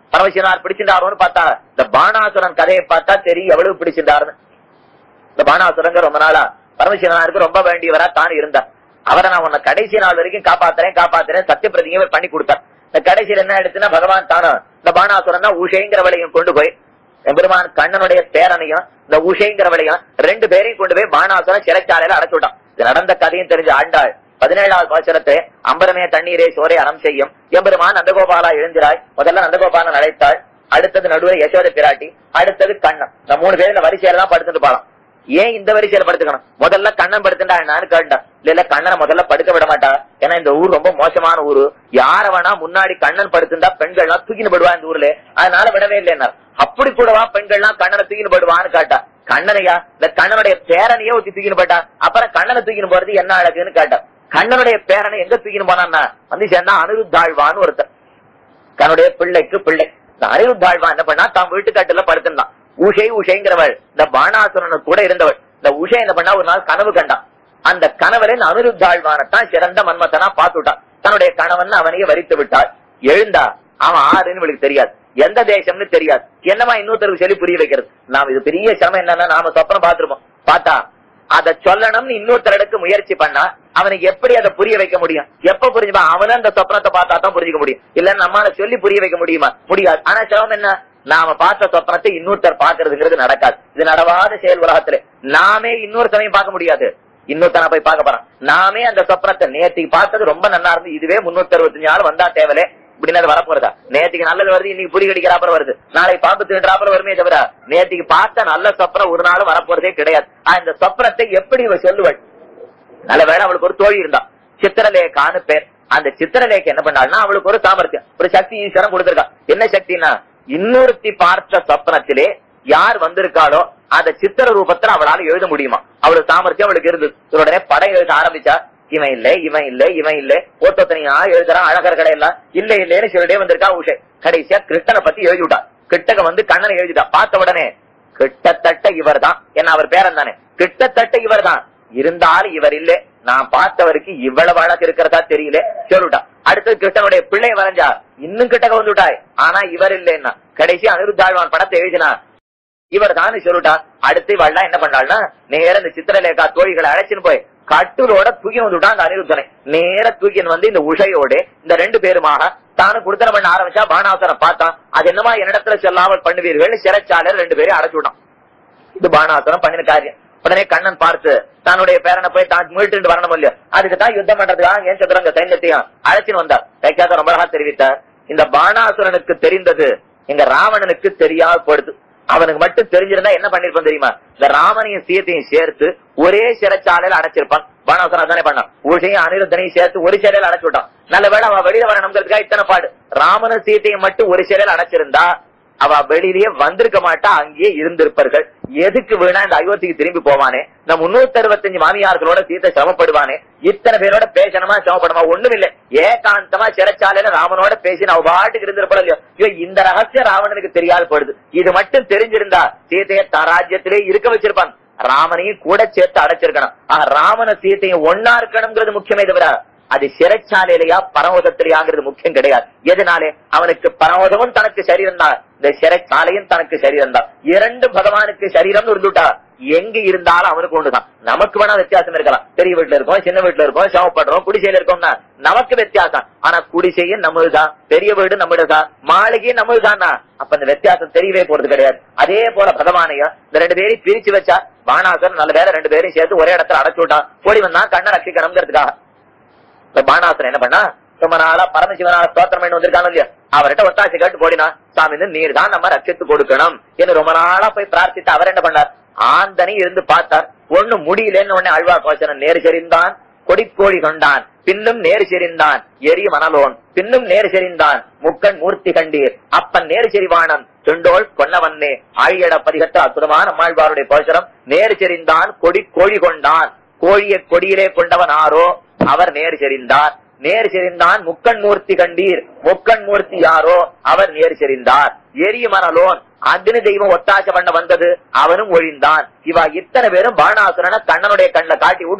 பரமசிவனார் பிடிச்சிருந்தாரோன்னு பார்த்தா இந்த பாணாசுரன் கதையை பார்த்தா தெரியும் எவ்வளவு பிடிச்சிருந்தாருன்னு இந்த பாணாசுரங்க ரொம்ப நாளா பரமசிவனாருக்கு ரொம்ப வேண்டியவரா தான் இருந்தார் அவரை நான் உன்னை கடைசி நாள் வரைக்கும் காப்பாத்துறேன் காப்பாத்துறேன் சத்திய பிரதிங்க பண்ணி கொடுத்தார் இந்த கடைசியில் என்ன எடுத்துன்னா பகவான் தானும் இந்த பாணாசுரன் தான் உஷைங்கிறவளையும் கொண்டு போய் எம்பெருமான் கண்ணனுடைய பேரனையும் இந்த உஷைங்கிறவளையும் ரெண்டு பேரையும் கொண்டு போய் பாணாசுரன் சிறைச்சாலையில அடைச்சு விட்டான் இது நடந்த கதையும் தெரிஞ்ச ஆண்டாள் பதினேழாவது பாசுரத்தை அம்பரமே தண்ணீரே சோரை அறம் செய்யும் எம்பெருமான் நந்தகோபாலா எழுந்திராய் முதல்ல நந்தகோபாலன் அழைத்தாள் அடுத்தது நடுவில் யசோத பிராட்டி அடுத்தது கண்ணன் இந்த மூணு பேர் இந்த வரிசையில தான் படுத்துட்டு போலாம் ஏன் இந்த வரிசையில படுத்துக்கணும் முதல்ல கண்ணன் படுத்துட்டா என்னன்னு கேட்டான் இல்ல இல்ல கண்ணனை முதல்ல படுக்க விட மாட்டா ஏன்னா இந்த ஊர் ரொம்ப மோசமான ஊரு யார வேணா முன்னாடி கண்ணன் படுத்திருந்தா பெண்கள்லாம் தூக்கின்னு படுவா இந்த ஊர்ல அதனால விடவே இல்லைன்னா அப்படி கூடவா பெண்கள்லாம் கண்ணனை தூக்கின்னு படுவான்னு கேட்டா கண்ணனையா இந்த கண்ணனுடைய பேரனையே ஊத்தி தூக்கின்னு போட்டா அப்புறம் கண்ணனை தூக்கின்னு போறது என்ன அழகுன்னு கேட்டா கண்ணனுடைய பேரனை எங்க தூக்கின்னு போனான்னா வந்து சேர்ந்தா அனிருத்தாழ்வான்னு ஒருத்தர் தன்னுடைய பிள்ளைக்கு பிள்ளை இந்த அனிருத்தாழ்வா என்ன பண்ணா தான் வீட்டுக்காட்டுல படுத்திருந்தான் உஷை உஷைங்கிறவள் இந்த பாணாசுரனு கூட இருந்தவள் இந்த உஷை என்ன பண்ணா ஒரு நாள் கனவு கண்டான் அந்த கணவரை இந்த அனிருத்தாழ்வானத்தான் சிறந்த மன்மத்தனா பார்த்துட்டான் தன்னுடைய கணவன் அவனையே வரித்து விட்டாள் எழுந்தா அவன் ஆறுன்னு இவளுக்கு தெரியாது எந்த தேசம்னு தெரியாது என்னமா இன்னொருத்தருக்கு சொல்லி புரிய வைக்கிறது நாம இது பெரிய சிரமம் என்னன்னா நாம சொப்பனம் பார்த்திருப்போம் பார்த்தா அத சொல்லணும்னு இன்னொருத்தருக்கு முயற்சி பண்ணா அவனுக்கு எப்படி அதை புரிய வைக்க முடியும் எப்ப புரிஞ்சுப்பான் அவனும் அந்த சொப்னத்தை பார்த்தா தான் புரிஞ்சுக்க முடியும் இல்ல நம்மால சொல்லி புரிய வைக்க முடியுமா முடியாது ஆனா சிரமம் என்ன நாம பார்த்த சொப்னத்தை இன்னொருத்தர் பாக்குறதுங்கிறது நடக்காது இது நடவாத செயல் உலகத்துல நாமே இன்னொருத்தனையும் பார்க்க முடியாது இன்னொருத்தனை போய் பார்க்க போறான் நாமே அந்த சொப்னத்தை நேத்திக்கு பார்த்தது ரொம்ப நல்லா இருந்து இதுவே முன்னூத்தி அறுபத்தஞ்சு நாள் வந்தா தேவலே இப்படின்னு அது வரப்போறதா நேத்திக்கு நல்லது வருது இன்னைக்கு புரி கடிக்கிறாப்புல வருது நாளைக்கு பாம்பு தின்றாப்புல வருமே தவிர நேத்திக்கு பார்த்த நல்ல சொப்பனம் ஒரு நாள் வரப்போறதே கிடையாது ஆனா, இந்த சொப்பனத்தை எப்படி இவ சொல்லுவள் நல்ல வேளை அவளுக்கு ஒரு தோழி இருந்தா சித்திரலேகான்னு பேர் அந்த சித்திரலேகை என்ன பண்ணாள்னா அவளுக்கு ஒரு சாமர்த்தியம் ஒரு சக்தி ஈஸ்வரன் கொடுத்திருக்கா என்ன சக்தினா இன்னொருத்தி பார்த்த சொப்பனத்திலே யார் வந்திருக்காளோ அந்த சித்திர ரூபத்துல அவளால எழுத முடியுமா அவளுக்கு சாமர்த்தியம் அவளுக்கு இருந்தது உடனே படம் எழுத ஆரம்பிச்சா இவன் இல்ல இவன் இல்ல இவன் இல்ல ஒத்தொத்தனையா எழுதுறான் அழகர் கடை எல்லாம் இல்ல இல்லன்னு சொல்லிட்டே வந்திருக்கா உஷை கடைசியா கிருஷ்ணனை பத்தி எழுதி விட்டா கிட்டக வந்து கண்ணனை எழுதிட்டா பார்த்த உடனே கிட்டத்தட்ட இவர்தான் என்ன அவர் பேரன் தானே கிட்டத்தட்ட இவர்தான் இருந்தாலும் இவர் இல்ல நான் பார்த்தவருக்கு இவ்வளவு அழகு இருக்கிறதா தெரியல சொல்லிட்டா அடுத்தது கிருஷ்ணனுடைய பிள்ளை வரைஞ்சா இன்னும் கிட்டக்க வந்துட்டாய் ஆனா இவர் இல்லைன்னா கடைசி அனிருத்தாழ்வான் படத்தை எழுதினா இவர் தான் சொல்லிட்டா அடுத்து இவள்லாம் என்ன பண்ணாள்னா நேர இந்த சித்திரலேகா தோழிகளை அழைச்சின்னு போய் கட்டுலோட தூக்கி வந்துட்டான் அந்த அனிருத்தனை நேர தூக்கின்னு வந்து இந்த உஷையோட இந்த ரெண்டு பேருமாக தானும் குடுத்தனம் பண்ண ஆரம்பிச்சா பானாசனம் பார்த்தான் அது என்னமா என்னிடத்துல சொல்லாமல் பண்ணுவீர்கள் சிறைச்சாலையில ரெண்டு பேரையும் அடைச்சு விட்டான் இது பானாசுரம் பண்ணின காரியம் உடனே கண்ணன் பார்த்து தன்னுடைய பேரனை போய் தான் மீட்டு வரணும் இல்லையோ அதுக்கு தான் யுத்தம் பண்றதுக்காக ஏன் சதுரங்க சைன்யத்தையும் அழைச்சின்னு வந்தார் தைக்காத ரொம்ப அழகா தெரிவித்தார் இந்த பானாசுரனுக்கு தெரிந்தது எங்க ராவணனுக்கு தெரியாது போடுது அவனுக்கு மட்டும் தெரிஞ்சிருந்தா என்ன பண்ணிருப்பான் தெரியுமா இந்த ராமனையும் சீத்தையும் சேர்த்து ஒரே சிறைச்சாலையில அடைச்சிருப்பான் பானாசுரன் தானே பண்ணான் ஊழையும் அனிருத்தனையும் சேர்த்து ஒரு சிறையில அடைச்சு விட்டான் நல்ல வேளை அவன் வெளியில வரணுங்கிறதுக்காக இத்தனை பாடு ராமனும் சீத்தையும் மட்டும் ஒரு சிறையில அடைச்சிருந்தா அவ வெளியிலேயே வந்திருக்க மாட்டா அங்கேயே இருந்திருப்பார்கள் எதுக்கு வேணா இந்த அயோத்திக்கு திரும்பி போவானே இந்த முன்னூத்தி அறுபத்தஞ்சு மாமியார்களோட சீத்தை சிரமப்படுவானே இத்தனை பேரோட பேசணுமா சிரமப்படுமா ஒண்ணும் இல்ல ஏகாந்தமா சிறைச்சாலையில ராமனோட பேசி அவ பாட்டுக்கு இருந்திருப்பா இல்லையோ ஐயோ, இந்த ரகசியம் ராவணனுக்கு தெரியாது போடுது இது மட்டும் தெரிஞ்சிருந்தா சீதையை தராஜ்யத்திலே இருக்க வச்சிருப்பான் ராமனையும் கூட சேர்த்து அடைச்சிருக்கணும் ஆஹ் ராமன சீத்தையும் ஒன்னா இருக்கணுங்கிறது முக்கியமே தவிர அது சிறைச்சாலையிலையா பரமோதத்திலேயாங்கிறது முக்கியம் கிடையாது எதனாலே அவனுக்கு பரமோதமும் தனக்கு சரீரம் தான் இந்த சிறைச்சாலையும் தனக்கு சரீரம் தான் இரண்டு பகவானுக்கு சரீரம் இருந்துட்டா எங்க இருந்தாலும் அவனுக்கு ஒண்ணுதான் நமக்கு வேணா வித்தியாசம் இருக்கலாம் பெரிய வீட்டுல இருக்கோம் சின்ன வீட்டுல இருக்கோம் சிரமப்படுறோம் குடிசையில இருக்கோம்னா நமக்கு வித்தியாசம் ஆனா குடிசையும் நம்மளுதான் பெரிய வீடு நம்மளுதான் மாளிகையும் நம்மளுதானா அப்ப இந்த வித்தியாசம் தெரியவே போறது கிடையாது அதே போல பகவானையும் இந்த ரெண்டு பேரையும் பிரிச்சு வச்சா பானாசர் நல்ல வேலை ரெண்டு பேரையும் சேர்த்து ஒரே இடத்துல அடைச்சு விட்டான் ஓடி வந்தான் கண்ணை ரட்சிக்கணுங்கிறதுக்காக இப்ப பானாசுரன் என்ன பண்ணா ரொம்ப நாளா பரமசிவனால ஸ்தோத்திரம் பண்ணி வந்திருக்கானோ இல்லையா அவர்கிட்ட ஒத்தாசி கேட்டு போடினா சாமி வந்து நீர் தான் நம்ம ரட்சித்து கொடுக்கணும் என்று ரொம்ப நாளா போய் பிரார்த்தித்து அவர் என்ன பண்ணார் ஆந்தனி இருந்து பார்த்தார் ஒண்ணு முடியலன்னு உடனே அழ்வா கோச்சரன் நேரு செறிந்தான் கொடிக்கோழி கொண்டான் பின்னும் நேரு செறிந்தான் எரிய மணலோன் பின்னும் நேரு செறிந்தான் முக்கன் மூர்த்தி கண்டீர் அப்பன் நேரு செறிவானன் துண்டோள் கொன்னவன்னே ஆழியட பதிகத்த அற்புதமான அம்மாழ்வாருடைய கோச்சரம் நேரு செறிந்தான் கொடி கோழி கொண்டான் கோழியை கொடியிலே கொண்டவன் ஆரோ அவர் நேர் செறிந்தார் நேர் செறிந்தான் முக்கண் மூர்த்தி கண்டீர் முக்கண் மூர்த்தி யாரோ அவர் நேர் செறிந்தார் எரிய மணலோன் அக்னி தெய்வம் ஒத்தாச பண்ண வந்தது அவனும் ஒழிந்தான் இவா இத்தனை பேரும் பாணாசுரனை கண்ணனுடைய கண்ணில் காட்டி விட்டுட்டு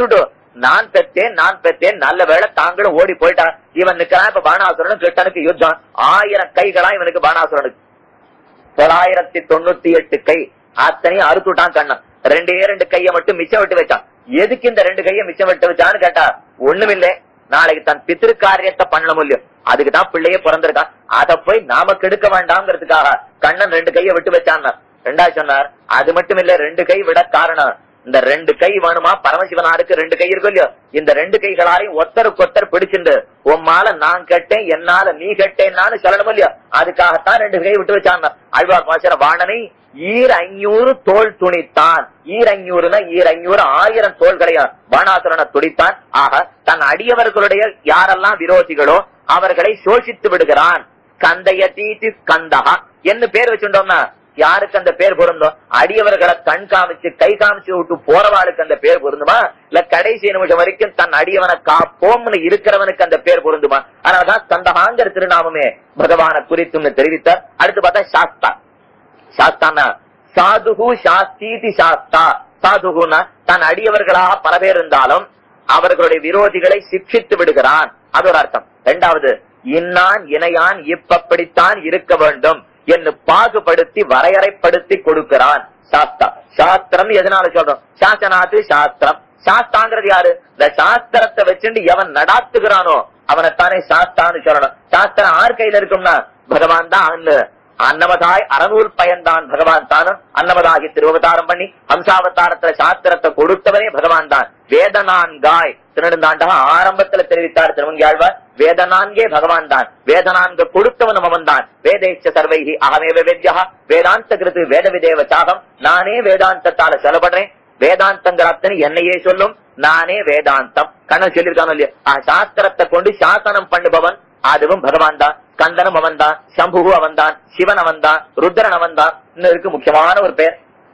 நான் பெத்தேன் நான் பெத்தேன் நல்ல வேளை தாங்களும் ஓடி போயிட்டான் இவன் நிக்கிறான் இப்ப பானாசுரனும் கிருஷ்ணனுக்கு யுத்தம் ஆயிரம் கைகளா இவனுக்கு பானாசுரனுக்கு தொள்ளாயிரத்தி தொண்ணூத்தி எட்டு கை அத்தனையும் அறுத்துட்டான் கண்ணன் ரெண்டே ரெண்டு கையை மட்டும் மிச்சம் விட்டு வச்சான் எதுக்கு இந்த ரெண்டு கையை மிச்சம் விட்டு வச்சான்னு கேட்டா ஒண்ணுமில்லை நாளைக்கு தன் பித்திரு காரியத்தை பண்ண முடியும் அதுக்குதான் பிள்ளையே பிறந்திருக்கான் அதை போய் நாம கெடுக்க வேண்டாம்ங்கிறதுக்காக கண்ணன் ரெண்டு கையை விட்டு வச்சான் ரெண்டா சொன்னார் அது மட்டும் இல்ல ரெண்டு கை விட காரணம் இந்த ரெண்டு கை வேணுமா பரமசிவனாருக்கு ரெண்டு கை இருக்கும் இல்லையோ இந்த ரெண்டு கைகளாரையும் ஒத்தருக்கு ஒத்தர் பிடிச்சிண்டு உம்மால நான் கேட்டேன் என்னால நீ கேட்டேன்னு சொல்லணும் இல்லையோ அதுக்காகத்தான் ரெண்டு கை விட்டு வச்சாங்க அழ்வார் மாசர வாணனை ஈர் ஐநூறு தோல் துணித்தான் ஈர் ஐநூறுனா ஈர் ஐநூறு ஆயிரம் தோள்களையும் பாணாசுரனை துடித்தான் ஆக தன் அடியவர்களுடைய யாரெல்லாம் விரோதிகளோ அவர்களை சோஷித்து விடுகிறான் கந்தைய தீதி கந்தகா என்ன பேர் வச்சுட்டோம்னா யாருக்கு அந்த பேர் பொருந்தும் அடியவர்களை கண் காமிச்சு கை காமிச்சு விட்டு போறவாளுக்கு அந்த பேர் பொருந்துமா இல்ல கடைசி நிமிஷம் வரைக்கும் தன் அடியவனை காப்போம்னு இருக்கிறவனுக்கு அந்த பேர் பொருந்துமா அதனாலதான் கந்தகாங்கிற திருநாமமே பகவான குறித்தும்னு தெரிவித்தார் அடுத்து பார்த்தா சாஸ்தா சாஸ்தானா சாதுகு சாஸ்தீதி சாஸ்தா சாதுகுனா தன் அடியவர்களாக பல பேர் இருந்தாலும் அவர்களுடைய விரோதிகளை சிக்ஷித்து விடுகிறான் அது ஒரு அர்த்தம் இரண்டாவது இன்னான் இணையான் இப்படித்தான் இருக்க வேண்டும் என்று பாகுபடுத்தி வரையறைப்படுத்தி கொடுக்கிறான் சாஸ்தா சாஸ்திரம் எதனால சொல்றோம் சாசனாத்து சாஸ்திரம் சாஸ்தாங்கிறது யாரு இந்த சாஸ்திரத்தை வச்சுட்டு எவன் நடாத்துகிறானோ அவனைத்தானே சாஸ்தான்னு சொல்லணும் சாஸ்திரம் ஆர் கையில இருக்கும்னா பகவான் தான் அன்னு அன்னமதாய் அறநூல் பயன்தான் பகவான் தானும் அன்னமதாகி திருவதாரம் பண்ணி ஹம்சாவதாரத்துல சாஸ்திரத்தை கொடுத்தவனே பகவான் தான் வேதனான்காய் திருநெடுந்தாண்டக ஆரம்பத்துல தெரிவித்தார் திருமங்கியாழ்வார் வேதனான்கே பகவான் தான் வேதனான்கு கொடுத்தவனும் அவன் தான் வேதேச்ச சர்வைகி அகமேவ வேத்யா வேதாந்த கிருத்து வேத விதேவ சாகம் நானே வேதாந்தத்தால செலப்படுறேன் வேதாந்தங்கிற அத்தனை என்னையே சொல்லும் நானே வேதாந்தம் கண்ணன் சொல்லியிருக்கானோ இல்லையா ஆஹ் சாஸ்திரத்தை கொண்டு சாசனம் பண்ணுபவன் அதுவும் பகவான் தான் கந்தனும் அவன் தான் சம்புகு அவன் தான் சிவன் அவன் தான் ருத்ரன் அவன் தான் இன்னும் இருக்கு முக்கியமான ஒரு பேர்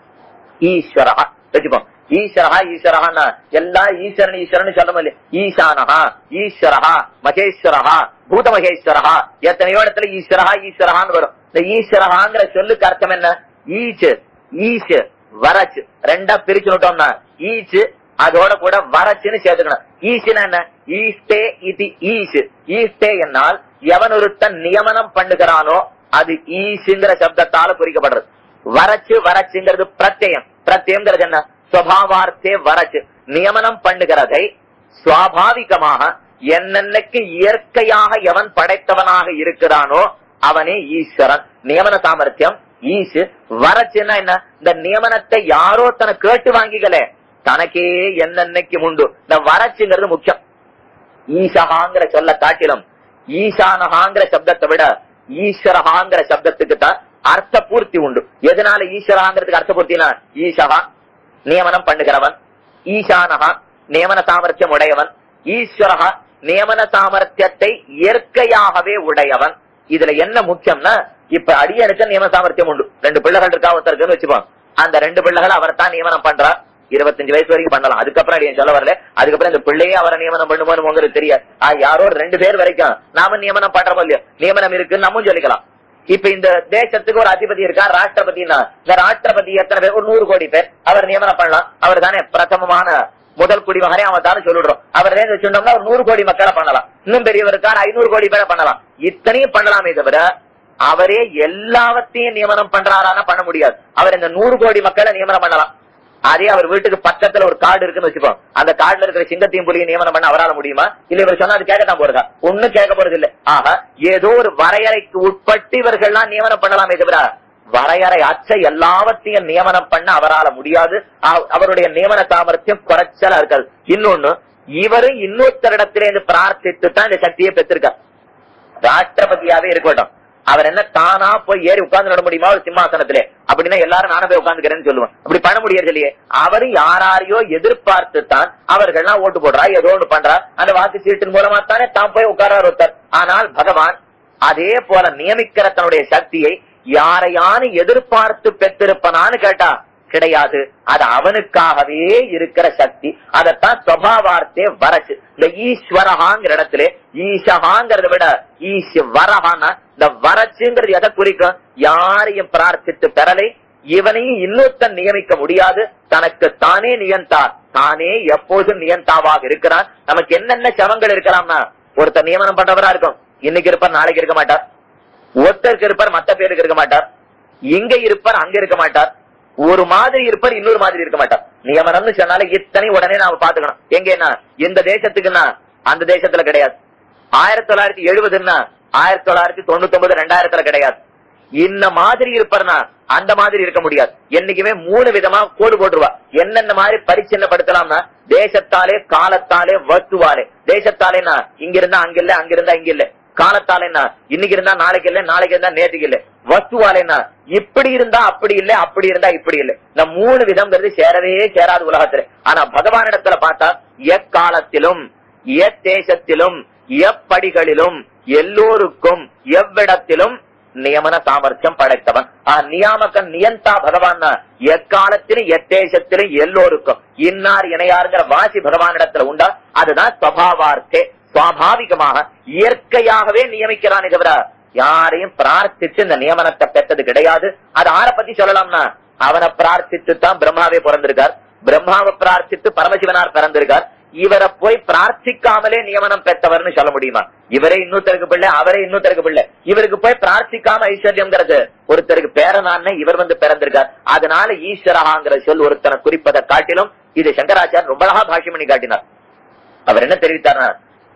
ஈஸ்வரா வச்சுப்போம் ஈஸ்வரா ஈஸ்வரஹான்னா எல்லாம் ஈஸ்வரன் ஈஸ்வரன் சொல்ல முடியல ஈசானஹா ஈஸ்வரஹா மகேஸ்வரஹா பூத மகேஸ்வரஹா எத்தனையோ இடத்துல ஈஸ்வரஹா ஈஸ்வரஹான்னு வரும் இந்த ஈஸ்வரஹாங்கிற சொல்லுக்கு அர்த்தம் என்ன ஈச்சு ஈச்சு வரச்சு ரெண்டா பிரிச்சு விட்டோம்னா ஈச்சு அதோட கூட வரச்சுன்னு சேர்த்துக்கணும் ஈசுனா என்ன ஈஸ்டே இது ஈசு ஈஸ்டே என்னால் எவன் ஒருத்தன் நியமனம் பண்ணுகிறானோ அது ஈசுங்கிற சப்தத்தால குறிக்கப்படுறது வரச்சு வரச்சுங்கிறது பிரத்யம் பிரத்யம்ங்கிறது என்ன சுவாவார்த்தே வரச்சு நியமனம் பண்ணுகிறதை சுவாபாவிகமாக என்னென்னைக்கு இயற்கையாக எவன் படைத்தவனாக இருக்கிறானோ அவனே ஈஸ்வரன் நியமன சாமர்த்தியம் ஈசு வரச்சுன்னா என்ன இந்த நியமனத்தை யாரோ தன கேட்டு வாங்கிக்கல தனக்கே என்னென்னைக்கு உண்டு இந்த வரச்சுங்கிறது முக்கியம் ஈசகாங்கிற சொல்ல காட்டிலும் ஈசானகாங்கிற சப்தத்தை விட ஈஸ்வரகாங்கிற சப்தத்துக்கு தான் அர்த்த பூர்த்தி உண்டு எதனால ஈஸ்வராங்கிறதுக்கு அர்த்த பூர்த்தினா ஈசகா நியமனம் பண்ணுகிறவன் ஈசானகா நியமன சாமர்த்தியம் உடையவன் ஈஸ்வரகா நியமன சாமர்த்தியத்தை இயற்கையாகவே உடையவன் இதுல என்ன முக்கியம்னா இப்ப அடியனுக்கு நியமன சாமர்த்தியம் உண்டு ரெண்டு பிள்ளைகள் இருக்கா ஒருத்தருக்குன்னு வச்சுப்போம் அந்த ரெண்டு பிள்ளைகள் அவர் தான் நியமனம் பண்றார் இருபத்தஞ்சு வயசு வரைக்கும் பண்ணலாம் அதுக்கப்புறம் அடியன் சொல்ல வரல அதுக்கப்புறம் இந்த பிள்ளையே அவரை நியமனம் பண்ணுமோன்னு உங்களுக்கு தெரியாது ஆ, யாரோ ரெண்டு பேர் வரைக்கும் நாம நியமனம் பண்றோம் இல்லையோ நியமனம் இருக்குன்னு நம்மும் சொல்லிக்கலாம் இப்ப இந்த தேசத்துக்கு ஒரு அதிபதி இருக்கா ராஷ்டிரபதினா இந்த ராஷ்டிரபதி எத்தனை பேர் ஒரு நூறு கோடி பேர் அவர் நியமனம் பண்ணலாம் அவர் தானே பிரதமமான முதல் குடிமகனே அவன் தானே சொல்லிடுறோம் அவர் நேர்ந்து வச்சுட்டோம்னா ஒரு நூறு கோடி மக்களை பண்ணலாம் இன்னும் பெரியவர் இருக்கார் ஐநூறு கோடி பேரை பண்ணலாம் இத்தனையும் பண்ணலாமே தவிர அவரே எல்லாவற்றையும் நியமனம் பண்றாரானா பண்ண முடியாது அவர் இந்த நூறு கோடி மக்களை நியமனம் பண்ணலாம் அதே அவர் வீட்டுக்கு பக்கத்துல ஒரு கார்டு இருக்குன்னு வச்சுப்போம் அந்த கார்டுல இருக்கிற சிங்கத்தையும் புலியும் நியமனம் பண்ண அவரால முடியுமா இல்ல இவர் சொன்னா அது கேட்கத்தான் போறதா ஒண்ணும் கேட்க போறது இல்ல ஆக ஏதோ ஒரு வரையறைக்கு உட்பட்டு இவர்கள்லாம் நியமனம் பண்ணலாமே தவிர வரையறை அச்ச எல்லாவற்றையும் நியமனம் பண்ண அவரால முடியாது அவ- அவருடைய நியமன சாமர்த்தியம் குறைச்சலா இருக்காது இன்னொன்னு இவரும் இன்னொருத்தரிடத்திலிருந்து பிரார்த்தித்து தான் இந்த சக்தியை பெற்றிருக்கார் ராஷ்டிரபதியாவே இருக்கட்டும் அவர் என்ன தானா போய் ஏறி உட்கார்ந்து நட முடியுமா ஒரு சிம்மாசனத்திலே அப்படின்னா எல்லாரும் நானும் போய் உட்கார்ந்துக்கிறேன்னு சொல்லுவேன் அப்படி பண்ண முடியாது இல்லையே அவரும் யாராரையோ எதிர்பார்த்து தான் அவர்கள்லாம் ஓட்டு போடுறா ஏதோ ஒண்ணு பண்றா அந்த வாக்கு சீட்டின் மூலமா தானே தான் போய் உட்கார்றார் ஒருத்தர் ஆனால் பகவான் அதே போல நியமிக்கிற தன்னுடைய சக்தியை யாரையானு எதிர்பார்த்து பெற்றிருப்பனான்னு கேட்டா கிடையாது அது அவனுக்காகவே இருக்கிற சக்தி அதத்தான் சுவாவார்த்தே வரச்சு இந்த ஈஸ்வரஹாங்கிற இடத்துல ஈசகாங்கிறத விட ஈஸ்வரஹான்னா இந்த வரச்சுங்கிறது எதை குறிக்கும் யாரையும் பிரார்த்தித்து பெறலை இவனையும் இன்னொருத்தன் நியமிக்க முடியாது தனக்கு தானே நியந்தார் தானே எப்போதும் நியந்தாவாக இருக்கிறான் நமக்கு என்னென்ன சமங்கள் இருக்கலாம்னா ஒருத்தர் நியமனம் பண்றவரா இருக்கும் இன்னைக்கு இருப்பார் நாளைக்கு இருக்க மாட்டார் ஒருத்தருக்கு இருப்பார் மத்த பேருக்கு இருக்க மாட்டார் இங்க இருப்பார் அங்க இருக்க மாட்டார் ஒரு மாதிரி இருப்பார் இன்னொரு மாதிரி இருக்க மாட்டார் நியமனம்னு சொன்னாலே இத்தனை உடனே நாம பாத்துக்கணும் எங்கன்னா இந்த தேசத்துக்குன்னா அந்த தேசத்துல கிடையாது ஆயிரத்தி தொள்ளாயிரத்தி எழுபதுன்னா ஆயிரத்தி தொள்ளாயிரத்தி தொண்ணூத்தி ஒன்பது ரெண்டாயிரத்துல கிடையாது இந்த மாதிரி இருப்பார்னா அந்த மாதிரி இருக்க முடியாது என்னைக்குமே மூணு விதமா கோடு போட்டுருவா என்னென்ன மாதிரி பரிச்சின்னப்படுத்தலாம்னா தேசத்தாலே காலத்தாலே வஸ்துவாலே தேசத்தாலேனா இங்க இருந்தா அங்க இல்ல அங்க இருந்தா இங்க இல்ல காலத்தாலேனா இன்னைக்கு இருந்தா நாளைக்கு இல்ல நாளைக்கு இருந்தா நேற்றுக்கு இல்ல வஸ்துவாலேனா இப்படி இருந்தா அப்படி இல்ல அப்படி இருந்தா இப்படி இல்ல இந்த மூணு விதம்ங்கிறது சேரவே சேராது உலகத்துல ஆனா பகவானிடத்துல பார்த்தா எக்காலத்திலும் எத்தேசத்திலும் எப்படிகளிலும் எல்லோருக்கும் எவ்விடத்திலும் நியமன சாமர்த்தியம் படைத்தவன் ஆ நியாமகன் நியந்தா பகவான் எக்காலத்திலும் எத்தேசத்திலும் எல்லோருக்கும் இன்னார் இணையாருங்கிற வாசி பகவானிடத்துல உண்டா அதுதான் ஸ்வபாவார்த்தே சுவாபாவிகமாக இயற்கையாகவே நியமிக்கிறானே தவிர யாரையும் பிரார்த்திச்சு இந்த நியமனத்தை பெற்றது கிடையாது அது ஆரை பத்தி சொல்லலாம்னா அவனை பிரார்த்தித்து தான் பிரம்மாவே பிறந்திருக்கார் பிரம்மாவை பிரார்த்தித்து பரமசிவனார் பிறந்திருக்கார் இவரை போய் பிரார்த்திக்காமலே நியமனம் பெற்றவர்னு சொல்ல முடியுமா இவரே இன்னொருத்தருக்கு பிள்ளை அவரே இன்னொருத்தருக்கு பிள்ளை இவருக்கு போய் பிரார்த்திக்காம ஐஸ்வர்யம்ங்கிறது ஒருத்தருக்கு பேரனான்னு இவர் வந்து பிறந்திருக்கார் அதனால ஈஸ்வரகாங்கிற சொல் ஒருத்தனை குறிப்பதை காட்டிலும் இது சங்கராச்சார் ரொம்ப அழகா பாஷ்யம் பண்ணி காட்டினார் அவர் என்ன தெரிவித்தார்னா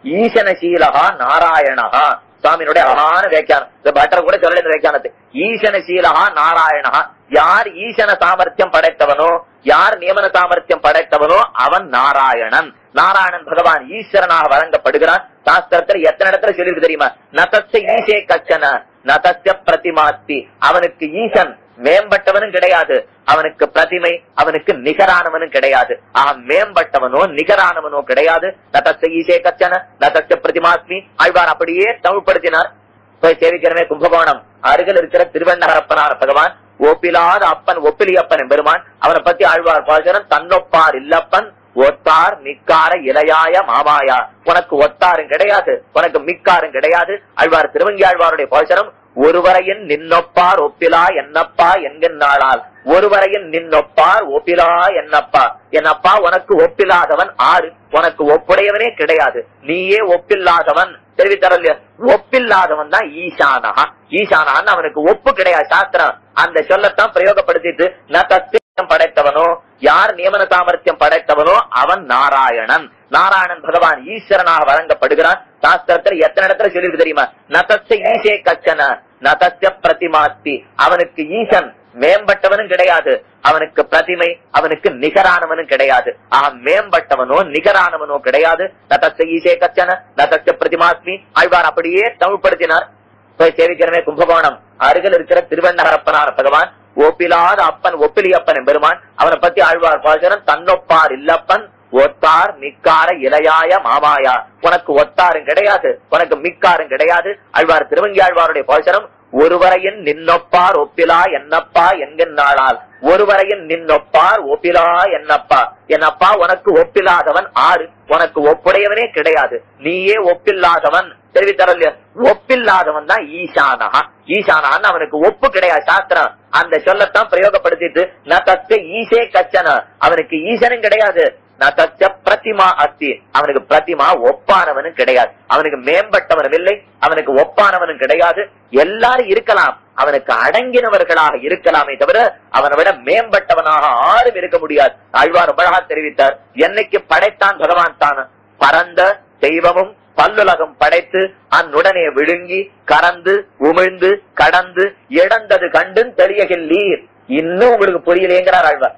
ஈசனசீலகா நாராயணகா சுவாமியினுடைய அழகான வியாக்கியானம் இந்த பட்டர் கூட சொல்ல இந்த வியாக்கியானத்து ஈசனசீலகா நாராயணகா யார் ஈசன சாமர்த்தியம் படைத்தவனோ யார் நியமன சாமர்த்தியம் படைத்தவனோ அவன் நாராயணன் நாராயணன் பகவான் ஈஸ்வரனாக வழங்கப்படுகிறான் சாஸ்திரத்துல எத்தனை இடத்துல சொல்லிருக்கு தெரியுமா நதஸ்ய ஈசே கச்சன நதஸ்ய பிரதிமாத்தி அவனுக்கு ஈசன் மேம்பட்டவனும் கிடையாது அவனுக்கு பிரதிமை அவனுக்கு நிகரானவனும் கிடையாது ஆக மேம்பட்டவனோ நிகரானவனோ கிடையாது நதஸ்ய ஈசே கச்சன நதஸ்ய பிரதிமாஸ்மி ஆழ்வார் அப்படியே தமிழ்படுத்தினார் போய் சேவிக்கிறமே கும்பகோணம் அருகில் இருக்கிற திருவண்ணகரப்பனார் பகவான் ஒப்பிலாத அப்பன் ஒப்பிலி அப்பன் பெருமான் அவனை பத்தி ஆழ்வார் பாசனம் தன்னொப்பார் இல்லப்பன் ஒத்தார் மிக்கார இளையாய மாமாயா உனக்கு ஒத்தாரும் கிடையாது உனக்கு மிக்காரும் கிடையாது ஆழ்வார் திருவங்கி ஆழ்வாருடைய பாசனம் ஒருவரையின் நின்னொப்பார் ஒப்பிலா என்னப்பா என்கின்றாளால் ஒருவரையின் நின்னொப்பார் ஒப்பிலா என்னப்பா என்னப்பா உனக்கு ஒப்பில்லாதவன் ஆறு உனக்கு ஒப்புடையவனே கிடையாது நீயே ஒப்பில்லாதவன் தெரிவித்தரல ஒப்பில்லாதவன் தான் ஈசானஹா ஈசானஹான்னு அவனுக்கு ஒப்பு கிடையாது சாஸ்திரம் அந்த சொல்லத்தான் பிரயோகப்படுத்திட்டு நான் தத்துவம் படைத்தவனோ யார் நியமன சாமர்த்தியம் படைத்தவனோ அவன் நாராயணன் நாராயணன் பகவான் ஈஸ்வரனாக வழங்கப்படுகிறான் சாஸ்திரத்துல எத்தனை இடத்துல சொல்லிருக்கு தெரியுமா நதஸ்ய ஈசே கச்சன நதஸ்ய பிரதிமாஸ்தி அவனுக்கு ஈசன் மேம்பட்டவனும் கிடையாது அவனுக்கு பிரதிமை அவனுக்கு நிகரானவனும் கிடையாது ஆக மேம்பட்டவனோ நிகரானவனோ கிடையாது நதஸ்ய ஈசே கச்சன நதஸ்ய பிரதிமாஸ்மி ஆழ்வார் அப்படியே தமிழ்படுத்தினார் போய் சேவிக்கிறமே கும்பகோணம் அருகில் இருக்கிற திருவண்ணகரப்பனார் பகவான் ஒப்பிலாத அப்பன் ஒப்பிலி அப்பன் பெருமான் அவனை பத்தி ஆழ்வார் பாசனம் தன்னொப்பார் இல்லப்பன் ஒத்தார் மிக்கார இளையாய மாமாயா உனக்கு ஒத்தாரும் கிடையாது உனக்கு மிக்காரும் கிடையாது ஆழ்வார் திருவங்கி ஆழ்வாருடைய பாசனம் ஒருவரையின் நின்னொப்பார் ஒப்பிலா என்னப்பா என்கின்றாளால் ஒருவரையின் நின்னொப்பார் ஒப்பிலா என்னப்பா என்னப்பா உனக்கு ஒப்பில்லாதவன் ஆறு உனக்கு ஒப்புடையவனே கிடையாது நீயே ஒப்பில்லாதவன் தெரிவித்தரல ஒப்பில்லாதவன் தான் ஈசானஹா ஈசானான்னு அவனுக்கு ஒப்பு கிடையாது சாஸ்திரம் அந்த சொல்லத்தான் பிரயோகப்படுத்திட்டு நான் தத்த ஈசே கச்சன அவனுக்கு ஈசனும் கிடையாது நான் தச்ச பிரதிமா அஸ்தி அவனுக்கு பிரதிமா ஒப்பானவனும் கிடையாது அவனுக்கு மேம்பட்டவனும் இல்லை அவனுக்கு ஒப்பானவனும் கிடையாது எல்லாரும் இருக்கலாம் அவனுக்கு அடங்கினவர்களாக இருக்கலாமே தவிர அவனை விட மேம்பட்டவனாக ஆரும் இருக்க முடியாது ஆழ்வார் அழகா தெரிவித்தார் என்னைக்கு படைத்தான் பகவான் தான் பரந்த தெய்வமும் பல்லுலகம் படைத்து அன்னுடனே விழுங்கி கறந்து உமிழ்ந்து கடந்து இழந்தது கண்டும் தெளியகில்லீர் இன்னும் உங்களுக்கு புரியலேங்கிறார் ஆழ்வார்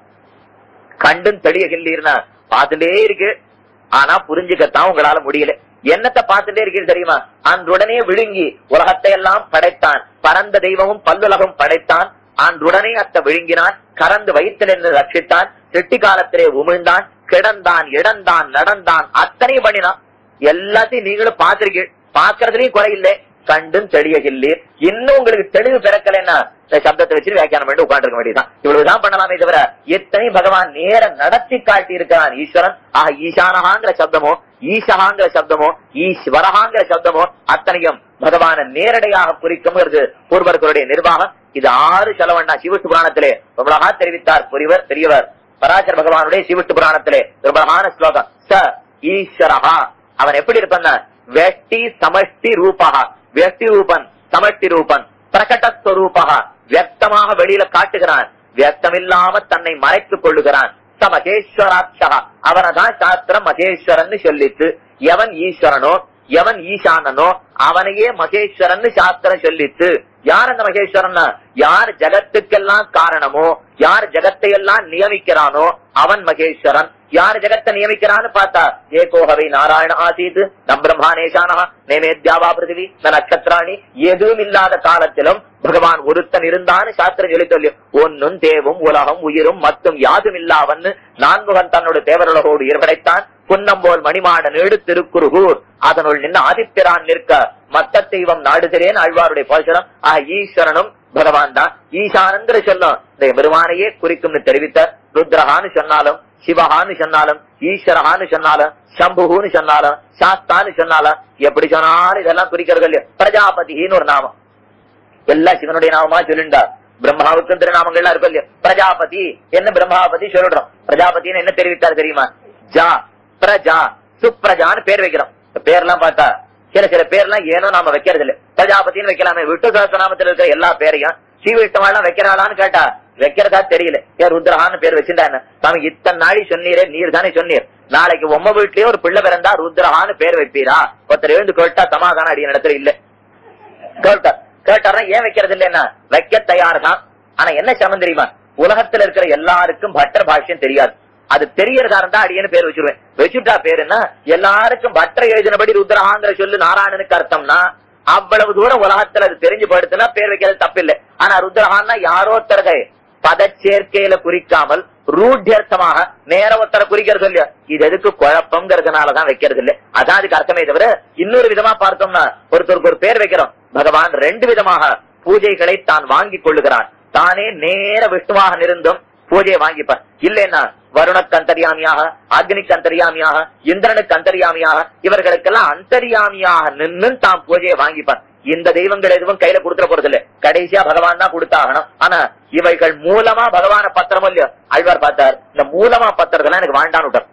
கண்டும் தெளியகில்லீர்னா பார்த்துட்டே இருக்கு ஆனா புரிஞ்சுக்கத்தான் உங்களால முடியல என்னத்தை பார்த்துட்டே இருக்கீங்க தெரியுமா அன்றுடனே விழுங்கி உலகத்தை எல்லாம் படைத்தான் பரந்த தெய்வமும் பல்லுலகம் படைத்தான் அன்றுடனே அத்த விழுங்கினான் கறந்து வயிற்றிலிருந்து ரட்சித்தான் செட்டி காலத்திலே உமிழ்ந்தான் கிடந்தான் இடந்தான் நடந்தான் அத்தனை பண்ணினான் எல்லாத்தையும் நீங்களும் பார்த்திருக்கீங்க பாக்குறதுலயும் குறையில்லை கண்டும் தெளியகில்லீர் இன்னும் உங்களுக்கு தெளிவு பிறக்கலைன்னா இந்த சப்தத்தை வச்சு வியாக்கியானம் பண்ணி உட்காந்துருக்க வேண்டியதுதான் இவ்வளவுதான் பண்ணலாமே தவிர எத்தனை பகவான் நேர நடத்தி காட்டி இருக்கிறான் ஈஸ்வரன் ஆக ஈசானகாங்கிற சப்தமோ ஈசகாங்கிற சப்தமோ ஈஸ்வரகாங்கிற சப்தமோ அத்தனையும் பகவான நேரடியாக குறிக்கும்ங்கிறது பூர்வர்களுடைய நிர்வாகம் இது ஆறு செலவண்ணா சிவசுபுராணத்திலே ரொம்ப அழகா தெரிவித்தார் புரிவர் பெரியவர் பராசர பகவானுடைய சிவிட்டு புராணத்திலே ஒரு பிரதான ஸ்லோகம் ச ஈஸ்வரஹா அவன் எப்படி இருப்பான் வெஷ்டி சமஷ்டி ரூபா வெஷ்டி ரூபன் சமஷ்டி ரூபன் பிரகடஸ்வரூபா வியக்தமாக வெளியில காட்டுகிறான் வியக்தமில்லாம தன்னை மறைத்துக் கொள்ளுகிறான் ச மகேஸ்வராட்சா அவனதான் சாஸ்திரம் மகேஸ்வரன் சொல்லித்து எவன் ஈஸ்வரனோ எவன் ஈசானனோ அவனையே மகேஸ்வரன் சாஸ்திரம் சொல்லித்து யார் அந்த மகேஸ்வரன் யார் ஜகத்துக்கெல்லாம் காரணமோ யார் ஜகத்தை எல்லாம் நியமிக்கிறானோ அவன் மகேஸ்வரன் யார் ஜெகத்தை நியமிக்கிறான்னு பார்த்தா ஏகோஹவை நாராயண ஆசீத் நம் பிரம்மானேஷானா நேமேத்யாவா பிருத்திவி ந நட்சத்திராணி எதுவும் இல்லாத காலத்திலும் பகவான் ஒருத்தன் இருந்தான்னு சாஸ்திரம் சொல்லி சொல்லி ஒன்னும் தேவும் உலகம் உயிரும் மத்தும் யாதும் இல்லாவன்னு நான்குகன் தன்னோட தேவருலகோடு இருபடைத்தான் புன்னம்போல் மணிமாட நீடு திருக்குறுகூர் அதனுள் நின்று ஆதித்யரான் நிற்க மத்த தெய்வம் நாடுகிறேன் ஆழ்வாருடைய பாசனம் ஆ ஈஸ்வரனும் பகவான் தான் ஈசானந்திர சொல்லும் இந்த பெருமானையே குறிக்கும்னு தெரிவித்த ருத்ரஹான்னு சொன்னாலும் சிவஹான்னு சொன்னாலும் ஈஸ்வரஹான்னு சொன்னாலும் சம்புன்னு சொன்னாலும் சாஸ்தான்னு சொன்னாலும் எப்படி சொன்னாலும் இதெல்லாம் குறிக்கிறது இல்லையா பிரஜாபதின்னு ஒரு நாமம் எல்லாம் சிவனுடைய நாமமா சொல்லிண்டா பிரம்மாவுக்கும் திருநாமங்கள்லாம் இருக்கும் இல்லையா பிரஜாபதி என்ன பிரம்மாபதி சொல்றோம் பிரஜாபதினு என்ன தெரிவித்தார் தெரியுமா ஜா பிரஜா சுப்ரஜான்னு பேர் வைக்கிறோம் இந்த பேர்லாம் பார்த்தா சில சில பேர்லாம் ஏனோ நாம வைக்கிறது இல்ல பிரஜாபதினு வைக்கலாமே விட்டு சகசநாமத்தில் இருக்கிற எல்லா பேரையும் ஸ்ரீவிஷ்ணவாலாம் வைக்கிறாளான்னு கேட்டா வைக்கிறதா தெரியல ஏன் ருத்ரஹான்னு பேர் வச்சிருந்தா என்ன சாமி இத்தனை நாளி சொன்னீரே நீர் தானே சொன்னீர் நாளைக்கு உம்ம வீட்லயே ஒரு பிள்ளை பிறந்தா ருத்ரஹான்னு பேர் வைப்பீரா ஒருத்தர் எழுந்து கேட்டா சமாதானம் அடிய இடத்துல இல்ல கேட்டார் கேட்டார்னா ஏன் வைக்கிறது இல்லைன்னா வைக்க தயார் தான் ஆனா என்ன சமம் தெரியுமா உலகத்துல இருக்கிற எல்லாருக்கும் பட்டர் பாஷ்யம் தெரியாது அது தெரியறதா இருந்தா அடியேன்னு பேர் வச்சிருவேன் வச்சுட்டா பேருன்னா எல்லாருக்கும் பட்டர் எழுதினபடி ருத்ரஹாங்கிற சொல்லு நாராயணனுக்கு அர்த்தம்னா அவ்வளவு தூரம் உலகத்துல அது தெரிஞ்சு படுத்துனா பேர் வைக்கிறது தப்பில்லை ஆனா ருத்ரஹான்னா யாரோ ஒருத்தரகை பதச்சேர்க்கையில குறிக்காமல் ரூಢ்யர்த்தமாக நேர ஒருத்தரை குறிக்கிறது இல்லையா இது எதுக்கு குழப்பம்ங்கிறதுனாலதான் வைக்கிறது இல்ல அதான் அதுக்கு அர்த்தமே தவிர இன்னொரு விதமா பார்த்தோம்னா ஒருத்தருக்கு ஒரு பேர் வைக்கிறோம் பகவான் ரெண்டு விதமாக பூஜைகளை தான் வாங்கிக் கொள்ளுகிறான் தானே நேர விஷ்ணுவாக நிருந்தும் பூஜையை வாங்கிப்பார் இல்லைன்னா வருணக்கு அந்தரியாமியாக அக்னிக்கு அந்தரியாமியாக இந்திரனுக்கு அந்தரியாமியாக இவர்களுக்கெல்லாம் அந்தரியாமியாக நின்று தாம் பூஜையை வாங்கிப்பார் இந்த தெய்வங்கள் எதுவும் கையில கொடுத்துட போறது இல்ல கடைசியா பகவான் தான் கொடுத்தாகணும் ஆனா இவைகள் மூலமா பகவான பத்திரம் இல்லையோ அழ்வார் பார்த்தார் இந்த மூலமா பத்திரத்தெல்லாம் எனக்கு வேண்டான்னு விட்டார்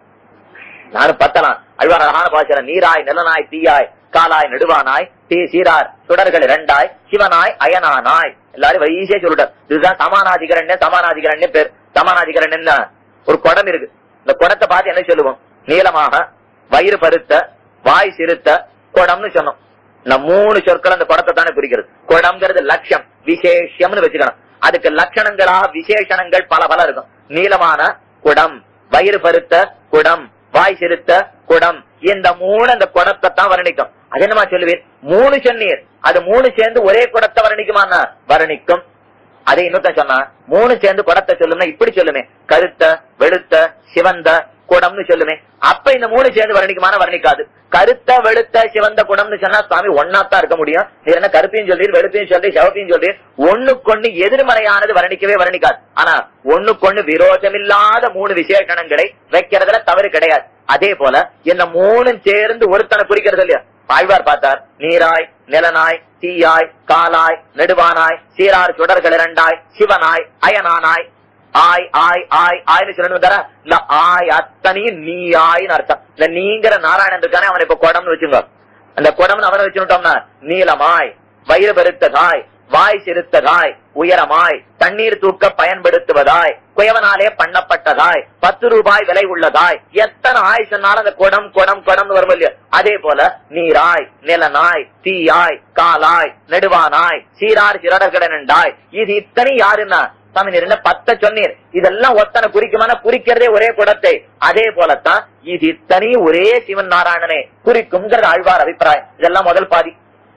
நானும் பத்தலாம் அழ்வார் அழகான பாசுற நீராய் நிலனாய் தீயாய் காலாய் நெடுவானாய் தீ சீரார் சுடர்கள் இரண்டாய் சிவனாய் அயனானாய் எல்லாரும் வைசியா சொல்லிட்டார் இதுதான் சமானாதிகரண்ய சமானாதிகரண்ய பேர் சமானாதிகரன் என்ன ஒரு குடம் இருக்கு இந்த குடத்தை பார்த்து என்ன சொல்லுவோம் நீளமாக வயிறு பருத்த வாய் சிறுத்த குடம்னு சொன்னோம் இந்த மூணு சொற்கள் அந்த குடத்தை தானே குறிக்கிறது குடம்ங்கிறது லட்சியம் விசேஷம்னு வச்சுக்கணும் அதுக்கு லட்சணங்களாக விசேஷணங்கள் பல பல இருக்கும் நீளமான குடம் வயிறு பருத்த குடம் வாய் சிறுத்த குடம் இந்த மூணு அந்த குடத்தை தான் வர்ணிக்கும் அது என்னமா சொல்லுவீர் மூணு சொன்னீர் அது மூணு சேர்ந்து ஒரே குடத்தை வர்ணிக்குமா வர்ணிக்கும் அதை இன்னொருத்தன் சொன்னா மூணு சேர்ந்து குடத்தை சொல்லுமே இப்படி சொல்லுமே கருத்த வெளுத்த சிவந்த குடம்னு சொல்லுமே அப்ப இந்த மூணு சேர்ந்து வர்ணிக்குமான வர்ணிக்காது கருத்த வெளுத்த சிவந்த குடம்னு சொன்னா சுவாமி ஒன்னாத்தான் இருக்க முடியும் நீ என்ன கருப்பையும் சொல்லி வெளுப்பையும் சொல்லி சிவப்பையும் சொல்லி ஒண்ணுக்கொண்ணு எதிர்மறையானது வர்ணிக்கவே வர்ணிக்காது ஆனா ஒண்ணுக்கொண்ணு விரோதமில்லாத மூணு விசேஷணங்களை வைக்கிறதுல தவறு கிடையாது அதே போல இந்த மூணும் சேர்ந்து ஒருத்தனை குறிக்கிறது இல்லையா ஆழ்வார் பார்த்தார் நீராய் நிலனாய் தீயாய் காலாய் நெடுவானாய் சீரார் சுடர்கள் இரண்டாய் சிவனாய் அயனானாய் ஆய் ஆய் ஆய் ஆய்னு சொல்லணும் தர இல்ல ஆய் அத்தனையும் நீ ஆயின்னு அர்த்தம் இல்ல நீங்கிற நாராயணன் இருக்கானே அவனை இப்ப குடம்னு வச்சுங்க அந்த குடம்னு அவனை வச்சுட்டோம்னா நீளமாய் வயிறு பெருத்ததாய் வாய் சிறுத்ததாய் உயரமாய் தண்ணீர் தூக்க பயன்படுத்துவதாய் குயவனாலே பண்ணப்பட்டதாய் பத்து ரூபாய் விலை உள்ளதாய் எத்தனை ஆய் சொன்னாலும் அந்த குடம் குடம் குடம் வரும் இல்லையா அதே போல நீராய் நிலனாய் தீயாய் காலாய் நெடுவானாய் சீரார் சிறடர்கடனண்டாய் இது இத்தனை யாருன்னா சாமி நீர் என்ன பத்த சொன்னீர் இதெல்லாம் ஒத்தனை குறிக்குமான குறிக்கிறதே ஒரே குடத்தை அதே போலத்தான் இது இத்தனையும் ஒரே சிவன் நாராயணனே குறிக்கும்ங்கிறது ஆழ்வார் அபிப்பிராயம் இதெல்லாம் முதல் பாதி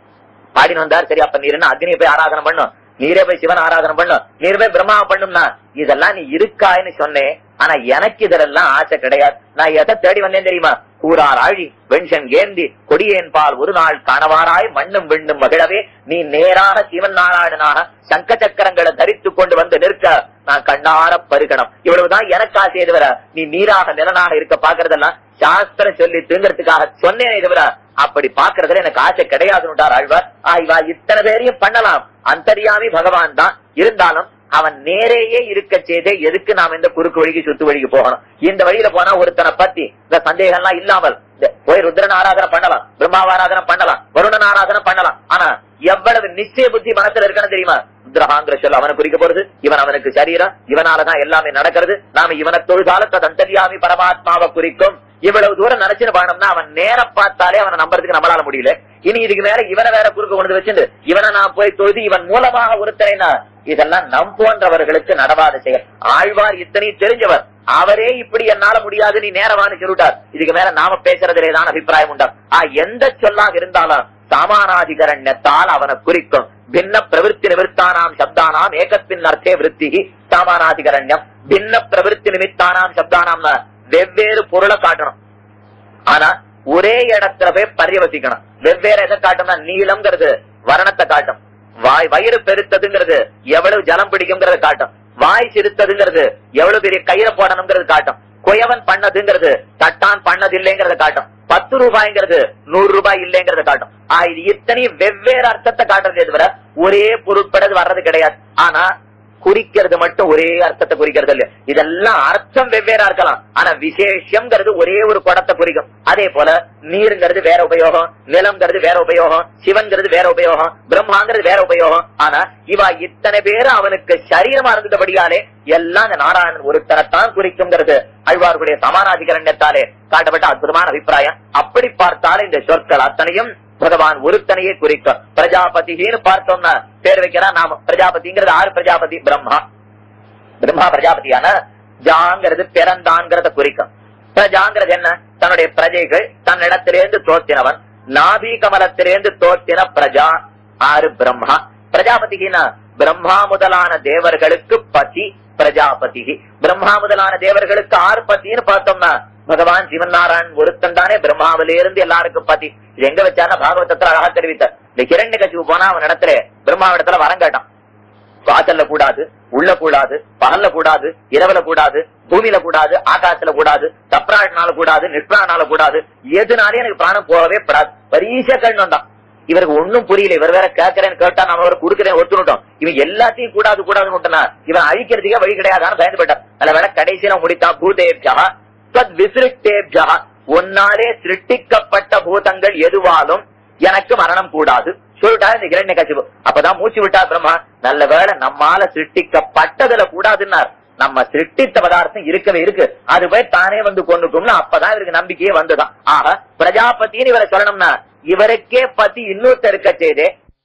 பாடினு வந்தார் சரி அப்ப நீர் என்ன அக்னியை போய் ஆராதனை பண்ணும் நீரே போய் சிவன் ஆராதனை பண்ணும் நீர் போய் பிரம்மாவை பண்ணும்னா இதெல்லாம் நீ இருக்காய்ன்னு சொன்னேன் ஆனா எனக்கு இதெல்லாம் ஆசை கிடையாது நான் எதை தேடி வந்தேன் தெரியுமா கூறார் ஆழி வெண்சன் ஏந்தி கொடியேன் பால் ஒரு நாள் கணவாராய் மண்ணும் விண்ணும் மகிழவே நீ நேராக சிவன் நாராயணனாக சங்க சக்கரங்களை தரித்துக் கொண்டு வந்து நிற்க நான் கண்ணார பருகணும் இவ்வளவுதான் எனக்கு ஆசையை தவிர நீ நீராக நிலனாக இருக்க பாக்குறதெல்லாம் சாஸ்திரம் சொல்லி தூங்குறதுக்காக சொன்னேனே தவிர அப்படி பாக்குறதுல எனக்கு ஆசை கிடையாதுன்னுட்டார் ஆழ்வார் ஆய்வா இத்தனை பேரையும் பண்ணலாம் அந்தரியாமி பகவான் தான் இருந்தாலும் அவன் நேரேயே இருக்க செய்தே எதுக்கு நாம் இந்த குறுக்கு வழிக்கு சுத்து வழிக்கு போகணும் இந்த வழியில போனா ஒருத்தனை பத்தி இந்த சந்தேகம் எல்லாம் இல்லாமல் இந்த போய் ருத்ரன் ஆராதனை பண்ணலாம் பிரம்மாவ ஆராதனை பண்ணலாம் வருணன் ஆராதனை பண்ணலாம் ஆனா எவ்வளவு நிச்சய புத்தி மனசுல இருக்கணும் தெரியுமா ருத்ரஹாங்கிற சொல் அவனை குறிக்க போறது இவன் அவனுக்கு சரீரம் இவனாலதான் எல்லாமே நடக்கிறது நாம இவனை தொழுதால தந்தரியாமி பரமாத்மாவை குறிக்கும் இவ்வளவு தூரம் நினைச்சுன்னு பாடணும்னா அவன் நேர பார்த்தாலே அவனை நம்புறதுக்கு நம்மளால முடியல இனி இதுக்கு மேல இவனை வேற குறுக்க கொண்டு வச்சுட்டு இவனை நான் போய் தொழுது இவன் மூலமாக ஒருத்தரைனா இதெல்லாம் நம் போன்றவர்களுக்கு நடவாத செயல் ஆழ்வார் இத்தனையும் தெரிஞ்சவர் அவரே இப்படி என்னால முடியாது நீ நேரவான்னு சொல்லிட்டார் இதுக்கு மேல நாம பேசுறதுலே தான் அபிப்பிராயம் உண்டா ஆ எந்த சொல்லாக இருந்தாலும் சாமானாதிகரண்யத்தால் அவனை குறிக்கும் பின்ன பிரவருத்தி நிமித்தானாம் சப்தானாம் ஏகத்தின் அர்த்தே விருத்தி சாமானாதிகரண்யம் பின்ன பிரவருத்தி நிமித்தானாம் சப்தானாம் வெவ்வேறு பொருளை காட்டணும் ஆனா ஒரே இடத்துல போய் பரியவசிக்கணும் வெவ்வேறு எதை காட்டும்னா நீளம்ங்கிறது வரணத்தை காட்டும் வாய் வயிறு பெருத்ததுங்கிறது எவ்வளவு ஜலம் பிடிக்குங்கிறத காட்டும் வாய் சிறுத்ததுங்கிறது எவ்வளவு பெரிய கயிறை போடணுங்கிறது காட்டும் குயவன் பண்ணதுங்கிறது தட்டான் பண்ணது இல்லைங்கிறத காட்டும் பத்து ரூபாய்ங்கிறது நூறு ரூபாய் இல்லைங்கிறத காட்டும் ஆ, இது இத்தனை வெவ்வேறு அர்த்தத்தை காட்டுறதே தவிர ஒரே பொருட்படது வர்றது கிடையாது ஆனா குறிக்கிறது மட்டும் ஒரே அர்த்தத்தை குறிக்கிறது இல்ல இதெல்லாம் அர்த்தம் வெவ்வேறா இருக்கலாம் ஆனா விசேஷம்ங்கிறது ஒரே ஒரு குடத்தை குறிக்கும் அதே போல நீருங்கிறது வேற உபயோகம் நிலம்ங்கிறது வேற உபயோகம் சிவன்கிறது வேற உபயோகம் பிரம்மாங்கிறது வேற உபயோகம் ஆனா இவா இத்தனை பேரும் அவனுக்கு சரீரமா இருந்தபடியாலே எல்லாம் இந்த நாராயணன் ஒருத்தனைத்தான் குறிக்குங்கிறது அழ்வார்களுடைய சமானாதிகரண்யத்தாலே காட்டப்பட்ட அற்புதமான அபிப்பிராயம் அப்படி பார்த்தாலே இந்த சொற்கள் அத்தனையும் பகவான் ஒருத்தனையே குறிக்கும் பிரஜாபதினு பார்த்தோம்னா பேர் வைக்கிறான் நாம பிரஜாபதிங்கிறது ஆறு பிரஜாபதி பிரம்மா பிரம்மா பிரஜாபதியான ஜாங்கிறது பிறந்தான்கிறத குறிக்கும் பிரஜாங்கிறது என்ன தன்னுடைய பிரஜைகள் தன்னிடத்திலிருந்து தோற்றினவன் நாபி கமலத்திலிருந்து தோற்றின பிரஜா ஆறு பிரம்மா பிரஜாபதினா பிரம்மா முதலான தேவர்களுக்கு பதி பிரஜாபதி பிரம்மா முதலான தேவர்களுக்கு ஆறு பத்தின்னு பார்த்தோம்னா பகவான் சிவன் நாராயண் ஒருத்தன் தானே பிரம்மாவில இருந்து எல்லாருக்கும் பதி இது எங்க வச்சானா பாகவதத்துல அழகா தெரிவித்தார் இந்த கிரண்ய கசிவு போனா அவன் இடத்துல பிரம்மாவிடத்துல வரம் கேட்டான் வாசல்ல கூடாது உள்ள கூடாது பகல்ல கூடாது இரவுல கூடாது பூமியில கூடாது ஆகாசத்துல கூடாது தப்ராட்னால கூடாது நிற்பிரானால கூடாது எதுனாலே எனக்கு பிராணம் போகவே படாது பரீச கண்ணு வந்தான் இவருக்கு ஒண்ணும் புரியல இவர் வேற கேட்கறேன்னு கேட்டா நம்ம அவர் கொடுக்கறேன் ஒத்துனுட்டோம் இவன் எல்லாத்தையும் கூடாது கூடாதுன்னு விட்டனா இவன் அழிக்கிறதுக்கே வழி கிடையாதான்னு பயந்து போயிட்டான் நல்ல வேலை கடைசியில முடித்தான் பூதேப்ஜா தத் விசிருட்டேப்ஜா ஒன்னாலே சிருஷ்டிக்கப்பட்ட பூதங்கள் எதுவாலும் எனக்கு மரணம் கூடாது சொல்லிட்டா இந்த இரண்ய கசிவு அப்பதான் மூச்சு விட்டா பிரம்மா நல்ல வேளை நம்மால சிருஷ்டிக்கப்பட்டதுல கூடாதுன்னார் நம்ம சிருஷ்டித்த பதார்த்தம் இருக்கவே இருக்கு அது போய் தானே வந்து கொண்டுக்கும்னு அப்பதான் இவருக்கு நம்பிக்கையே வந்துதான் ஆக பிரஜாபதினு இவரை சொல்லணும்னா இவருக்கே பத்தி இன்னொருத்தர் இருக்க செய்தே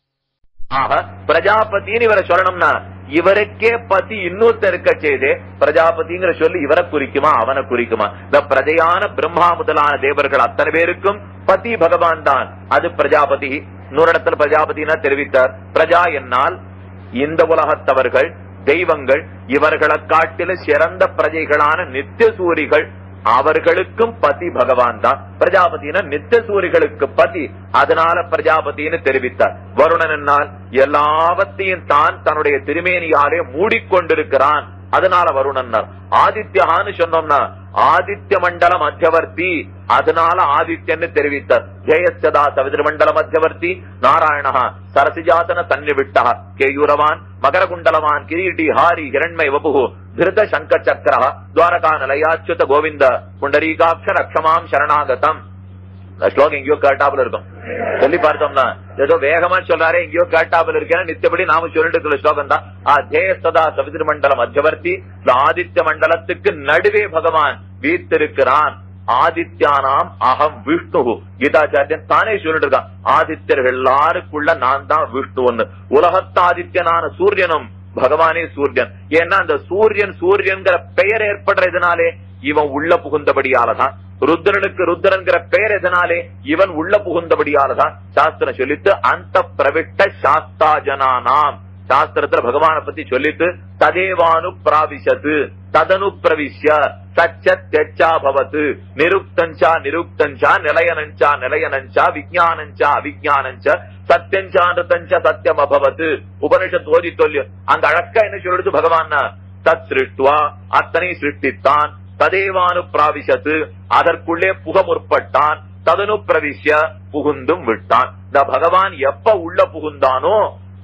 ஆக பிரஜாபதினு இவரை சொல்லணும்னா இவருக்கே பதி இன்னொருத்தர் இருக்க செய்து பிரஜாபதிங்கிற சொல்லி இவரை குறிக்குமா அவனை குறிக்குமா இந்த பிரஜையான பிரம்மா முதலான தேவர்கள் அத்தனை பேருக்கும் பதி பகவான் தான் அது பிரஜாபதி இன்னொரு இடத்துல பிரஜாபதினா தெரிவித்தார் பிரஜா என்னால் இந்த உலகத்தவர்கள் தெய்வங்கள் இவர்களை காட்டில சிறந்த பிரஜைகளான நித்திய சூரிகள் அவர்களுக்கும் பதி பகவான் தான் பிரஜாபதினா நித்திய சூரிகளுக்கு பதி அதனால பிரஜாபதினு தெரிவித்தார் வருணன் என்னால் எல்லாவற்றையும் தான் தன்னுடைய திருமேனியாலே மூடிக்கொண்டிருக்கிறான் அதனால வருணன்னார் ஆதித்யஹான்னு சொன்னோம்னா ஆதித்ய மண்டல மத்தியவர்த்தி அதனால ஆதித்யன்னு தெரிவித்தார் ஜெயச்சதா சவிதிர மண்டல மத்தியவர்த்தி நாராயணஹா சரசிஜாதன தன்னிவிட்டா கேயூரவான் மகரகுண்டலவான் கிரீட்டி ஹாரி ஹிரண்மை வபு திருத சங்க சக்கர துவாரகா நிலையாச்சுத கோவிந்த புண்டரீகாட்ச ரக்ஷமாம் சரணாகதம் இந்த ஸ்லோகம் எங்கேயோ கேட்டாப்புல இருக்கும் சொல்லி பார்த்தோம்னா ஏதோ வேகமா சொல்றாரே எங்கேயோ கேட்டாப்புல இருக்கேன் நித்தபடி நாம சொல்லிட்டு இருக்கிற ஸ்லோகம் தான் அஜேஸ்ததா சவிதிர் மண்டலம் மத்தியவர்த்தி இந்த ஆதித்ய மண்டலத்துக்கு நடுவே பகவான் வீத்திருக்கிறான் ஆதித்யானாம் அகம் விஷ்ணு கீதாச்சாரியன் தானே சொல்லிட்டு இருக்கான் ஆதித்யர்கள் எல்லாருக்குள்ள நான் தான் விஷ்ணுன்னு உலகத்து ஆதித்யனான சூரியனும் பகவானே சூரியன் ஏன்னா அந்த சூரியன் சூரியன்கிற பெயர் ஏற்படுறதுனாலே இவன் உள்ள புகுந்தபடியாலதான் ருத்ரனுக்கு ருத்ரன்கிற பெயர் எதனாலே இவன் உள்ள புகுந்தபடியாலதான் சாஸ்திரம் சொல்லித்து அந்த பிரவிட்ட சாஸ்தாஜனானாம் சாஸ்திரத்துல பகவான பத்தி சொல்லிட்டு ததேவானு பிராவிசத்து ததனு பிரவிஷ்ய சச்ச தெச்சா பவத்து நிருக்தஞ்சா நிருக்தஞ்சா நிலையனஞ்சா நிலையனஞ்சா விஜயானஞ்சா அவிஜானஞ்ச சத்தியஞ்சா நிருத்தஞ்ச சத்தியம் அபவத்து உபனிஷத் ஓதி சொல்லு அந்த அழக்கா என்ன சொல்லிடுது பகவான் தத் சிருஷ்டுவா அத்தனை சிருஷ்டித்தான் ததேவானு பிராவிசத்து அதற்குள்ளே புக முற்பட்டான் ததனு பிரவிஷ்ய புகுந்தும் விட்டான் இந்த பகவான் எப்ப உள்ள புகுந்தானோ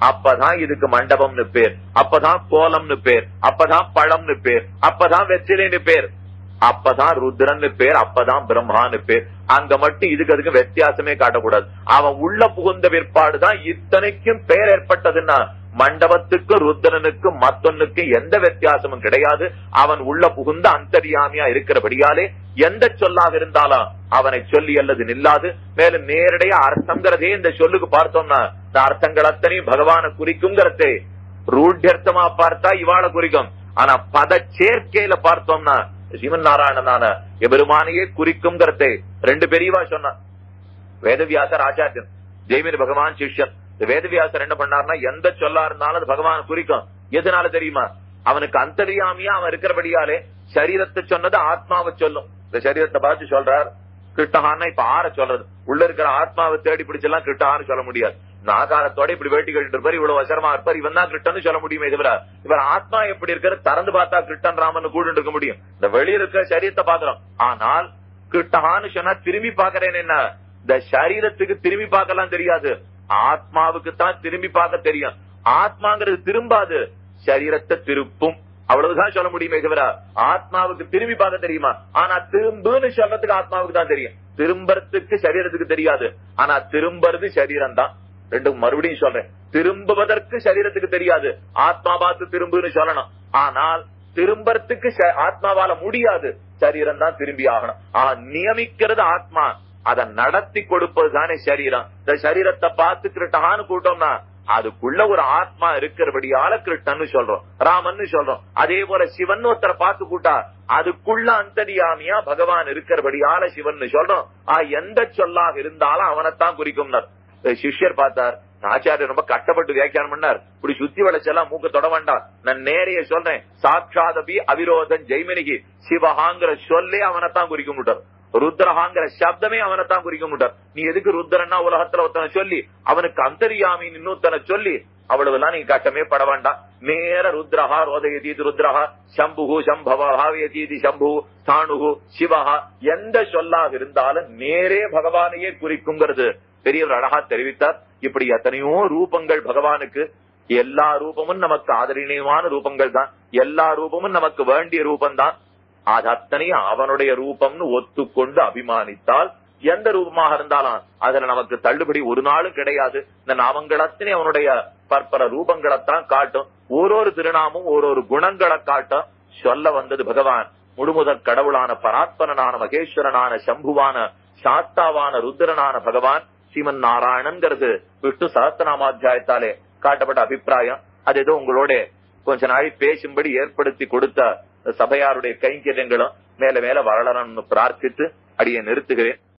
அப்பதான் இதுக்கு மண்டபம்னு பேர் அப்பதான் கோலம்னு பேர் அப்பதான் பழம்னு பேர் அப்பதான் வெற்றிலைன்னு பேர் அப்பதான் ருத்ரன்னு பேர் அப்பதான் பிரம்மான்னு பேர் அங்க மட்டும் இதுக்கு அதுக்கு வித்தியாசமே காட்டக்கூடாது அவன் உள்ள புகுந்த பிற்பாடுதான் இத்தனைக்கும் பெயர் ஏற்பட்டதுன்னா மண்டபத்துக்கு ருத்ரனுக்கு மத்தொன்னுக்கு எந்த வித்தியாசமும் கிடையாது அவன் உள்ள புகுந்த அந்தரியாமியா இருக்கிறபடியாலே எந்த சொல்லாக இருந்தாலும் அவனை சொல்லி அல்லது நில்லாது மேலும் நேரடியா அர்த்தங்கிறதே இந்த சொல்லுக்கு பார்த்தோம்னா இந்த அர்த்தங்கள் அத்தனையும் பகவான குறிக்குங்கிறதே ரூಢ்யர்த்தமா பார்த்தா இவாள குறிக்கும் ஆனா பத சேர்க்கையில பார்த்தோம்னா சிவன் நாராயணனான எபெருமானையே குறிக்குங்கிறதே ரெண்டு பெரியவா சொன்னான் வேதவியாசர் ஆச்சாரியன் ஜெய்மினி பகவான் சிஷ்யன் இந்த வேதவியாசர் என்ன பண்ணாருன்னா எந்த சொல்லா இருந்தாலும் அது பகவான் குறிக்கும் எதனால தெரியுமா அவனுக்கு அந்தரியாமியா அவன் இருக்கிறபடியாலே சரீரத்தை சொன்னது ஆத்மாவை சொல்லும் இந்த சரீரத்தை பார்த்து சொல்றார் கிருஷ்ணஹான்னா இப்ப ஆற சொல்றது உள்ள இருக்கிற ஆத்மாவை தேடி பிடிச்செல்லாம் கிருஷ்ணஹான்னு சொல்ல முடியாது நாகாரத்தோட இப்படி வேட்டி கட்டிட்டு இருப்பார் இவ்வளவு வசரமா இருப்பார் இவன் தான் கிருஷ்ணன் சொல்ல முடியுமே தவிர இவர் ஆத்மா எப்படி இருக்கிற திறந்து பார்த்தா கிருஷ்ணன் ராமன் கூட இருக்க முடியும் இந்த வெளிய இருக்கிற சரீரத்தை பாக்குறோம் ஆனால் கிருஷ்ணஹான்னு சொன்னா திரும்பி பாக்குறேன் என்ன இந்த சரீரத்துக்கு திரும்பி பார்க்கலாம் தெரியாது ஆத்மாவுக்கு தான் திரும்பி பார்க்க தெரியும் ஆத்மாங்கிறது திரும்பாது சரீரத்தை திருப்பும் அவ்வளவுதான் சொல்ல முடியுமே தவிர ஆத்மாவுக்கு திரும்பி பார்க்க தெரியுமா ஆனா திரும்புன்னு சொல்றதுக்கு ஆத்மாவுக்கு தான் தெரியும் திரும்பறதுக்கு சரீரத்துக்கு தெரியாது ஆனா திரும்புறது சரீரம் தான் ரெண்டும் மறுபடியும் சொல்றேன் திரும்புவதற்கு சரீரத்துக்கு தெரியாது ஆத்மா பார்த்து திரும்புன்னு சொல்லணும் ஆனால் திரும்பறதுக்கு ச- ஆத்மாவால முடியாது சரீரம் தான் திரும்பி ஆகணும் ஆ நியமிக்கிறது ஆத்மா அதை நடத்தி கொடுப்பது தானே சரீரம் இந்த சரீரத்தை பார்த்து கிருட்டகான்னு கூட்டோம்னா அதுக்குள்ள ஒரு ஆத்மா இருக்கிறபடியால கிருஷ்ணன்னு சொல்றோம் ராமன்னு சொல்றோம் அதே போல சிவன் ஒருத்தரை பார்த்து கூட்டா அதுக்குள்ள அந்தரியாமியா பகவான் இருக்கிறபடியால சிவன் சொல்றோம் ஆ எந்த சொல்லாக இருந்தாலும் அவனைத்தான் குறிக்கும்னர் சிஷ்யர் பார்த்தார் ஆச்சாரியர் ரொம்ப கஷ்டப்பட்டு வியாக்கியானம் பண்ணார் இப்படி சுத்தி வளைச்செல்லாம் மூக்க தொட வேண்டாம் நான் நேரைய சொல்றேன் சாட்சாதபி அவிரோதன் ஜெய்மினிகி சிவஹாங்கிற சொல்லே அவனைத்தான் குறிக்க முட்டார் ருத்ரஹாங்கிற சப்தமே அவனைத்தான் குறிக்க முட்டார் நீ எதுக்கு ருத்ரன்னா உலகத்துல ஒருத்தனை சொல்லி அவனுக்கு அந்தரியாமி இன்னொருத்தனை சொல்லி அவ்வளவுலாம் நீங்க கட்டமே பட வேண்டாம் நேர ருத்ரஹா ரோதயதீதி ருத்ரஹா சம்புகு சம்பவ ஹாவியதீதி சம்பு ஸ்தாணுகு சிவஹா எந்த சொல்லாக இருந்தாலும் நேரே பகவானையே குறிக்குங்கிறது பெரியவர் அழகா தெரிவித்தார் இப்படி எத்தனையோ ரூபங்கள் பகவானுக்கு எல்லா ரூபமும் நமக்கு ஆதரணியமான ரூபங்கள் தான் எல்லா ரூபமும் நமக்கு வேண்டிய ரூபம் தான் அது அத்தனையும் அவனுடைய ரூபம்னு ஒத்துக்கொண்டு அபிமானித்தால் எந்த ரூபமாக இருந்தாலும் அதுல நமக்கு தள்ளுபடி ஒரு நாளும் கிடையாது இந்த நாமங்கள் அத்தனை அவனுடைய பற்பல ரூபங்களைத்தான் காட்டும் ஓரொரு திருநாமும் ஓரொரு குணங்களை காட்டும் சொல்ல வந்தது பகவான் முழுமுதற் கடவுளான பராத்பரனான மகேஸ்வரனான சம்புவான சாஸ்தாவான ருத்ரனான பகவான் ஸ்ரீமன் நாராயணன்கிறது விஷ்ணு சகஸ்திரநாமாத்தியாயத்தாலே காட்டப்பட்ட அபிப்பிராயம் அது ஏதோ உங்களோட கொஞ்ச நாள் பேசும்படி ஏற்படுத்தி கொடுத்த சபையாருடைய கைங்கரியங்களும் மேல மேல வளரணும்னு பிரார்த்தித்து அடியை நிறுத்துகிறேன்